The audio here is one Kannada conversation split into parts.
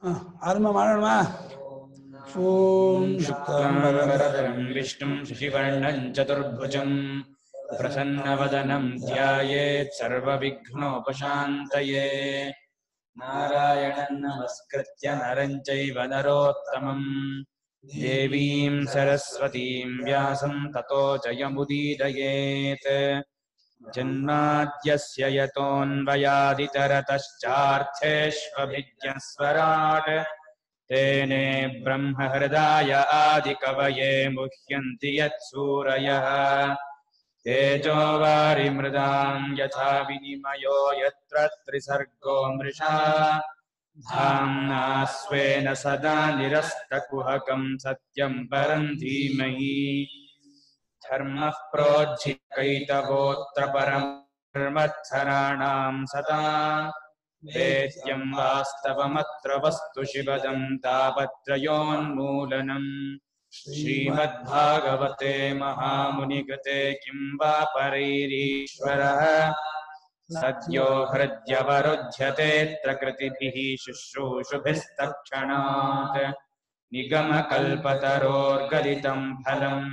ಹ, ಆರಂಭ ಮಾಡೋಣ ಓಂ शुक्लाम्बरधरं विष्णुं शशिवर्णं चतुर्भुजं प्रसन्नवदनं ध्यायेत् सर्वविघ्नोपशान्तये नारायणं नमस्कृत्य नरं चैव नरोत्तमं देवीं सरस्वतीं व्यासं ततो जयमुदीरयेत् जन्माद्यस्य यतोऽन्वयादितरतश्चार्थेष्वभिज्ञस्वराट् तेने ब्रह्महृदाय आदिकवये मुह्यन्ति यत्सूरयः तेजो वारिमृदां यथा विनिमयो यत्र त्रिसर्गो मृषा धाम्ना स्वेन सदा निरस्तकुहकं सत्यं परं धीमहि धर्मः प्रोज्झिकैतवोऽत्र परं धर्मत्सराणां सदा वेद्यं वास्तवमत्र वस्तु शिवदं तापत्रयोन्मूलनम् श्रीमद्भागवते महामुनिकृते किं वा परैरीश्वरः सद्यो हृद्यवरुध्यतेऽत्र कृतिभिः शुश्रूषुभिस्तक्षणात् निगमकल्पतरोर्गलितं फलम्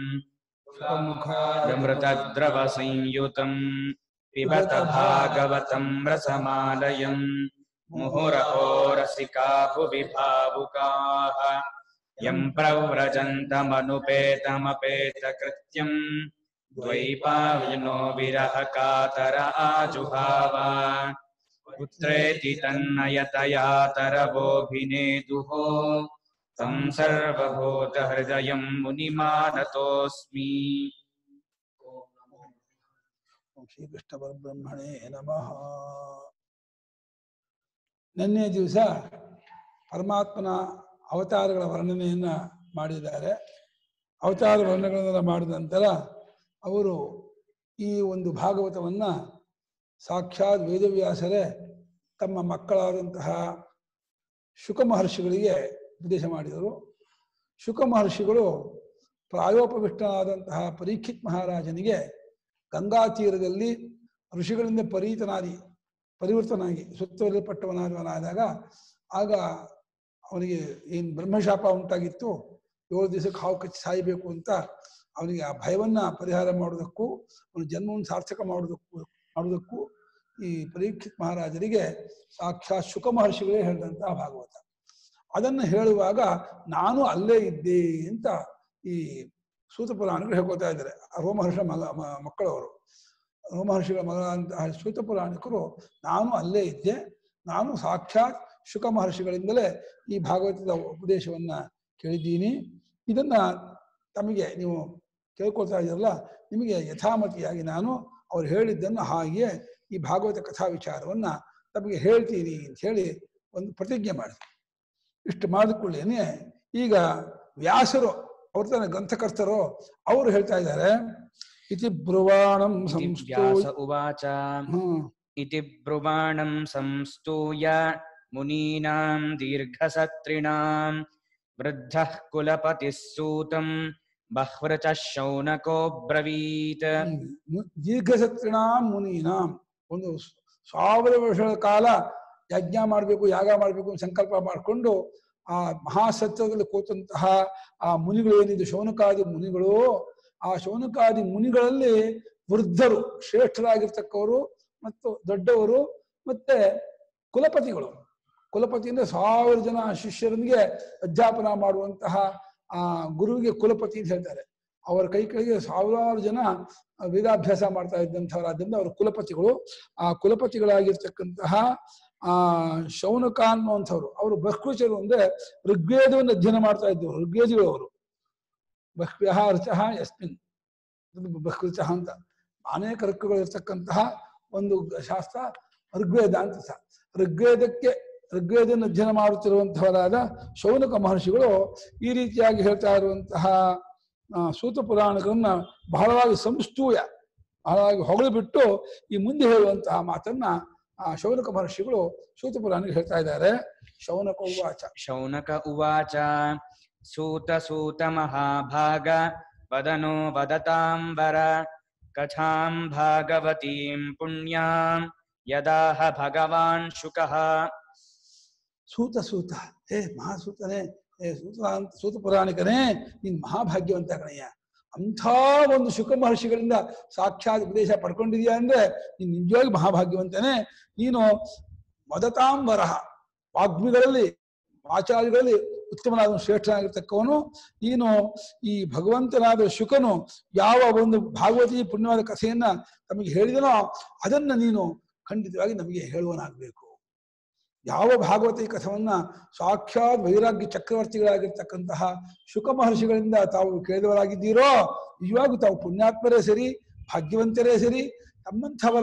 अमृतद्रवसंयुतम् पिबत भागवतं रसमालयम् मुहुरहो रसिका भुवि भावुकाः यं प्रव्रजन्तमनुपेतमपेतकृत्यम् द्वैपायनो विरहकातर आजुहाव पुत्रेति तन्नयतया तरवोऽभिनेदुः तं सर्वभूतहृदयं मुनिमानतोऽस्मि ಓಂ ಶ್ರೀಕೃಷ್ಣ ಪರಬ್ರಹ್ಮಣೇ ನಮಃ ನಿನ್ನೆ ದಿವಸ ಪರಮಾತ್ಮನ ಅವತಾರಗಳ ವರ್ಣನೆಯನ್ನ ಮಾಡಿದ್ದಾರೆ ಅವತಾರ ವರ್ಣನೆಗಳನ್ನೆಲ್ಲ ಮಾಡಿದ ನಂತರ ಅವರು ಈ ಒಂದು ಭಾಗವತವನ್ನ ಸಾಕ್ಷಾತ್ ವೇದವ್ಯಾಸರೇ ತಮ್ಮ ಮಕ್ಕಳಾದಂತಹ ಶುಕ ಮಹರ್ಷಿಗಳಿಗೆ ಉಪದೇಶ ಮಾಡಿದರು ಶುಕ ಮಹರ್ಷಿಗಳು ಪ್ರಾಯೋಪವಿಷ್ಟನಾದಂತಹ ಪರೀಕ್ಷಿತ್ ಮಹಾರಾಜನಿಗೆ ಗಂಗಾ ತೀರದಲ್ಲಿ ಋಷಿಗಳಿಂದ ಪರೀತನಾದಿ ಪರಿವರ್ತನಾಗಿ ಸುತ್ತುವರಿಯಲ್ಪಟ್ಟವನಾದವನಾದಾಗ ಆಗ ಅವನಿಗೆ ಏನು ಬ್ರಹ್ಮಶಾಪ ಉಂಟಾಗಿತ್ತು ಏಳು ದಿವಸಕ್ಕೆ ಹಾವು ಕಚ್ಚಿ ಸಾಯಬೇಕು ಅಂತ ಅವನಿಗೆ ಆ ಭಯವನ್ನ ಪರಿಹಾರ ಮಾಡೋದಕ್ಕೂ ಅವನ ಜನ್ಮವನ್ನು ಸಾರ್ಥಕ ಮಾಡೋದಕ್ಕೂ ಮಾಡೋದಕ್ಕೂ ಈ ಪರೀಕ್ಷಿತ್ ಮಹಾರಾಜರಿಗೆ ಸಾಕ್ಷಾತ್ ಶುಕ ಮಹರ್ಷಿಗಳೇ ಹೇಳಿದಂತಹ ಭಾಗವತ ಅದನ್ನು ಹೇಳುವಾಗ ನಾನು ಅಲ್ಲೇ ಇದ್ದೆ ಅಂತ ಈ ಸೂತ ಪುರಾಣಿಗಳು ಹೇಳ್ಕೊತಾ ಇದ್ದಾರೆ ಆ ರೋಮಹರ್ಷ ಮಗ ಮ- ಮಕ್ಕಳವರು ರೋಮಹರ್ಷಿಗಳ ಮಗಳಂತಹ ಸೂತ ಪುರಾಣಿಕರು ನಾನು ಅಲ್ಲೇ ಇದ್ದೆ ನಾನು ಸಾಕ್ಷಾತ್ ಶುಕ ಮಹರ್ಷಿಗಳಿಂದಲೇ ಈ ಭಾಗವತದ ಉಪದೇಶವನ್ನ ಕೇಳಿದ್ದೀನಿ ಇದನ್ನ ತಮಗೆ ನೀವು ಕೇಳ್ಕೊಳ್ತಾ ಇದ್ದೀರಲ್ಲ ನಿಮಗೆ ಯಥಾಮತಿಯಾಗಿ ನಾನು ಅವ್ರು ಹೇಳಿದ್ದನ್ನು ಹಾಗೆಯೇ ಈ ಭಾಗವತ ಕಥಾ ವಿಚಾರವನ್ನ ತಮಗೆ ಹೇಳ್ತೀನಿ ಅಂತ ಹೇಳಿ ಒಂದು ಪ್ರತಿಜ್ಞೆ ಮಾಡಿದೆ ಇಷ್ಟು ಮಾಡಿಕೊಳ್ಳೇನೆ ಈಗ ವ್ಯಾಸರು ಅವ್ರ ತಾನೆ ಗ್ರಂಥಕರ್ತರು ಅವರು ಹೇಳ್ತಾ ಇದ್ದಾರೆ ಇತಿ ಬ್ರುವಾಣಂ इति ಸಂಸ್ಥೋ व्यास उवाच ಹ್ಮ್ इति ब्रुवाणं संस्तूय मुनीनां दीर्घसत्रिणां वृद्धः कुलपतिः सूतं बह्वृचः शौनकोऽब्रवीत् ಮು- ದೀರ್ಘಸತ್ರಿಣಾಂ ಮುನೀನಾಂ ಒಂದು ಸ- ಸಾವಿರ ವರ್ಷಗಳ ಕಾಲ ಯಜ್ಞ ಮಾಡಬೇಕು ಯಾಗ ಮಾಡಬೇಕು ಅಂತ ಸಂಕಲ್ಪ ಮಾಡಿಕೊಂಡು ಆ ಮಹಾಸತ್ವದಲ್ಲಿ ಕೂತಂತಹ ಆ ಮುನಿಗಳು ಏನಿದೆ ಶೌನಕಾದಿ ಮುನಿಗಳು ಆ ಶೌನಕಾದಿ ಮುನಿಗಳಲ್ಲಿ ವೃದ್ಧರು ಶ್ರೇಷ್ಠರಾಗಿರ್ತಕ್ಕವರು ಮತ್ತು ದೊಡ್ಡವರು ಮತ್ತೆ ಕುಲಪತಿಗಳು ಕುಲಪತಿ ಅಂದ್ರೆ ಸಾವಿರ ಜನ ಶಿಷ್ಯರನಿಗೆ ಅಧ್ಯಾಪನ ಮಾಡುವಂತಹ ಆ ಗುರುವಿಗೆ ಕುಲಪತಿ ಅಂತ ಹೇಳ್ತಾರೆ ಅವರ ಕೈ ಕೆಳಗೆ ಸಾವಿರಾರು ಜನ ವೇದಾಭ್ಯಾಸ ಮಾಡ್ತಾ ಇದ್ದಂಥವರಾದ್ರಿಂದ ಅವರು ಕುಲಪತಿಗಳು ಆ ಕುಲಪತಿಗಳಾಗಿರ್ತಕ್ಕಂತಹ ಆ ಶೌನಕ ಅನ್ನುವಂಥವ್ರು ಅವರು ಬಹ್ಕೃಚರು ಅಂದ್ರೆ ಋಗ್ವೇದವನ್ನು ಅಧ್ಯಯನ ಮಾಡ್ತಾ ಇದ್ದವರು ಋಗ್ವೇದಿಗಳು ಅವರು ಬಹ್ವ್ಯಃ ಋಚಃ ಯಸ್ಮಿನ್ ಅದು ಬಹ್ಕೃಚ ಅಂತ ಅನೇಕ ಋಕ್ಕುಗಳು ಇರ್ತಕ್ಕಂತಹ ಒಂದು ಶಾಸ್ತ್ರ ಋಗ್ವೇದ ಅಂತ ಸಹ ಋಗ್ವೇದಕ್ಕೆ ಋಗ್ವೇದನ ಅಧ್ಯಯನ ಮಾಡುತ್ತಿರುವಂತಹವರಾದ ಶೌನಕ ಮಹರ್ಷಿಗಳು ಈ ರೀತಿಯಾಗಿ ಹೇಳ್ತಾ ಇರುವಂತಹ ಆ, ಸೂತ ಪುರಾಣಗಳನ್ನ ಬಹಳವಾಗಿ ಸಂಸ್ತೂಯ ಬಹಳವಾಗಿ ಹೊಗಳು ಬಿಟ್ಟು ಈ ಮುಂದೆ ಹೇಳುವಂತಹ ಮಾತನ್ನ ಆ ಶೌನಕ ಮಹರ್ಷಿಗಳು ಸೂತ ಪುರಾಣಿಗೆ ಹೇಳ್ತಾ ಇದ್ದಾರೆ ಶೌನಕ ಉವಾಚ शौनक उवाच सूत सूत महाभाग वदनो वदताम्बर कथां भागवतीं पुण्यां यदाह भगवान् शुकः ಸೂತ ಸೂತ ಏ ಮಹಾಸೂತನೇ ಏ ಸೂತ ಅಂತ ಸೂತ ಪುರಾಣಿಕನೇ ನೀನ್ ಮಹಾಭಾಗ್ಯವಂತ ಕಣಯ್ಯ ಅಂಥ ಒಂದು ಶುಕ ಮಹರ್ಷಿಗಳಿಂದ ಸಾಕ್ಷಾತ್ ಉಪದೇಶ ಪಡ್ಕೊಂಡಿದ್ಯಾ ಅಂದ್ರೆ ನೀನ್ ನಿಜವಾಗಿ ಮಹಾಭಾಗ್ಯವಂತನೇ ನೀನು ಮದತಾಂಬರಹ ವಾಗ್ಮಿಗಳಲ್ಲಿ ಆಚಾರ್ಯಗಳಲ್ಲಿ ಉತ್ತಮನಾದ ಶ್ರೇಷ್ಠನಾಗಿರ್ತಕ್ಕವನು ನೀನು ಈ ಭಗವಂತನಾದ ಶುಕನು ಯಾವ ಒಂದು ಭಾಗವತಿ ಪುಣ್ಯವಾದ ಕಥೆಯನ್ನ ನಮಗೆ ಹೇಳಿದನೋ ಅದನ್ನ ನೀನು ಖಂಡಿತವಾಗಿ ನಮಗೆ ಹೇಳುವನಾಗಬೇಕು ಯಾವ ಭಾಗವತಿ ಕಥವನ್ನ ಸಾಕ್ಷಾತ್ ವೈರಾಗ್ಯ ಚಕ್ರವರ್ತಿಗಳಾಗಿರ್ತಕ್ಕಂತಹ ಶುಕ ಮಹರ್ಷಿಗಳಿಂದ ತಾವು ಕೇಳಿದವರಾಗಿದ್ದೀರೋ ನಿಜವಾಗೂ ತಾವು ಪುಣ್ಯಾತ್ಮರೇ ಸರಿ ಭಾಗ್ಯವಂತರೇ ಸರಿ ತಮ್ಮಂಥವರ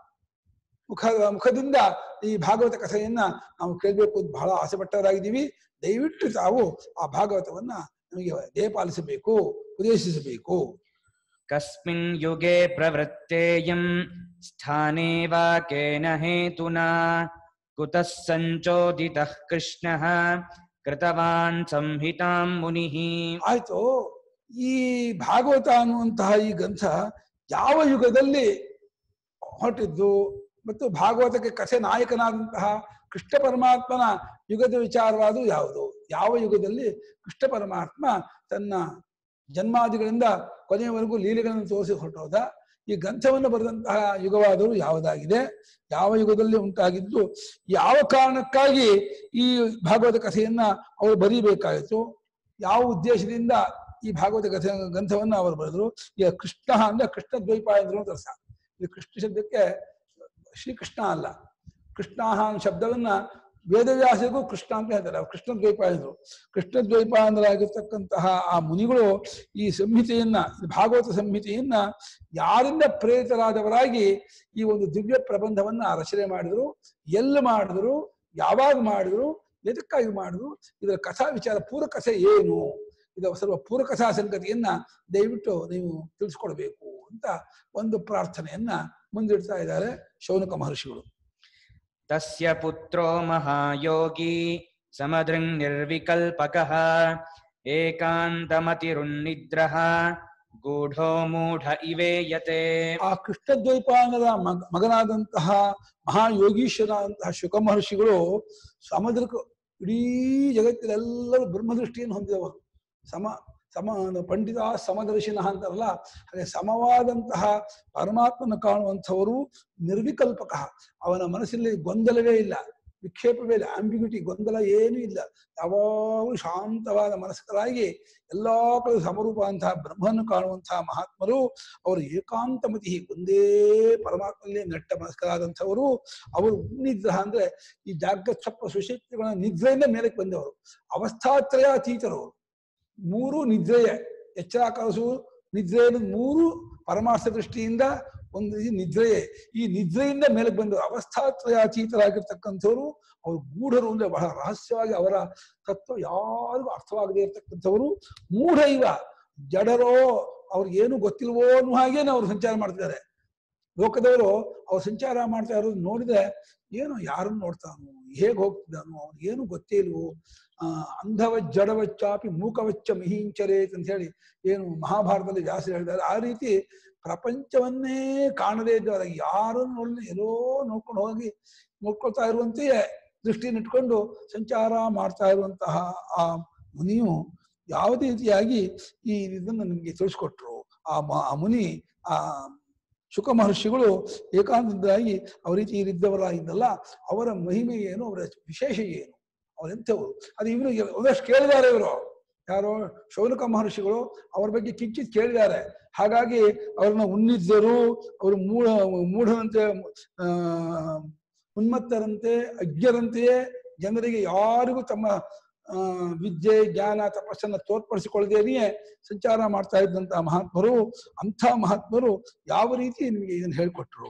ಮುಖ ಮುಖದಿಂದ ಈ ಭಾಗವತ ಕಥೆಯನ್ನ ನಾವು ಕೇಳಬೇಕು ಅಂತ ಬಹಳ ಆಸೆ ಪಟ್ಟವರಾಗಿದ್ದೀವಿ ದಯವಿಟ್ಟು ತಾವು ಆ ಭಾಗವತವನ್ನ ನಮಗೆ ದಯಪಾಲಿಸಬೇಕು ಉಪದೇಶಿಸಬೇಕು कस्मिन् युगे प्रवृत्तेयं स्थाने वा केन हेतुना कुतः सञ्चोदितः कृष्णः कृतवान् संहितां मुनिः ಆಯ್ತು ಈ ಭಾಗವತ ಅನ್ನುವಂತಹ ಈ ಗ್ರಂಥ ಯಾವ ಯುಗದಲ್ಲಿ ಹೊರಟಿದ್ದು ಮತ್ತು ಭಾಗವತಕ್ಕೆ ಕಥೆ ನಾಯಕನಾದಂತಹ ಕೃಷ್ಣ ಪರಮಾತ್ಮನ ಯುಗದ ವಿಚಾರವಾದು ಯಾವುದು ಯಾವ ಯುಗದಲ್ಲಿ ಕೃಷ್ಣ ಪರಮಾತ್ಮ ತನ್ನ ಜನ್ಮಾದಿಗಳಿಂದ ಕೊನೆಯವರೆಗೂ ಲೀಲೆಗಳನ್ನು ತೋರಿಸಿ ಹೊರಟೋದ ಈ ಗ್ರಂಥವನ್ನು ಬರೆದಂತಹ ಯುಗವಾದರೂ ಯಾವುದಾಗಿದೆ ಯಾವ ಯುಗದಲ್ಲಿ ಉಂಟಾಗಿದ್ದು ಯಾವ ಕಾರಣಕ್ಕಾಗಿ ಈ ಭಾಗವತ ಕಥೆಯನ್ನ ಅವರು ಬರೀಬೇಕಾಯಿತು ಯಾವ ಉದ್ದೇಶದಿಂದ ಈ ಭಾಗವತ ಕಥೆ ಗ್ರಂಥವನ್ನ ಅವರು ಬರೆದ್ರು ಈಗ ಕೃಷ್ಣ ಅಂದ್ರೆ ಕೃಷ್ಣ ದ್ವೈಪಾಯಂದ್ರು ಅಂತ ಅರ್ಥ ಇದು ಕೃಷ್ಣ ಶಬ್ದಕ್ಕೆ ಶ್ರೀಕೃಷ್ಣ ಅಲ್ಲ ಕೃಷ್ಣ ಅನ್ನೋ ಶಬ್ದವನ್ನ ವೇದವ್ಯಾಸರಿಗೂ ಕೃಷ್ಣ ಅಂತ ಹೇಳ್ತಾರೆ ಅವ್ರು ಕೃಷ್ಣ ದ್ವೈಪಾಯಂದ್ರು ಕೃಷ್ಣ ದ್ವೈಪಾಯಂದ್ರಾಗಿರ್ತಕ್ಕಂತಹ ಆ ಮುನಿಗಳು ಈ ಸಂಹಿತೆಯನ್ನ ಈ ಭಾಗವತ ಸಂಹಿತೆಯನ್ನ ಯಾರಿಂದ ಪ್ರೇರಿತರಾದವರಾಗಿ ಈ ಒಂದು ದಿವ್ಯ ಪ್ರಬಂಧವನ್ನ ರಚನೆ ಮಾಡಿದ್ರು ಎಲ್ಲಿ ಮಾಡಿದ್ರು ಯಾವಾಗ ಮಾಡಿದ್ರು ಎದಕ್ಕಾಗಿ ಮಾಡಿದ್ರು ಇದರ ಕಥಾ ವಿಚಾರ ಪೂರ್ವ ಕಥೆ ಏನು ಇದರ ಸರ್ವ ಪೂರ್ವ ಕಥಾ ಸಂಗತಿಯನ್ನ ದಯವಿಟ್ಟು ನೀವು ತಿಳಿಸ್ಕೊಡ್ಬೇಕು ಅಂತ ಒಂದು ಪ್ರಾರ್ಥನೆಯನ್ನ ಮುಂದಿಡ್ತಾ ಇದ್ದಾರೆ ಶೌನಕ ಮಹರ್ಷಿಗಳು तस्य पुत्रो महायोगी समदृङ्निर्विकल्पकः एकान्तमतिरुन्निद्रः गूढो मूढ इवेयते ಆ ಕೃಷ್ಣ ದ್ವೈಪಾಯನದ ಮಗ ಮಗನಾದಂತಹ ಮಹಾಯೋಗೀಶ್ವರಾದಂತಹ ಶುಕ ಮಹರ್ಷಿಗಳು ಸಮುದ್ರಕ್ಕೆ ಇಡೀ ಜಗತ್ತಿಲೆಲ್ಲರೂ ಬ್ರಹ್ಮದೃಷ್ಟಿಯನ್ನು ಹೊಂದಿದವರು ಸಮ ಸಮ ಪಂಡಿತ ಸಮದರ್ಶಿನ ಅಂತಾರಲ್ಲ ಹಾಗೆ ಸಮವಾದಂತಹ ಪರಮಾತ್ಮನ ಕಾಣುವಂಥವರು ನಿರ್ವಿಕಲ್ಪಕ ಅವನ ಮನಸ್ಸಲ್ಲಿ ಗೊಂದಲವೇ ಇಲ್ಲ ವಿಕ್ಷೇಪವೇ ಇಲ್ಲ ಆಂಬಿಗ್ಯೂಟಿ ಗೊಂದಲ ಏನೂ ಇಲ್ಲ ಯಾವಾಗಲೂ ಶಾಂತವಾದ ಮನಸ್ಕರಾಗಿ ಎಲ್ಲಾ ಕಡೆ ಸಮರೂಪ ಅಂತಹ ಬ್ರಹ್ಮನ್ನು ಕಾಣುವಂತಹ ಮಹಾತ್ಮರು ಅವರು ಏಕಾಂತಮತಿ ಒಂದೇ ಪರಮಾತ್ಮಲ್ಲೇ ನೆಟ್ಟ ಮನಸ್ಕರಾದಂಥವರು ಅವರು ನಿಗ್ರಹ ಅಂದ್ರೆ ಈ ಜಾಗ್ರತ್ ಸ್ವಪ್ನ ಸುಶಕ್ತಿಗಳ ನಿದ್ರೆಯಿಂದ ಮೇಲಕ್ಕೆ ಬಂದವರು ಅವಸ್ಥಾತ್ರಯ ಅತೀತರು ಅವರು. ಮೂರು ನಿದ್ರೆಯೇ ಎಚ್ಚರ ಕನಸು ನಿದ್ರೆ ಅನ್ನೋದು ಮೂರು ಪರಮಾರ್ಥ ದೃಷ್ಟಿಯಿಂದ ಒಂದು ಈ ನಿದ್ರೆಯೇ ಈ ನಿದ್ರೆಯಿಂದ ಮೇಲಕ್ಕೆ ಬಂದವರು ಅವಸ್ಥಾತ್ರಯಾತೀತರಾಗಿರ್ತಕ್ಕಂಥವ್ರು ಅವ್ರು ಗೂಢರು ಅಂದ್ರೆ ಬಹಳ ರಹಸ್ಯವಾಗಿ ಅವರ ತತ್ವ ಯಾರಿಗೂ ಅರ್ಥವಾಗದೇ ಇರತಕ್ಕಂಥವ್ರು ಮೂಢ ಇವ ಜಡರೋ ಅವ್ರಿಗೇನು ಗೊತ್ತಿಲ್ವೋ ಅನ್ನೋ ಹಾಗೇನೆ ಅವ್ರು ಸಂಚಾರ ಮಾಡ್ತಿದ್ದಾರೆ ಲೋಕದವರು ಅವ್ರು ಸಂಚಾರ ಮಾಡ್ತಾ ಇರೋದು ನೋಡಿದ್ರೆ ಏನು ಯಾರನ್ನು ನೋಡ್ತಾನೋ ಹೇಗೆ ಹೋಗ್ತಿದ್ದಾನೋ ಅವ್ನಿಗೇನು ಗೊತ್ತೇ ಇಲ್ವೋ ಆ ಅಂಧವ ಜಡವಚ್ಚಾಪಿ ಮೂಕವಚ್ಚ ಮಿಹಿಂಚರೇತ್ ಅಂತ ಹೇಳಿ ಏನು ಮಹಾಭಾರತದಲ್ಲಿ ವ್ಯಾಸ ಹೇಳಿದ್ದಾರೆ ಆ ರೀತಿ ಪ್ರಪಂಚವನ್ನೇ ಕಾಣದೇ ಇದ್ದವರ ಯಾರನ್ನು ನೋಡಿ ಎಲ್ಲೋ ನೋಡ್ಕೊಂಡು ಹೋಗಿ ನೋಡ್ಕೊಳ್ತಾ ಇರುವಂತೆಯೇ ದೃಷ್ಟಿನಿಟ್ಕೊಂಡು ಸಂಚಾರ ಮಾಡ್ತಾ ಇರುವಂತಹ ಆ ಮುನಿಯು ಯಾವುದೇ ರೀತಿಯಾಗಿ ಈ ಇದನ್ನು ನಿಮಗೆ ತಿಳಿಸ್ಕೊಟ್ರು ಆ ಮ- ಆ ಮುನಿ ಆ ಶುಕ ಮಹರ್ಷಿಗಳು ಏಕಾಂತರಾಗಿ ಅವರ ರೀತಿ ಇದ್ದವರಾಗಿದ್ದಲ್ಲ ಅವರ ಮಹಿಮೆ ಏನು ಅವರ ವಿಶೇಷ ಏನು ಅವರೆಂಥವರು ಅದು ಇವರು ಒಂದಷ್ಟು ಕೇಳಿದ್ದಾರೆ ಇವರು ಯಾರೋ ಶೌನಕ ಮಹರ್ಷಿಗಳು ಅವ್ರ ಬಗ್ಗೆ ಕಿಂಚಿತ್ ಕೇಳಿದ್ದಾರೆ ಹಾಗಾಗಿ ಅವ್ರನ್ನ ಉನ್ನಿದ್ದರು ಅವರು ಮೂಢ ಮೂಢನಂತೆ ಆ ಉನ್ಮತ್ತರಂತೆ ಅಜ್ಞರಂತೆಯೇ ಜನರಿಗೆ ಯಾರಿಗೂ ತಮ್ಮ ಆ ವಿದ್ಯೆ ಜ್ಞಾನ ತಪಸ್ಸನ್ನ ತೋರ್ಪಡಿಸಿಕೊಳ್ಳದೇನೆಯೇ ಸಂಚಾರ ಮಾಡ್ತಾ ಇದ್ದಂತಹ ಮಹಾತ್ಮರು ಅಂಥ ಮಹಾತ್ಮರು ಯಾವ ರೀತಿ ನಿಮಗೆ ಇದನ್ನು ಹೇಳ್ಕೊಟ್ರು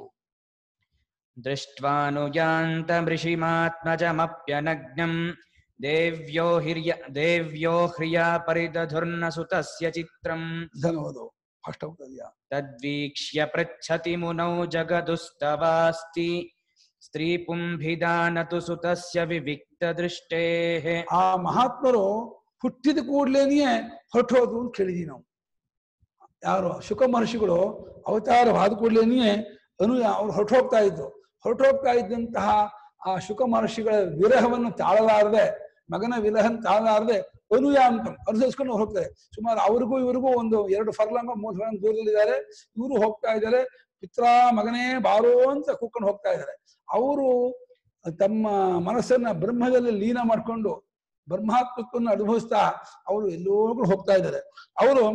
दृष्ट्वानुयान्तमृषिमात्मजमप्यनग्नम् देव्यो हिर्य देव्यो ह्रिया परिदधुर्न सुतस्य चित्रम् ಧನ್ಯವಾದ ಅಷ್ಟೌತದ್ಯ तद्वीक्ष्य पृच्छति मुनौ जगदुस्तवास्ति स्त्रीपुंभिदान तु सुतस्य विविक्तदृष्टेः ಆ ಮಹಾತ್ಮರು ಹುಟ್ಟಿದ ಕೂಡ್ಲೇನೆಯೇ ಹೊರಟೋದು ಅಂತ ಕೇಳಿದೀವಿ ನಾವು ಯಾರು ಶುಕ ಮಹರ್ಷಿಗಳು ಅವತಾರವಾದ ಕೂಡ್ಲೇನೆಯೇ ಅನು ಅವ್ರು ಹೊರಟೋಗ್ತಾ ಇದ್ರು ಹೊರಟೋಗ್ತಾ ಇದ್ದಂತಹ ಆ ಶುಕ ಮಹರ್ಷಿಗಳ ವಿರಹವನ್ನು ತಾಳಲಾರದೆ ಮಗನ ವಿರಹ ತಾಳಲಾರದೆ ಅನುಯಾಂತಂ ಅನುಸರಿಸ್ಕೊಂಡು ಹೋಗ್ತಾರೆ ಸುಮಾರು ಅವ್ರಿಗೂ ಇವ್ರಿಗೂ ಒಂದು ಎರಡು ಫರ್ಲಾಂಗ ಮೂರು ಫರ್ಲಾಂಗ ದೂರದಲ್ಲಿದ್ದಾರೆ ಇವರು ಹೋಗ್ತಾ ಇದ್ದಾರೆ ಪಿತ್ರ ಮಗನೇ ಬಾರೋ ಅಂತ ಕೂತ್ಕೊಂಡು ಹೋಗ್ತಾ ಇದ್ದಾರೆ ಅವರು ತಮ್ಮ ಮನಸ್ಸನ್ನ ಬ್ರಹ್ಮದಲ್ಲಿ ಲೀನ ಮಾಡ್ಕೊಂಡು ಬ್ರಹ್ಮಾತ್ಮತ್ವವನ್ನು ಅನುಭವಿಸ್ತಾ ಅವರು ಎಲ್ಲೋ ಹೋಗ್ತಾ ಇದ್ದಾರೆ ಅವರು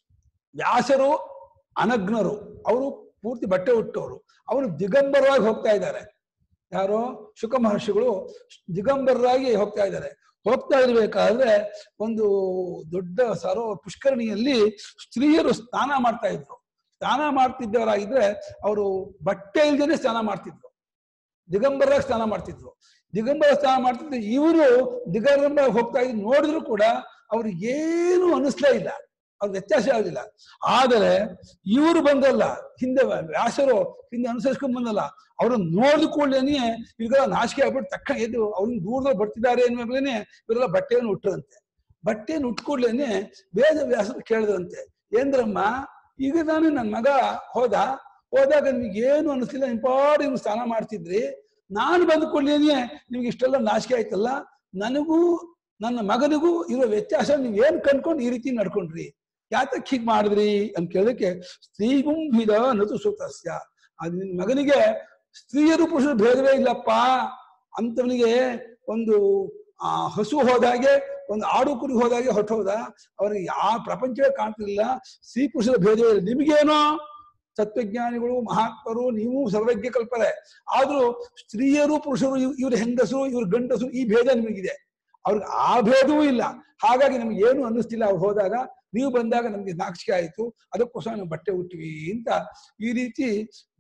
ವ್ಯಾಸರು ಅನಗ್ನರು ಅವರು ಪೂರ್ತಿ ಬಟ್ಟೆ ಹುಟ್ಟವರು ಅವರು ದಿಗಂಬರವಾಗಿ ಹೋಗ್ತಾ ಇದ್ದಾರೆ ಯಾರು ಶುಕ ಮಹರ್ಷಿಗಳು ದಿಗಂಬರರಾಗಿ ಹೋಗ್ತಾ ಇದ್ದಾರೆ ಹೋಗ್ತಾ ಇರ್ಬೇಕಾದ್ರೆ ಒಂದು ದೊಡ್ಡ ಸರೋ ಪುಷ್ಕರಣಿಯಲ್ಲಿ ಸ್ತ್ರೀಯರು ಸ್ನಾನ ಮಾಡ್ತಾ ಇದ್ರು ಸ್ನಾನ ಮಾಡ್ತಿದ್ದವರಾಗಿದ್ರೆ ಅವರು ಬಟ್ಟೆ ಇಲ್ದೇನೆ ಸ್ನಾನ ಮಾಡ್ತಿದ್ರು ದಿಗಂಬರಾಗಿ ಸ್ನಾನ ಮಾಡ್ತಿದ್ರು ದಿಗಂಬರ ಸ್ನಾನ ಮಾಡ್ತಿದ್ರು ಇವರು ದಿಗಂಬರ ಹೋಗ್ತಾ ಇದ್ರು ನೋಡಿದ್ರು ಕೂಡ ಅವ್ರಿಗೆ ಏನು ಅನಿಸ್ಲೇ ಇಲ್ಲ ಅವ್ರ ವ್ಯತ್ಯಾಸ ಆಗಲಿಲ್ಲ ಆದರೆ ಇವರು ಬಂದಲ್ಲ ಹಿಂದೆ ವ್ಯಾಸರು ಹಿಂದೆ ಅನುಸರಿಸ್ಕೊಂಡ್ ಬಂದಲ್ಲ ಅವ್ರನ್ನ ನೋಡಿದ ಕೂಡಲೇನೆ ಇವರೆಲ್ಲ ನಾಚಿಕೆ ಆಗ್ಬಿಟ್ಟು ತಕ್ಕ ಎದ್ದು ಅವ್ರನ್ನ ದೂರದಲ್ಲಿ ಬರ್ತಿದ್ದಾರೆ ಅನ್ನುವಾಗ್ಲೇನೆ ಇವರೆಲ್ಲ ಬಟ್ಟೆಯನ್ನು ಉಟ್ಟರಂತೆ ಬಟ್ಟೆಯನ್ನು ಉಟ್ಕೂಡ್ಲೇನೆ ವೇದ ವ್ಯಾಸರು ಕೇಳಿದ್ರಂತೆ ಏನ್ರಮ್ಮ ಈಗ ನಾನು ನನ್ನ ಮಗ ಹೋದ ಹೋದಾಗ ನಿಮ್ಗೆ ಏನು ಅನಿಸ್ಲಿಲ್ಲ ಇಂಪಾಡಿ ನೀವು ಸ್ನಾನ ಮಾಡ್ತಿದ್ರಿ ನಾನು ಬಂದ ಕೂಡಲೇನೆ ನಿಮ್ಗೆ ಇಷ್ಟೆಲ್ಲ ನಾಚಿಕೆ ಆಯ್ತಲ್ಲ ನನಗೂ ನನ್ನ ಮಗನಿಗೂ ಇರೋ ವ್ಯತ್ಯಾಸ ನೀವ್ ಏನ್ ಕಂಡ್ಕೊಂಡು ಈ ರೀತಿ ನಡ್ಕೊಂಡ್ರಿ ಯಾತಕ್ಕೆ ಹೀಗ್ ಮಾಡಿದ್ರಿ ಅಂತ ಕೇಳೋದಕ್ಕೆ ಸ್ತ್ರೀಗುಂಭಿದ ನತು ಸುತಸ್ಯ ಅದು ನಿನ್ ಮಗನಿಗೆ ಸ್ತ್ರೀಯರು ಪುರುಷರು ಭೇದವೇ ಇಲ್ಲಪ್ಪ ಅಂತವನಿಗೆ ಒಂದು ಆ ಹಸು ಹೋದಾಗೆ ಒಂದು ಆಡು ಕುರಿ ಹೋದಾಗೆ ಹೊಟ್ಟೋದ ಅವನಿಗೆ ಯಾವ ಪ್ರಪಂಚವೇ ಕಾಣ್ತಿರ್ಲಿಲ್ಲ ಸ್ತ್ರೀ ಪುರುಷರ ಭೇದವೇ ಇಲ್ಲ ನಿಮಗೇನೋ ತತ್ವಜ್ಞಾನಿಗಳು ಮಹಾತ್ಮರು ನೀವು ಸರ್ವಜ್ಞ ಕಲ್ಪನೆ ಆದ್ರೂ ಸ್ತ್ರೀಯರು ಪುರುಷರು ಇವ್- ಇವ್ರ ಹೆಂಗಸರು ಇವ್ರ ಗಂಡಸರು ಈ ಭೇದ ನಿಮಗಿದೆ ಅವ್ರಿಗೆ ಆ ಭೇದವೂ ಇಲ್ಲ ಹಾಗಾಗಿ ನಮ್ಗೆ ಏನು ಅನ್ನಿಸ್ತಿಲ್ಲ ಅವ್ರು ಹೋದಾಗ ನೀವು ಬಂದಾಗ ನಮ್ಗೆ ನಾಚಿಕೆ ಆಯ್ತು ಅದಕ್ಕೋಸ್ಕರ ನಾವು ಬಟ್ಟೆ ಹುಟ್ಟಿವಿ ಅಂತ ಈ ರೀತಿ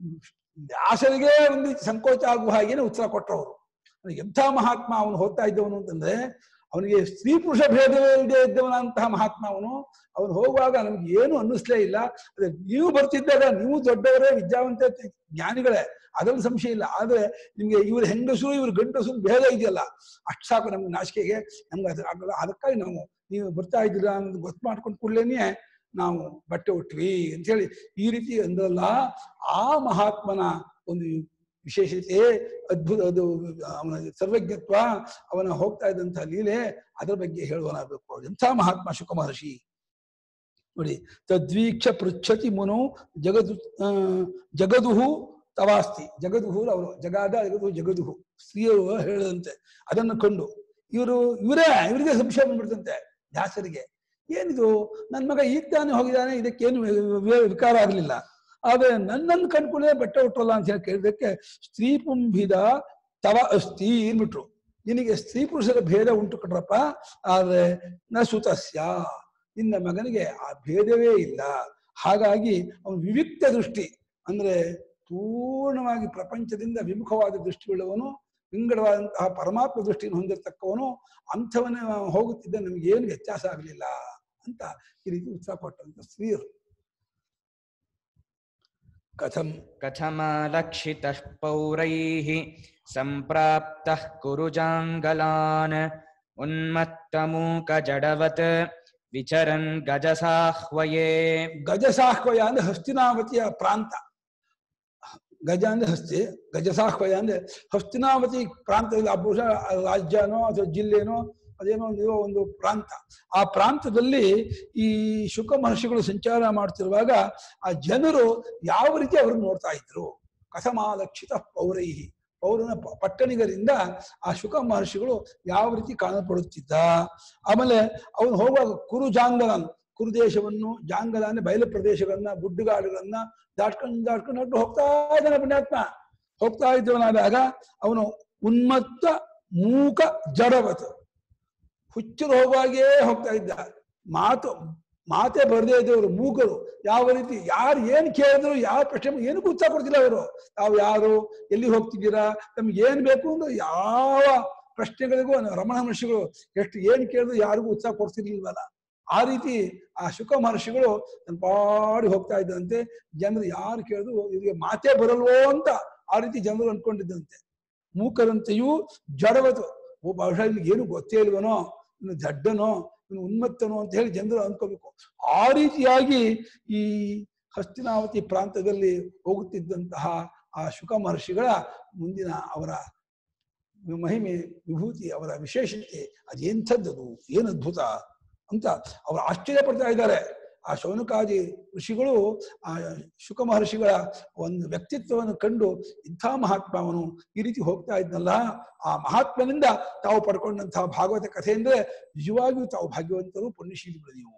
ವ್ಯಾಸರಿಗೆ ಒಂದು ರೀತಿ ಸಂಕೋಚ ಆಗುವ ಹಾಗೇನೆ ಉತ್ತರ ಕೊಟ್ಟವರು ಎಂಥ ಮಹಾತ್ಮ ಅವನು ಹೋಗ್ತಾ ಇದ್ದವನು ಅಂತಂದ್ರೆ ಅವನಿಗೆ ಸ್ತ್ರೀ ಪುರುಷ ಭೇದವೇ ಇಲ್ಲದೆ ಇದ್ದವನಂತಹ ಮಹಾತ್ಮ ಅವನು ಅವನು ಹೋಗುವಾಗ ನಮ್ಗೆ ಏನು ಅನ್ನಿಸ್ಲೇ ಇಲ್ಲ ಅದೇ ನೀವು ಬರ್ತಿದ್ದಾಗ ನೀವು ದೊಡ್ಡವರೇ ವಿದ್ಯಾವಂತ ಜ್ಞಾನಿಗಳೇ ಅದರಲ್ಲಿ ಸಂಶಯ ಇಲ್ಲ ಆದ್ರೆ ನಿಮ್ಗೆ ಇವ್ರ ಹೆಂಗಸರು ಇವ್ರ ಗಂಡಸರು ಭೇದ ಇದೆಯಲ್ಲ ಅಷ್ಟು ಸಾಕು ನಮ್ಗೆ ನಾಚಿಕೆಗೆ ನಮ್ಗೆ ಅದು ಆಗಲ್ಲ ಅದಕ್ಕಾಗಿ ನಾವು ನೀವು ಬರ್ತಾ ಇದ್ದೀರಾ ಅನ್ನೋದು ಗೊತ್ತು ಮಾಡ್ಕೊಂಡು ಕೂಡಲೇನೆ ನಾವು ಬಟ್ಟೆ ಉಟ್ವಿ ಅಂತ ಹೇಳಿ ಈ ರೀತಿ ಅಂದ್ರಲ್ಲ ಆ ಮಹಾತ್ಮನ ಒಂದು ವಿಶೇಷತೆ ಅದ್ಭುತ ಅದು ಅವನ ಸರ್ವಜ್ಞತ್ವ ಅವನ ಹೋಗ್ತಾ ಇದ್ದಂತಹ ಲೀಲೆ ಅದರ ಬಗ್ಗೆ ಹೇಳುವನಾಗಬೇಕು ಎಂಥ ಮಹಾತ್ಮ ಶುಕ ಮಹರ್ಷಿ ನೋಡಿ ತದ್ವೀಕ್ಷ ಪೃಚ್ಛತಿ ಮುನು ಜಗದು ಆ, ಜಗದುಹು ತವಾಸ್ತಿ ಜಗದುಹು ಅವರು ಜಗಾದ ಜಗದು ಜಗದುಹು ಸ್ತ್ರೀಯರು ಹೇಳದಂತೆ ಅದನ್ನು ಕಂಡು ಇವರು ಇವರೇ ಇವರಿಗೆ ಸಂಶಯ ಬಂದ್ಬಿಡ್ತಂತೆ ದಾಸರಿಗೆ ಏನಿದು ನನ್ನ ಮಗ ಈಗ ತಾನೇ ಹೋಗಿದ್ದಾನೆ ಇದಕ್ಕೇನು ವಿ- ವಿ- ವಿಕಾರ ಆಗ್ಲಿಲ್ಲ ಆದ್ರೆ ನನ್ನನ್ನು ಕಂಡ್ಕೊಳ್ಳೆ ಬಟ್ಟೆ ಉಟ್ಟಲ್ಲ ಅಂತ ಹೇಳಿ ಕೇಳಿದಕ್ಕೆ ಸ್ತ್ರೀ ಪುಂಭಿದ ತವ ಅಸ್ತಿ ಏನ್ಬಿಟ್ರು ನಿನಗೆ ಸ್ತ್ರೀ ಪುರುಷರ ಭೇದ ಉಂಟು ಕಟ್ರಪ್ಪ ಆದ್ರೆ ನ ಸುತಸ್ಯ ನಿನ್ನ ಮಗನಿಗೆ ಆ ಭೇದವೇ ಇಲ್ಲ ಹಾಗಾಗಿ ಅವನು ವಿವಿಕ್ತ ದೃಷ್ಟಿ ಅಂದ್ರೆ ಪೂರ್ಣವಾಗಿ ಪ್ರಪಂಚದಿಂದ ವಿಮುಖವಾದ ದೃಷ್ಟಿಯುಳ್ಳವನು ವಿಂಗಡವಾದಂತಹ ಪರಮಾತ್ಮ ದೃಷ್ಟಿಯನ್ನು ಹೊಂದಿರತಕ್ಕವನು ಅಂಥವನೇ ಹೋಗುತ್ತಿದ್ದ ನಮಗೇನು ವ್ಯತ್ಯಾಸ ಆಗಲಿಲ್ಲ ಅಂತ ಈ ರೀತಿ ಉತ್ಸಾಹ ಕೊಟ್ಟಂತ ಸ್ತ್ರೀಯರು ಕಥಂ कथमालक्षितः पौरैः सम्प्राप्तः कुरुजाङ्गलान् उन्मत्तमूकजडवत् विचरन् गजसाह्वये ಗಜಸಾಹ್ವಯ ಅಂದ್ರೆ ಹಸ್ತಿನಾವತಿಯ ಪ್ರಾಂತ ಗಜ ಅಂದ್ರೆ ಹಸ್ತಿ ಗಜಸಾಹ್ವಯ ಅಂದ್ರೆ ಹಸ್ತಿನಾವತಿ ಪ್ರಾಂತದಲ್ಲಿ ಆ ಬಹುಶಃ ರಾಜ್ಯನೋ ಅಥವಾ ಜಿಲ್ಲೆನೋ ಅದೇನೋ ಒಂದು ಇರೋ ಒಂದು ಪ್ರಾಂತ ಆ ಪ್ರಾಂತದಲ್ಲಿ ಈ ಶುಕ ಮಹರ್ಷಿಗಳು ಸಂಚಾರ ಮಾಡ್ತಿರುವಾಗ ಆ ಜನರು ಯಾವ ರೀತಿ ಅವ್ರನ್ನ ನೋಡ್ತಾ ಇದ್ರು ಕಥಮಾಲಕ್ಷಿತ ಪೌರೈಹಿ ಪೌರನ ಪ- ಪಟ್ಟಣಿಗರಿಂದ ಆ ಶುಕ ಮಹರ್ಷಿಗಳು ಯಾವ ರೀತಿ ಕಾಣಲ್ಪಡುತ್ತಿದ್ದ ಆಮೇಲೆ ಅವನು ಹೋಗುವಾಗ ಕುರು ಜಾಂಗಲನ್ ಕುರುದೇಶವನ್ನು ಜಾಂಗಲ ಅಂದ್ರೆ ಬಯಲು ಪ್ರದೇಶಗಳನ್ನ ಗುಡ್ಡುಗಾಡುಗಳನ್ನ ದಾಟ್ಕೊಂಡು ದಾಟ್ಕೊಂಡು ದಾಟ್ಕೊಂಡು ಹೋಗ್ತಾ ಇದ್ದಾನೆ ಪುಣ್ಯಾತ್ಮ ಹೋಗ್ತಾ ಇದ್ದವನಾದಾಗ ಅವನು ಉನ್ಮತ್ತ ಮೂಕ ಜಡವತ್ ಹುಚ್ಚರು ಹೋಗುವಾಗೇ ಹೋಗ್ತಾ ಇದ್ದ ಮಾತು ಮಾತೇ ಬರದೇ ಇದ್ದವರು ಮೂಕರು ಯಾವ ರೀತಿ ಯಾರು ಏನ್ ಕೇಳಿದ್ರು ಯಾವ ಪ್ರಶ್ನೆ ಏನಕ್ಕೂ ಉತ್ತರ ಕೊಡ್ತಿಲ್ಲ ಅವರು ತಾವು ಯಾರು ಎಲ್ಲಿ ಹೋಗ್ತಿದ್ದೀರಾ ನಮ್ಗೆ ಏನ್ ಬೇಕು ಅಂದ್ರೆ ಯಾವ ಪ್ರಶ್ನೆಗಳಿಗೂ ರಮಣ ಮಹರ್ಷಿಗಳು ಎಷ್ಟು ಏನ್ ಕೇಳಿದ್ರು ಯಾರಿಗೂ ಉತ್ಸಾಹ ಕೊಡ್ತಿರ್ಲಿಲ್ವಲ್ಲ ಆ ರೀತಿ ಆ ಶುಕ ಮಹರ್ಷಿಗಳು ತನ್ನ ಪಾಡಿ ಹೋಗ್ತಾ ಇದ್ದಂತೆ ಜನರು ಯಾರು ಕೇಳಿದ್ರು ಇವರಿಗೆ ಮಾತೇ ಬರಲ್ವೋ ಅಂತ ಆ ರೀತಿ ಜನರು ಅನ್ಕೊಂಡಿದ್ದಂತೆ ಮೂಕರಂತೆಯೂ ಜಡವತು ಓ ಬಹುಶಃ ಇವ್ನಿಗೆ ಏನು ಗೊತ್ತೇ ಇಲ್ವನೋ ಇನ್ನು ಜಡ್ಡನೋ ಇನ್ನು ಉನ್ಮತ್ತನೋ ಅಂತ ಹೇಳಿ ಜನರು ಅನ್ಕೋಬೇಕು ಆ ರೀತಿಯಾಗಿ ಈ ಹಸ್ತಿನಾವತಿ ಪ್ರಾಂತದಲ್ಲಿ ಹೋಗುತ್ತಿದ್ದಂತಹ ಆ ಶುಕ ಮಹರ್ಷಿಗಳ ಮುಂದಿನ ಅವರ ಮಹಿಮೆ ವಿಭೂತಿ ಅವರ ವಿಶೇಷತೆ ಅದೆಂಥದ್ದದು ಏನು ಅದ್ಭುತ ಅಂತ ಅವರು ಆಶ್ಚರ್ಯ ಪಡ್ತಾ ಇದ್ದಾರೆ ಆ ಶೌನಕಾದಿ ಋಷಿಗಳು ಆ ಶುಕ ಮಹರ್ಷಿಗಳ ಒಂದು ವ್ಯಕ್ತಿತ್ವವನ್ನು ಕಂಡು ಇಂಥ ಮಹಾತ್ಮವನು ಈ ರೀತಿ ಹೋಗ್ತಾ ಇದ್ನಲ್ಲ ಆ ಮಹಾತ್ಮನಿಂದ ತಾವು ಪಡ್ಕೊಂಡಂತಹ ಭಾಗವತ ಕಥೆ ಅಂದ್ರೆ ನಿಜವಾಗಿಯೂ ತಾವು ಭಾಗ್ಯವಂತರು ಪುಣ್ಯಶೀಲಿಗಳು ನೀವು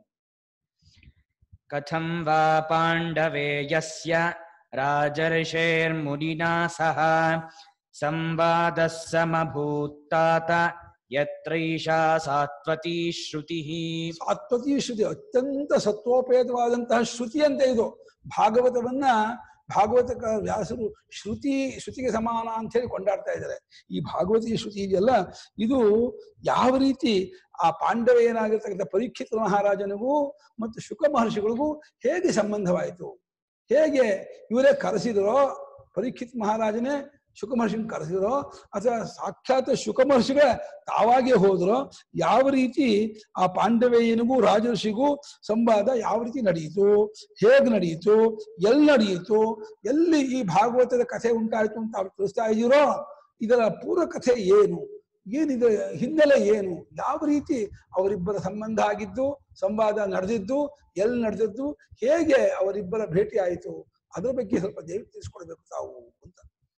कथं वा पाण्डवे यस्य राजर्षेर्मुनिना सह संवादः समभूत्तात यत्रैषा सात्वती श्रुतिः ಸಾತ್ವತಿ ಶ್ರುತಿ ಅತ್ಯಂತ ಸತ್ವೋಪೇತವಾದಂತಹ ಶ್ರುತಿ ಅಂತ ಇದು ಭಾಗವತವನ್ನ ಭಾಗವತ ವ್ಯಾಸರು ಶ್ರುತಿ ಶ್ರುತಿಗೆ ಸಮಾನ ಅಂತ ಹೇಳಿ ಕೊಂಡಾಡ್ತಾ ಇದ್ದಾರೆ ಈ ಭಾಗವತಿ ಶ್ರುತಿ ಇದೆಯಲ್ಲ ಇದು ಯಾವ ರೀತಿ ಆ ಪಾಂಡವ ಏನಾಗಿರ್ತಕ್ಕಂಥ ಪರೀಕ್ಷಿತ ಮಹಾರಾಜನಿಗೂ ಮತ್ತು ಶುಕ ಮಹರ್ಷಿಗಳಿಗೂ ಹೇಗೆ ಸಂಬಂಧವಾಯಿತು ಹೇಗೆ ಇವರೇ ಕರೆಸಿದರೋ ಪರೀಕ್ಷಿತ್ ಮಹಾರಾಜನೇ ಶುಕ ಮಹರ್ಷಿನ ಕರೆಸಿದರೋ ಅಥವಾ ಸಾಕ್ಷಾತ್ ಶುಕ ಮಹರ್ಷಿಗಳೇ ತಾವಾಗೇ ಹೋದ್ರೋ ಯಾವ ರೀತಿ ಆ ಪಾಂಡವೇಯನಿಗೂ ರಾಜರ್ಷಿಗೂ ಸಂವಾದ ಯಾವ ರೀತಿ ನಡೆಯಿತು ಹೇಗೆ ನಡೆಯಿತು ಎಲ್ಲಿ ನಡೆಯಿತು ಎಲ್ಲಿ ಈ ಭಾಗವತದ ಕಥೆ ಉಂಟಾಯಿತು ಅಂತ ಅವ್ರು ತಿಳಿಸ್ತಾ ಇದ್ದೀರೋ ಇದರ ಪೂರ್ವ ಕಥೆ ಏನು ಏನಿದೆ ಹಿನ್ನೆಲೆ ಏನು ಯಾವ ರೀತಿ ಅವರಿಬ್ಬರ ಸಂಬಂಧ ಆಗಿದ್ದು ಸಂವಾದ ನಡೆದಿದ್ದು ಎಲ್ಲಿ ನಡೆದಿದ್ದು ಹೇಗೆ ಅವರಿಬ್ಬರ ಭೇಟಿ ಆಯಿತು ಅದ್ರ ಬಗ್ಗೆ ಸ್ವಲ್ಪ ದಯವಿಟ್ಟು ತಿಳಿಸ್ಕೊಡ್ಬೇಕು ತಾವು ಅಂತ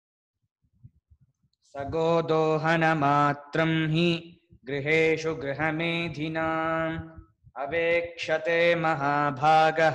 सगोदोहनमात्रं हि गृहेषु गृहमेधिनाम् अवेक्षते महाभागः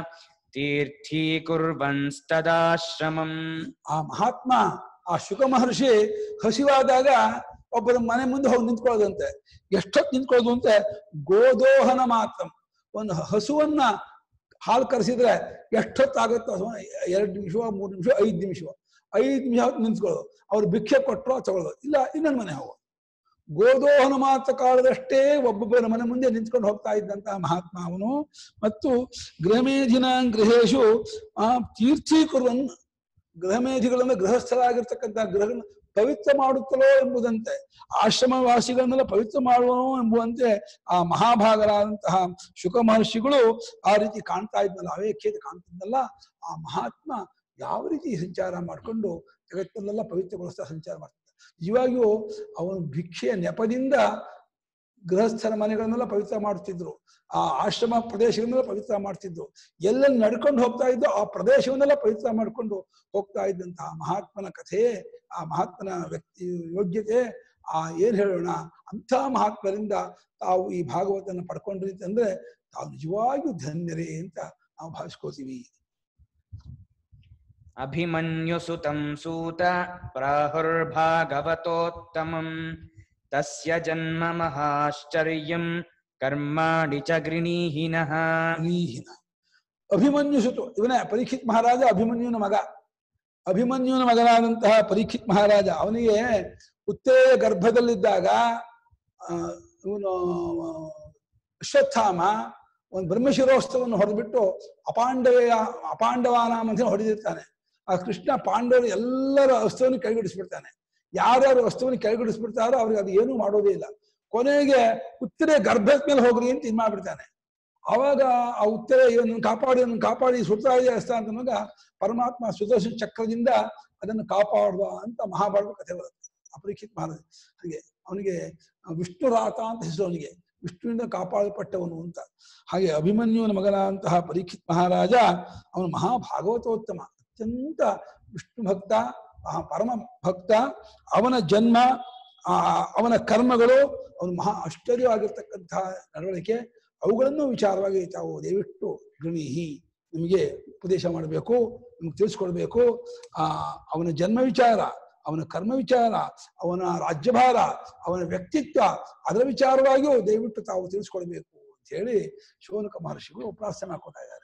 तीर्थीकुर्वंस्तदाश्रमम् ಆ ಮಹಾತ್ಮ ಆ ಶುಕ ಮಹರ್ಷಿ ಹಸಿವಾದಾಗ ಒಬ್ಬರ ಮನೆ ಮುಂದೆ ಹೋಗಿ ನಿಂತ್ಕೊಳ್ಳೋದಂತೆ ಎಷ್ಟೊತ್ತು ನಿಂತ್ಕೊಳ್ಳೋದು ಅಂತೆ ಗೋದೋಹನ ಮಾತ್ರ ಒಂದು ಹಸುವನ್ನ ಹಾಲು ಕರೆಸಿದ್ರೆ ಎಷ್ಟೊತ್ತಾಗುತ್ತೋ ಅಥವಾ ಎರಡು ನಿಮಿಷ ಮೂರು ನಿಮಿಷ ಐದು ನಿಮಿಷ ಐದು ನಿಮಿಷ ಹೊತ್ತು ನಿಂತ್ಕೊಳ್ಳೋದು ಅವ್ರು ಭಿಕ್ಷೆ ಕೊಟ್ಟರು ತಗೊಳ್ಳೋದು ಇಲ್ಲ ಇನ್ನೊಂದು ಮನೆ ಹೋಗೋದು ಗೋದೋಹನ ಮಾತ್ರ ಕಾಲದಷ್ಟೇ ಒಬ್ಬೊಬ್ಬರ ಮನೆ ಮುಂದೆ ನಿಂತ್ಕೊಂಡು ಹೋಗ್ತಾ ಇದ್ದಂತಹ ಮಹಾತ್ಮ ಅವನು ಮತ್ತು ಗೃಹಮೇಧಿನ ಗೃಹೇಶು ಆ ತೀರ್ಥೀಕುರ್ವನ್ ಗೃಹಮೇಧಿಗಳನ್ನ ಗೃಹಸ್ಥರಾಗಿರ್ತಕ್ಕಂಥ ಗೃಹ ಪವಿತ್ರ ಮಾಡುತ್ತಲೋ ಎಂಬುದಂತೆ ಆಶ್ರಮವಾಸಿಗಳನ್ನೆಲ್ಲ ಪವಿತ್ರ ಮಾಡುವನೋ ಎಂಬುವಂತೆ ಆ ಮಹಾಭಾಗರಾದಂತಹ ಶುಕ ಮಹರ್ಷಿಗಳು ಆ ರೀತಿ ಕಾಣ್ತಾ ಇದ್ನಲ್ಲ ಅವೇಖ್ಯತೆ ಕಾಣ್ತಿದ್ನಲ್ಲ ಆ ಮಹಾತ್ಮ ಯಾವ ರೀತಿ ಸಂಚಾರ ಮಾಡಿಕೊಂಡು ಜಗತ್ತನ್ನೆಲ್ಲ ಪವಿತ್ರಗೊಳಿಸ್ತಾ ಸಂಚಾರ ಮಾಡ್ತಿದ್ದ ನಿಜವಾಗಿಯೂ ಅವನು ಭಿಕ್ಷೆಯ ನೆಪದಿಂದ ಗೃಹಸ್ಥರ ಮನೆಗಳನ್ನೆಲ್ಲ ಪವಿತ್ರ ಮಾಡ್ತಿದ್ರು ಆ ಆಶ್ರಮ ಪ್ರದೇಶಗಳನ್ನೆಲ್ಲ ಪವಿತ್ರ ಮಾಡ್ತಿದ್ರು ಎಲ್ಲೆಲ್ಲಿ ನಡ್ಕೊಂಡು ಹೋಗ್ತಾ ಇದ್ದೋ ಆ ಪ್ರದೇಶವನ್ನೆಲ್ಲ ಪವಿತ್ರ ಮಾಡ್ಕೊಂಡು ಹೋಗ್ತಾ ಇದ್ದಂತಹ ಮಹಾತ್ಮನ ಕಥೆ ಆ ಮಹಾತ್ಮನ ವ್ಯಕ್ತಿ ಯೋಗ್ಯತೆ ಆ ಏನ್ ಹೇಳೋಣ ಅಂಥ ಮಹಾತ್ಮರಿಂದ ತಾವು ಈ ಭಾಗವತನ ಪಡ್ಕೊಂಡ್ರಿ ಅಂತಂದ್ರೆ ತಾವು ನಿಜವಾಗಿಯೂ ಧನ್ಯರೇ ಅಂತ ನಾವು ಭಾವಿಸ್ಕೋತೀವಿ अभिमन्युसुतं सूत प्राहुर्भागवतोत्तमम् तस्य जन्म महाश्चर्यं कर्माणि च गृणीहिनः ನೀಹಿನ ಅಭಿಮನ್ಯು ಸುತು ಇವನೇ ಪರೀಕ್ಷಿತ್ ಮಹಾರಾಜ ಅಭಿಮನ್ಯುನ ಮಗ ಅಭಿಮನ್ಯುನ ಮಗನಾದಂತಹ ಪರೀಕ್ಷಿತ್ ಮಹಾರಾಜ ಅವನಿಗೆ ಉತ್ತೇಯ ಗರ್ಭದಲ್ಲಿದ್ದಾಗ ಆ, ಇವನು ಅಶ್ವತ್ಥಾಮ ಒಂದು ಬ್ರಹ್ಮಶಿರೋತ್ಸವವನ್ನು ಹೊಡೆದ್ಬಿಟ್ಟು ಅಪಾಂಡವೆಯ ಅಪಾಂಡವಾನಾಮ ಅಂತ ಹೊಡೆದಿರ್ತಾನೆ ಆ ಕೃಷ್ಣ ಪಾಂಡವರು ಎಲ್ಲರ ವಸ್ತುವನ್ನು ಕೆಳಗಿಡಿಸ್ಬಿಡ್ತಾನೆ ಯಾರ್ಯಾರು ವಸ್ತುವನ್ನು ಕೆಳಗಿಡಿಸ್ಬಿಡ್ತಾರೋ ಅವ್ರಿಗೆ ಅದು ಏನೂ ಮಾಡೋದೇ ಇಲ್ಲ ಕೊನೆಗೆ ಉತ್ತರೆ ಗರ್ಭದ ಮೇಲೆ ಹೋಗ್ರಿ ಅಂತ ಇದು ಮಾಡ್ಬಿಡ್ತಾನೆ ಅವಾಗ ಆ ಉತ್ತರ ಇವನನ್ನು ಕಾಪಾಡಿ ಇವನನ್ನು ಕಾಪಾಡಿ ಸುತ್ತಾದಿ ಅಸ್ತ ಅಂತ ಮಗ ಪರಮಾತ್ಮ ಸುದರ್ಶನ ಚಕ್ರದಿಂದ ಅದನ್ನು ಕಾಪಾಡುವ ಅಂತ ಮಹಾಭಾರತ ಕಥೆ ಬರುತ್ತೆ ಅಪರೀಕ್ಷಿತ್ ಮಹಾರಾಜ ಹಾಗೆ ಅವನಿಗೆ ವಿಷ್ಣು ರಾತ ಅಂತ ಹೆಸರು ಅವನಿಗೆ ವಿಷ್ಣುವಿಂದ ಕಾಪಾಡಲ್ಪಟ್ಟವನು ಅಂತ ಹಾಗೆ ಅಭಿಮನ್ಯುವಿನ ಮಗನಾದಂತಹ ಪರೀಕ್ಷಿತ್ ಮಹಾರಾಜ ಅವನು ಮಹಾಭಾಗವತೋತ್ತಮ ಅತ್ಯಂತ ವಿಷ್ಣು ಭಕ್ತ ಆ ಪರಮ ಭಕ್ತ ಅವನ ಜನ್ಮ ಆ ಅವನ ಕರ್ಮಗಳು ಅವನು ಮಹಾ ಆಶ್ಚರ್ಯವಾಗಿರ್ತಕ್ಕಂತಹ ನಡವಳಿಕೆ ಅವುಗಳನ್ನು ವಿಚಾರವಾಗಿ ತಾವು ದಯವಿಟ್ಟು ಗೃಣಿಹಿ ನಿಮಗೆ ಉಪದೇಶ ಮಾಡಬೇಕು ನಿಮ್ಗೆ ತಿಳಿಸ್ಕೊಡ್ಬೇಕು ಆ ಅವನ ಜನ್ಮ ವಿಚಾರ ಅವನ ಕರ್ಮ ವಿಚಾರ ಅವನ ರಾಜ್ಯಭಾರ ಅವನ ವ್ಯಕ್ತಿತ್ವ ಅದರ ವಿಚಾರವಾಗಿಯೂ ದಯವಿಟ್ಟು ತಾವು ತಿಳಿಸ್ಕೊಡ್ಬೇಕು ಅಂತ ಹೇಳಿ ಶಿವನಕ ಮಹರ್ಷಿಗಳು ಪ್ರಾರ್ಥನೆ ಮಾಡ್ಕೊತಾ ಇದ್ದಾರೆ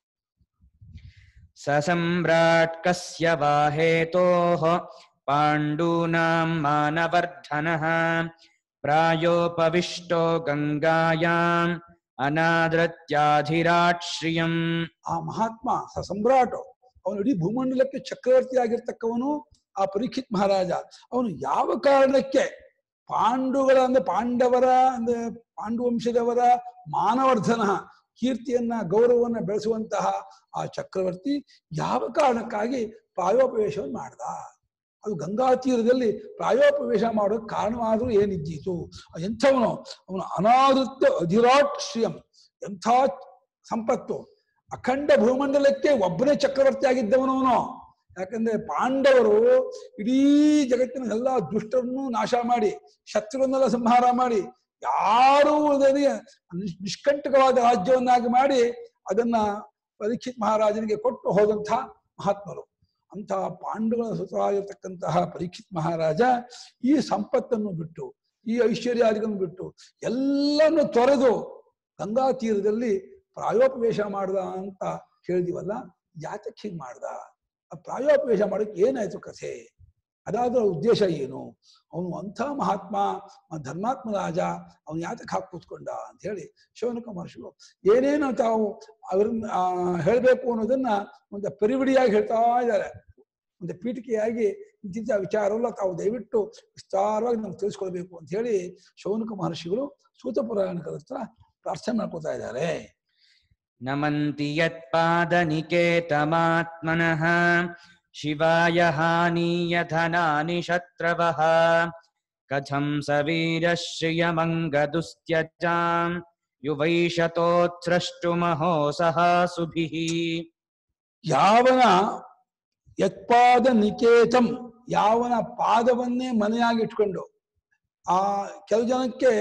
स सम्राट् कस्य वा हेतोः पाण्डूनां मानवर्धनः प्रायोपविष्टो गङ्गायाम् अनादृत्याधिराಟ್ ಶ್ರಿಯಂ ಆ ಮಹಾತ್ಮ ಸ ಸಮ್ರಾಟ್ ಅವನು ಇಡೀ ಭೂಮಂಡಲಕ್ಕೆ ಚಕ್ರವರ್ತಿ ಆಗಿರ್ತಕ್ಕವನು ಆ ಪರೀಕ್ಷಿತ್ ಮಹಾರಾಜ ಅವನು ಯಾವ ಕಾರಣಕ್ಕೆ ಪಾಂಡುಗಳ ಅಂದ್ರೆ ಪಾಂಡವರ ಅಂದ್ರೆ ಪಾಂಡುವಂಶದವರ ಮಾನವರ್ಧನ ಕೀರ್ತಿಯನ್ನ ಗೌರವವನ್ನ ಬೆಳೆಸುವಂತಹ ಆ ಚಕ್ರವರ್ತಿ ಯಾವ ಕಾರಣಕ್ಕಾಗಿ ಪ್ರಾಯೋಪವೇಶವನ್ನು ಮಾಡ್ದ ಅದು ಗಂಗಾ ತೀರದಲ್ಲಿ ಪ್ರಾಯೋಪವೇಶ ಮಾಡೋಕೆ ಕಾರಣವಾದರೂ ಏನಿದ್ದೀತು ಎಂಥವನು ಅವನು ಅನಾವೃತ್ತ ಅಧಿರಾಟ್ ಶ್ರಿಯಂ ಎಂಥ ಸಂಪತ್ತು ಅಖಂಡ ಭೂಮಂಡಲಕ್ಕೆ ಒಬ್ಬನೇ ಚಕ್ರವರ್ತಿ ಆಗಿದ್ದವನು ಅವನು ಯಾಕಂದ್ರೆ ಪಾಂಡವರು ಇಡೀ ಜಗತ್ತಿನ ಎಲ್ಲ ದುಷ್ಟರನ್ನು ನಾಶ ಮಾಡಿ ಶತ್ರುವನ್ನೆಲ್ಲ ಸಂಹಾರ ಮಾಡಿ ಯಾರೂ ಉಳಿದನೆ ನಿಷ್- ನಿಷ್ಕಂಟಕವಾದ ರಾಜ್ಯವನ್ನಾಗಿ ಮಾಡಿ ಅದನ್ನ ಪರೀಕ್ಷಿತ್ ಮಹಾರಾಜನಿಗೆ ಕೊಟ್ಟು ಹೋದಂಥ ಮಹಾತ್ಮರು ಅಂತಹ ಪಾಂಡವರ ಸುತರಾಗಿರ್ತಕ್ಕಂತಹ ಪರೀಕ್ಷಿತ್ ಮಹಾರಾಜ ಈ ಸಂಪತ್ತನ್ನು ಬಿಟ್ಟು ಈ ಐಶ್ವರ್ಯಾದಿಗಳನ್ನು ಬಿಟ್ಟು ಎಲ್ಲನ್ನು ತೊರೆದು ಗಂಗಾ ತೀರದಲ್ಲಿ ಪ್ರಾಯೋಪವೇಶ ಮಾಡ್ದ ಅಂತ ಹೇಳಿದಿವಲ್ಲ ಯಾತಕ್ಕೆ ಹೀಗೆ ಮಾಡ್ದ ಆ ಪ್ರಾಯೋಪವೇಶ ಮಾಡೋಕೆ ಏನಾಯ್ತು ಕಥೆ ಅದಾದ್ರ ಉದ್ದೇಶ ಏನು ಅವನು ಅಂಥ ಮಹಾತ್ಮ ಆ ಧರ್ಮಾತ್ಮ ರಾಜ ಅವನು ಯಾತಕ್ಕೆ ಹಾಕಿ ಕೂತ್ಕೊಂಡ ಅಂತ ಹೇಳಿ ಶಿವನಕ ಮಹರ್ಷಿಗಳು ಏನೇನು ತಾವು ಅವ್ರನ್ನ ಆ, ಹೇಳ್ಬೇಕು ಅನ್ನೋದನ್ನ ಒಂದು ಪರಿವಿಡಿಯಾಗಿ ಹೇಳ್ತಾ ಇದ್ದಾರೆ ಒಂದು ಪೀಠಿಕೆಯಾಗಿ ಇಂತಿಂಥ ವಿಚಾರವಲ್ಲ ತಾವು ದಯವಿಟ್ಟು ವಿಸ್ತಾರವಾಗಿ ನಮ್ಗೆ ತಿಳಿಸ್ಕೊಳ್ಬೇಕು ಅಂತ ಹೇಳಿ ಶೌನಕ ಮಹರ್ಷಿಗಳು ಸೂತ ಪುರಾಣಿಕರ ಹತ್ರ ಪ್ರಾರ್ಥನೆ ಮಾಡ್ಕೊತಾ ಇದ್ದಾರೆ नमन्ति यत्पादनिकेतमात्मनः शिवाय हानीयधनानि शत्रवः कथं स वीरश्रियमङ्गदुस्त्यजाम् युवैषतोत्स्रष्टुमहो सहासुभिः ಯಾವನ ಯತ್ಪಾದ ನಿಕೇತಂ ಯಾವನ ಪಾದವನ್ನೇ ಮನೆಯಾಗಿ ಇಟ್ಕೊಂಡು ಆ ಕೆಲವು ಜನಕ್ಕೆ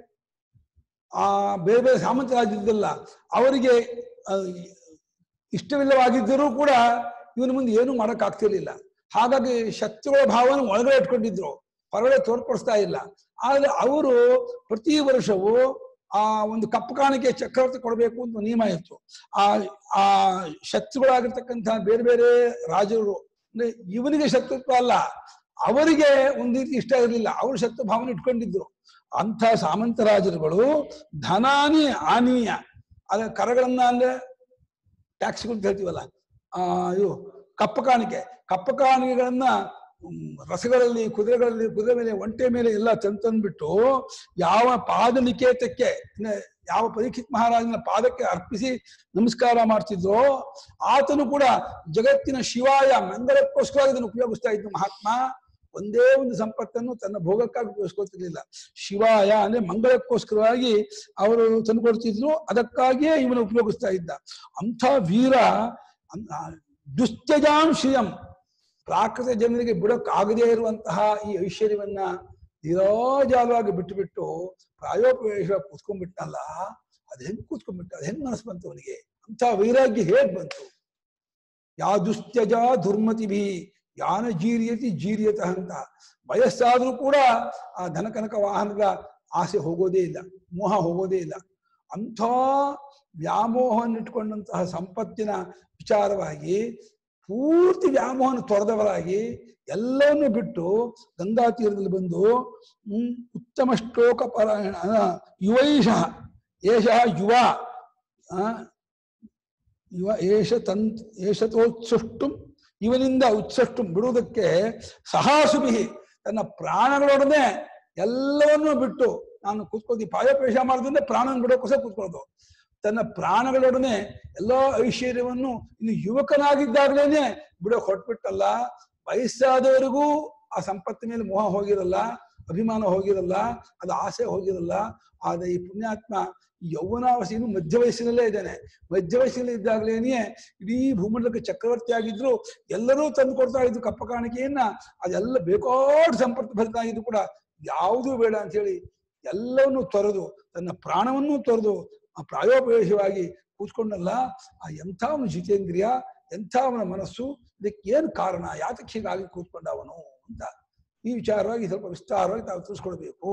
ಆ ಬೇರೆ ಬೇರೆ ಸಾಮಂತರಾಗಿದ್ದಲ್ಲ ಅವರಿಗೆ ಆ, ಇಷ್ಟವಿಲ್ಲವಾಗಿದ್ದರೂ ಕೂಡ ಇವನ ಮುಂದೆ ಏನು ಮಾಡೋಕ್ಕಾಗ್ತಿರ್ಲಿಲ್ಲ ಹಾಗಾಗಿ ಶತ್ರುಗಳ ಭಾವನ ಒಳಗಡೆ ಇಟ್ಕೊಂಡಿದ್ರು ಹೊರಗಡೆ ತೋರ್ಪಡಿಸ್ತಾ ಇಲ್ಲ ಆದ್ರೆ ಅವರು ಪ್ರತಿ ವರ್ಷವೂ ಆ ಒಂದು ಕಪ್ಪು ಕಾಣಿಕೆ ಚಕ್ರವರ್ತಿ ಕೊಡಬೇಕು ಅಂತ ನಿಯಮ ಇತ್ತು ಆ ಆ ಶತ್ರುಗಳಾಗಿರ್ತಕ್ಕಂತಹ ಬೇರೆ ಬೇರೆ ರಾಜರು ಅಂದ್ರೆ ಇವನಿಗೆ ಶತ್ರುತ್ವ ಅಲ್ಲ ಅವರಿಗೆ ಒಂದು ರೀತಿ ಇಷ್ಟ ಇರಲಿಲ್ಲ ಅವರು ಶತ್ರು ಭಾವನೆ ಇಟ್ಕೊಂಡಿದ್ರು ಅಂಥ ಸಾಮಂತ ರಾಜರುಗಳು ಧನಾನಿ ಆನೀಯ ಅದ ಕರಗಳನ್ನ ಅಂದ್ರೆ ಟ್ಯಾಕ್ಸ್ಗಳು ಅಂತ ಹೇಳ್ತೀವಲ್ಲ ಆ ಇವು ಕಪ್ಪ ಕಾಣಿಕೆ ಕಪ್ಪ ಕಾಣಿಕೆಗಳನ್ನ ಹ್ಮ್, ರಸಗಳಲ್ಲಿ ಕುದುರೆಗಳಲ್ಲಿ ಕುದುರೆ ಮೇಲೆ ಒಂಟೆ ಮೇಲೆ ಎಲ್ಲ ತಂದು ತಂದ್ಬಿಟ್ಟು ಯಾವ ಪಾದ ನಿಕೇತಕ್ಕೆ ಅಂದ್ರೆ ಯಾವ ಪರೀಕ್ಷಿತ್ ಮಹಾರಾಜನ ಪಾದಕ್ಕೆ ಅರ್ಪಿಸಿ ನಮಸ್ಕಾರ ಮಾಡ್ತಿದ್ರೋ ಆತನು ಕೂಡ ಜಗತ್ತಿನ ಶಿವಾಯ ಮಂಗಳಕ್ಕೋಸ್ಕರ ಇದನ್ನು ಉಪಯೋಗಿಸ್ತಾ ಇದ್ದ ಮಹಾತ್ಮ ಒಂದೇ ಒಂದು ಸಂಪತ್ತನ್ನು ತನ್ನ ಭೋಗಕ್ಕಾಗಿ ಉಪಯೋಗಿಸ್ಕೊತಿರ್ಲಿಲ್ಲ ಶಿವಾಯ ಅಂದ್ರೆ ಮಂಗಳಕ್ಕೋಸ್ಕರವಾಗಿ ಅವರು ತಂದುಕೊಡ್ತಿದ್ರು ಅದಕ್ಕಾಗಿಯೇ ಇವನು ಉಪಯೋಗಿಸ್ತಾ ಇದ್ದ ಅಂಥ ವೀರ ಅನ್- ಆ ದುಸ್ತ್ಯಜಾಂ ಶ್ರಿಯಂ ಪ್ರಾಕೃತ ಜನರಿಗೆ ಬಿಡಕ್ಕಾಗದೇ ಇರುವಂತಹ ಈ ಐಶ್ವರ್ಯವನ್ನ ನಿರಾಜಾಲವಾಗಿ ಬಿಟ್ಟು ಬಿಟ್ಟು ಪ್ರಾಯೋಪವೇಶ ಕೂತ್ಕೊಂಡ್ಬಿಟ್ಟನಲ್ಲ ಅದ್ ಹೆಂಗ್ ಕೂತ್ಕೊಂಡ್ಬಿಟ್ಟ ಅದ್ ಹೆಂಗ್ ಮನಸ್ಸು ಬಂತು ಅವನಿಗೆ ಅಂತ ವೈರಾಗ್ಯ ಹೇಗ್ ಬಂತು ಯಾ ದುಸ್ತ್ಯಜ ದುರ್ಮತಿಭಿ ಯಾನ ಜೀರಿಯತಿ ಜೀರಿಯತ ಅಂತ ವಯಸ್ಸಾದ್ರೂ ಕೂಡ ಆ ಧನಕನಕ ವಾಹನದ ಆಸೆ ಹೋಗೋದೇ ಇಲ್ಲ ಮೋಹ ಹೋಗೋದೇ ಇಲ್ಲ ಅಂಥ ವ್ಯಾಮೋಹವನ್ನಿಟ್ಕೊಂಡಂತಹ ಸಂಪತ್ತಿನ ವಿಚಾರವಾಗಿ ಪೂರ್ತಿ ವ್ಯಾಮೋಹನ ತೊರೆದವರಾಗಿ ಎಲ್ಲವನ್ನೂ ಬಿಟ್ಟು ಗಂಗಾ ತೀರದಲ್ಲಿ ಬಂದು ಹ್ಮ್ ಉತ್ತಮ ಶ್ಲೋಕ ಪರಾಯಣ ಯುವೈಷ ಏಷ ಯುವ ಆ, ಯುವ ಏಷ ತಂತ್ ಏಷತೋತ್ಸೃಷ್ಟು ಇವನಿಂದ ಉತ್ಸಷ್ಟು ಬಿಡುವುದಕ್ಕೆ ಸಹಾಸುಭಿ ತನ್ನ ಪ್ರಾಣಗಳೊಡನೆ ಎಲ್ಲವನ್ನೂ ಬಿಟ್ಟು ನಾನು ಕೂತ್ಕೊಳ್ತೀನಿ ಪಾಯಪೇಶ ಮಾಡಿದ್ರೆ ಪ್ರಾಣನ ಬಿಡೋಕ್ಕೋಸ್ಕರ ಕೂತ್ಕೊಳ್ಳೋದು ತನ್ನ ಪ್ರಾಣಗಳೊಡನೆ ಎಲ್ಲಾ ಐಶ್ವರ್ಯವನ್ನು ಇನ್ನು ಯುವಕನಾಗಿದ್ದಾಗಲೇನೆ ಬಿಡೋಕ್ ಹೊಟ್ಬಿಟ್ಟಲ್ಲ ವಯಸ್ಸಾದವರಿಗೂ ಆ ಸಂಪತ್ತಿನ ಮೇಲೆ ಮೋಹ ಹೋಗಿರಲ್ಲ ಅಭಿಮಾನ ಹೋಗಿರಲ್ಲ ಅದು ಆಸೆ ಹೋಗಿರಲ್ಲ ಆದ್ರೆ ಈ ಪುಣ್ಯಾತ್ಮ ಈ ಯೌವನಾವಸ್ಥೆಯನ್ನು ಮಧ್ಯ ವಯಸ್ಸಿನಲ್ಲೇ ಇದ್ದಾನೆ ಮಧ್ಯ ವಯಸ್ಸಿನಲ್ಲಿ ಇದ್ದಾಗಲೇನೆ ಇಡೀ ಭೂಮಂಡಲಕ್ಕೆ ಚಕ್ರವರ್ತಿ ಆಗಿದ್ರು ಎಲ್ಲರೂ ತಂದು ಕೊಡ್ತಾ ಇದ್ರು ಕಪ್ಪ ಕಾಣಿಕೆಯನ್ನ ಅದೆಲ್ಲ ಬೇಕಾಡ್ ಸಂಪತ್ತು ಭರಿತ ಆಗಿದ್ರು ಕೂಡ ಯಾವುದೂ ಬೇಡ ಅಂತ ಹೇಳಿ ಎಲ್ಲವನ್ನೂ ತೊರೆದು ತನ್ನ ಪ್ರಾಣವನ್ನೂ ತೊರೆದು ಆ ಪ್ರಾಯೋಪವೇಶವಾಗಿ ಕೂತ್ಕೊಂಡಲ್ಲ ಆ ಎಂಥವನು ಜಿತೇಂದ್ರಿಯ ಎಂಥವನ ಮನಸ್ಸು ಇದಕ್ಕೆ ಏನು ಕಾರಣ ಯಾತಕ್ಕೆ ಹೀಗಾಗಿ ಕೂತ್ಕೊಂಡ ಅವನು ಅಂತ ಈ ವಿಚಾರವಾಗಿ ಸ್ವಲ್ಪ ವಿಸ್ತಾರವಾಗಿ ತಾವು ತಿಳಿಸ್ಕೊಡ್ಬೇಕು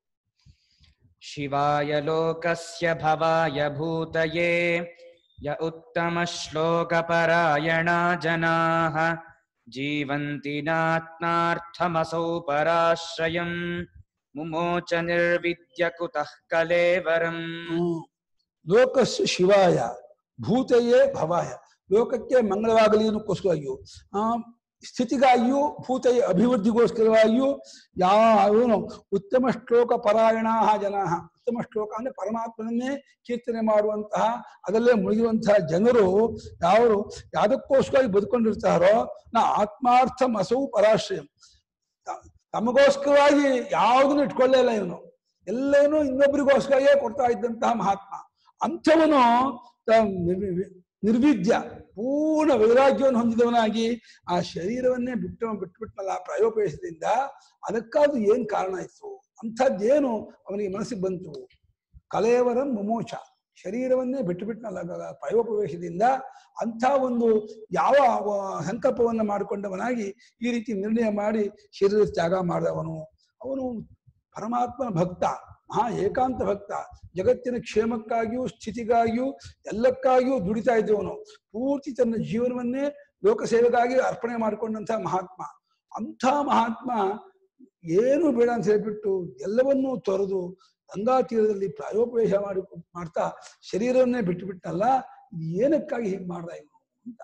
शिवाय लोकस्य भवाय भूतये य उत्तमश्लोकपरायणा जनाः जीवन्ति नात्मार्थमसौ पराश्रयम् मुमोच निर्विद्य कुतः कलेवरम् ಹ್ಮ್. ಲೋಕಸ್ಯ ಶಿವಾಯ ಭೂತಯೇ ಭವಾಯ ಲೋಕಕ್ಕೆ ಮಂಗಳವಾಗಲಿ ಅನ್ನೋಕ್ಕೋಸ್ಕರವಾಗಿಯೂ ಆ ಸ್ಥಿತಿಗಾಗಿಯೂ ಭೂತ ಅಭಿವೃದ್ಧಿಗೋಸ್ಕರವಾಗಿಯೂ ಯಾವನು ಉತ್ತಮ ಶ್ಲೋಕ ಪರಾಯಣ ಜನ ಉತ್ತಮ ಶ್ಲೋಕ ಅಂದ್ರೆ ಪರಮಾತ್ಮನನ್ನೇ ಕೀರ್ತನೆ ಮಾಡುವಂತಹ ಅದರಲ್ಲೇ ಮುಳುಗಿರುವಂತಹ ಜನರು ಯಾರು ಯಾವ್ದಕ್ಕೋಸ್ಕರ ಬದುಕೊಂಡಿರ್ತಾರೋ ನಾ ಆತ್ಮಾರ್ಥ ಮಸವು ಪರಾಶ್ರಯಂ ತ- ತಮಗೋಸ್ಕರವಾಗಿ ಯಾವುದನ್ನು ಇಟ್ಕೊಳ್ಳೇ ಇಲ್ಲ ಇವನು ಎಲ್ಲವನ್ನೂ ಇನ್ನೊಬ್ಬರಿಗೋಸ್ಕರವೇ ಕೊಡ್ತಾ ಇದ್ದಂತಹ ಮಹಾತ್ಮ ಅಂಥವನು ತ- ನಿರ್ವಿ- ವಿ- ನಿರ್ವಿದ್ಯ ಪೂರ್ಣ ವೈರಾಗ್ಯವನ್ನು ಹೊಂದಿದವನಾಗಿ ಆ ಶರೀರವನ್ನೇ ಬಿಟ್ಟು ಬಿಟ್ಬಿಟ್ನಲ್ಲ ಪ್ರಾಯೋಪೇಶದಿಂದ ಅದಕ್ಕಾದ್ರೂ ಏನ್ ಕಾರಣ ಇತ್ತು ಅಂಥದ್ದೇನು ಅವನಿಗೆ ಮನಸ್ಸಿಗೆ ಬಂತು ಕಲೇವರ ಮುಮೋಚ ಶರೀರವನ್ನೇ ಬಿಟ್ಟು ಬಿಟ್ನಲ್ಲ ಗ- ಪ್ರಾಯೋಪವೇಶದಿಂದ ಅಂಥ ಒಂದು ಯಾವ ವ- ಸಂಕಲ್ಪವನ್ನ ಮಾಡಿಕೊಂಡವನಾಗಿ ಈ ರೀತಿ ನಿರ್ಣಯ ಮಾಡಿ ಶರೀರ ತ್ಯಾಗ ಮಾಡಿದವನು ಅವನು ಪರಮಾತ್ಮನ ಭಕ್ತ ಮಹಾ ಏಕಾಂತ ಭಕ್ತ ಜಗತ್ತಿನ ಕ್ಷೇಮಕ್ಕಾಗಿಯೂ ಸ್ಥಿತಿಗಾಗಿಯೂ ಎಲ್ಲಕ್ಕಾಗಿಯೂ ದುಡಿತಾ ಇದ್ದವನು ಪೂರ್ತಿ ತನ್ನ ಜೀವನವನ್ನೇ ಲೋಕಸೇವೆಗಾಗಿ ಅರ್ಪಣೆ ಮಾಡಿಕೊಂಡಂತಹ ಮಹಾತ್ಮ ಅಂಥ ಮಹಾತ್ಮ ಏನು ಬೇಡ ಅಂತ ಹೇಳ್ಬಿಟ್ಟು ಎಲ್ಲವನ್ನೂ ತೊರೆದು ಗಂಗಾ ತೀರದಲ್ಲಿ ಪ್ರಾಯೋಪವೇಶ ಮಾಡಿ ಮಾಡ್ತಾ ಶರೀರವನ್ನೇ ಬಿಟ್ಟು ಬಿಟ್ಟನಲ್ಲ ಇದು ಏನಕ್ಕಾಗಿ ಹೀಗೆ ಮಾಡ್ದ ಇವನು ಅಂತ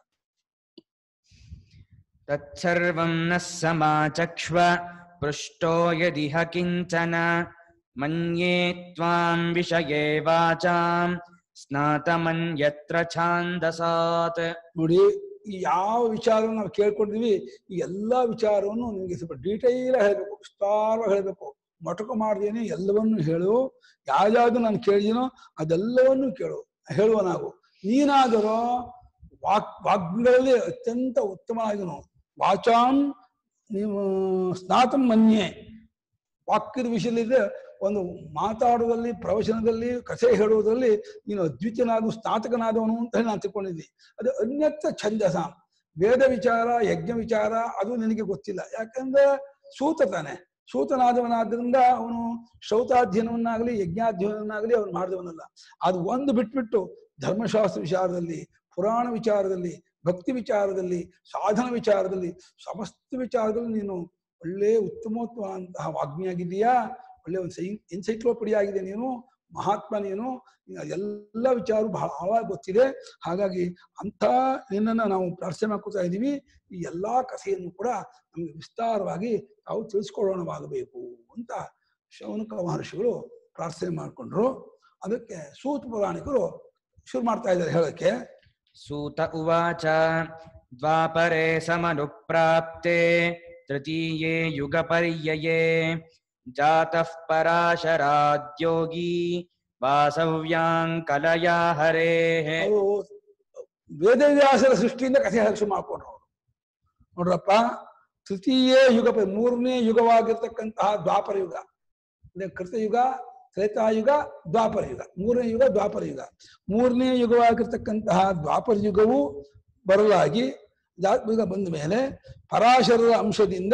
तत्सर्वं नः समाचक्ष्व पृष्टो यदिह किञ्चन मन्ये त्वां विषये वाचां स्नातमन्यत्र छान्दसात् ನೋಡಿ ಈ ಯಾವ ವಿಚಾರವನ್ನು ನಾವು ಕೇಳ್ಕೊಂಡಿದ್ವಿ ಈ ಎಲ್ಲಾ ವಿಚಾರವನ್ನು ನಿಮಗೆ ಸ್ವಲ್ಪ ಡೀಟೈಲ್ ಹೇಳಬೇಕು ವಿಸ್ತಾರವಾಗಿ ಹೇಳಬೇಕು ಮೊಟಕು ಮಾಡ್ದೇನೆ ಎಲ್ಲವನ್ನೂ ಹೇಳು ಯಾವ್ಯಾವ್ದು ನಾನು ಕೇಳಿದೀನೋ ಅದೆಲ್ಲವನ್ನೂ ಕೇಳು ಹೇಳುವ ನಾವು ನೀನಾದರೂ ವಾಕ್ ವಾಗ್ಗಳಲ್ಲಿ ಅತ್ಯಂತ ಉತ್ತಮನಾಗಿನು ವಾಚಾಂ ನೀವು ಸ್ನಾತಂ ಮನ್ಯೆ ವಾಕ್ಯದ ವಿಷಯದಲ್ಲಿ ಒಂದು ಮಾತಾಡುವುದರಲ್ಲಿ ಪ್ರವಚನದಲ್ಲಿ ಕಥೆ ಹೇಳುವುದರಲ್ಲಿ ನೀನು ಅದ್ವಿತೀಯನಾದ ಸ್ನಾತಕನಾದವನು ಅಂತ ಹೇಳಿ ನಾನು ತಿಳ್ಕೊಂಡಿದ್ದೆ ಅದು ಅನ್ಯತ್ರ ಛಂದಸ ವೇದ ವಿಚಾರ ಯಜ್ಞ ವಿಚಾರ ಅದು ನಿನಗೆ ಗೊತ್ತಿಲ್ಲ ಯಾಕಂದ್ರೆ ಸೂತ ತಾನೆ ಸೂತನಾದವನಾದ್ರಿಂದ ಅವನು ಶ್ರೌತಾಧ್ಯಯನವನ್ನಾಗಲಿ ಯಜ್ಞಾಧ್ಯಯನವನ್ನಾಗಲಿ ಅವನು ಮಾಡಿದವನಲ್ಲ ಅದು ಒಂದು ಬಿಟ್ಬಿಟ್ಟು ಧರ್ಮಶಾಸ್ತ್ರ ವಿಚಾರದಲ್ಲಿ ಪುರಾಣ ವಿಚಾರದಲ್ಲಿ ಭಕ್ತಿ ವಿಚಾರದಲ್ಲಿ ಸಾಧನ ವಿಚಾರದಲ್ಲಿ ಸಮಸ್ತ ವಿಚಾರದಲ್ಲಿ ನೀನು ಒಳ್ಳೆ ಉತ್ತಮೋತ್ತಮವಂತಹ ವಾಗ್ಮಿಯಾಗಿದೆಯಾ ಒಳ್ಳೆ ಒಂದು ಸೈ ಎನ್ಸೈಕ್ಲೋಪಿಡಿಯಾ ಆಗಿದೆ ನೀನು ಮಹಾತ್ಮ ನೀನು ನಿನ್ನ ಎಲ್ಲ ವಿಚಾರ ಬಹಳ ಆಳವಾಗಿ ಗೊತ್ತಿದೆ ಹಾಗಾಗಿ ಅಂಥ ನಿನ್ನನ್ನು ನಾವು ಪ್ರಾರ್ಥನೆ ಮಾಡ್ಕೊತಾ ಇದ್ದೀವಿ ಈ ಎಲ್ಲಾ ಕಥೆಯನ್ನು ಕೂಡ ನಮಗೆ ವಿಸ್ತಾರವಾಗಿ ತಾವು ತಿಳಿಸ್ಕೊಳ್ಳೋಣವಾಗಬೇಕು ಅಂತ ಶೌನಕ ಮಹರ್ಷಿಗಳು ಪ್ರಾರ್ಥನೆ ಮಾಡಿಕೊಂಡ್ರು ಅದಕ್ಕೆ ಸೂತ ಪುರಾಣಿಕರು ಶುರು ಮಾಡ್ತಾ ಇದ್ದಾರೆ ಹೇಳಕ್ಕೆ सूत उवाच द्वापरे समनुप्राप्ते तृतीये युगपर्यये जातः पराशराद्योगी वासव्याङ्कलया हरेः ಅವರು ವೇದವ್ಯಾಸರ ಸೃಷ್ಟಿಯಿಂದ ಕಥೆ ಹೇಳಕ್ ಶುರು ಮಾಡ್ಕೊಂಡ್ರು ಅವರು ನೋಡ್ರಪ್ಪ ತೃತೀಯ ಯುಗ ಪ- ಮೂರನೇ ಯುಗವಾಗಿರ್ತಕ್ಕಂತಹ ದ್ವಾಪರ ಯುಗ ಅಂದ್ರೆ ಕೃತಯುಗ ತ್ರೇತಾಯುಗ ದ್ವಾಪರ ಯುಗ ಮೂರನೇ ಯುಗ ದ್ವಾಪರ ಯುಗ ಮೂರನೇ ಯುಗವಾಗಿರ್ತಕ್ಕಂತಹ ದ್ವಾಪರ ಯುಗವು ಬರಲಾಗಿ ಯುಗ ಬಂದ ಮೇಲೆ ಪರಾಶರರ ಅಂಶದಿಂದ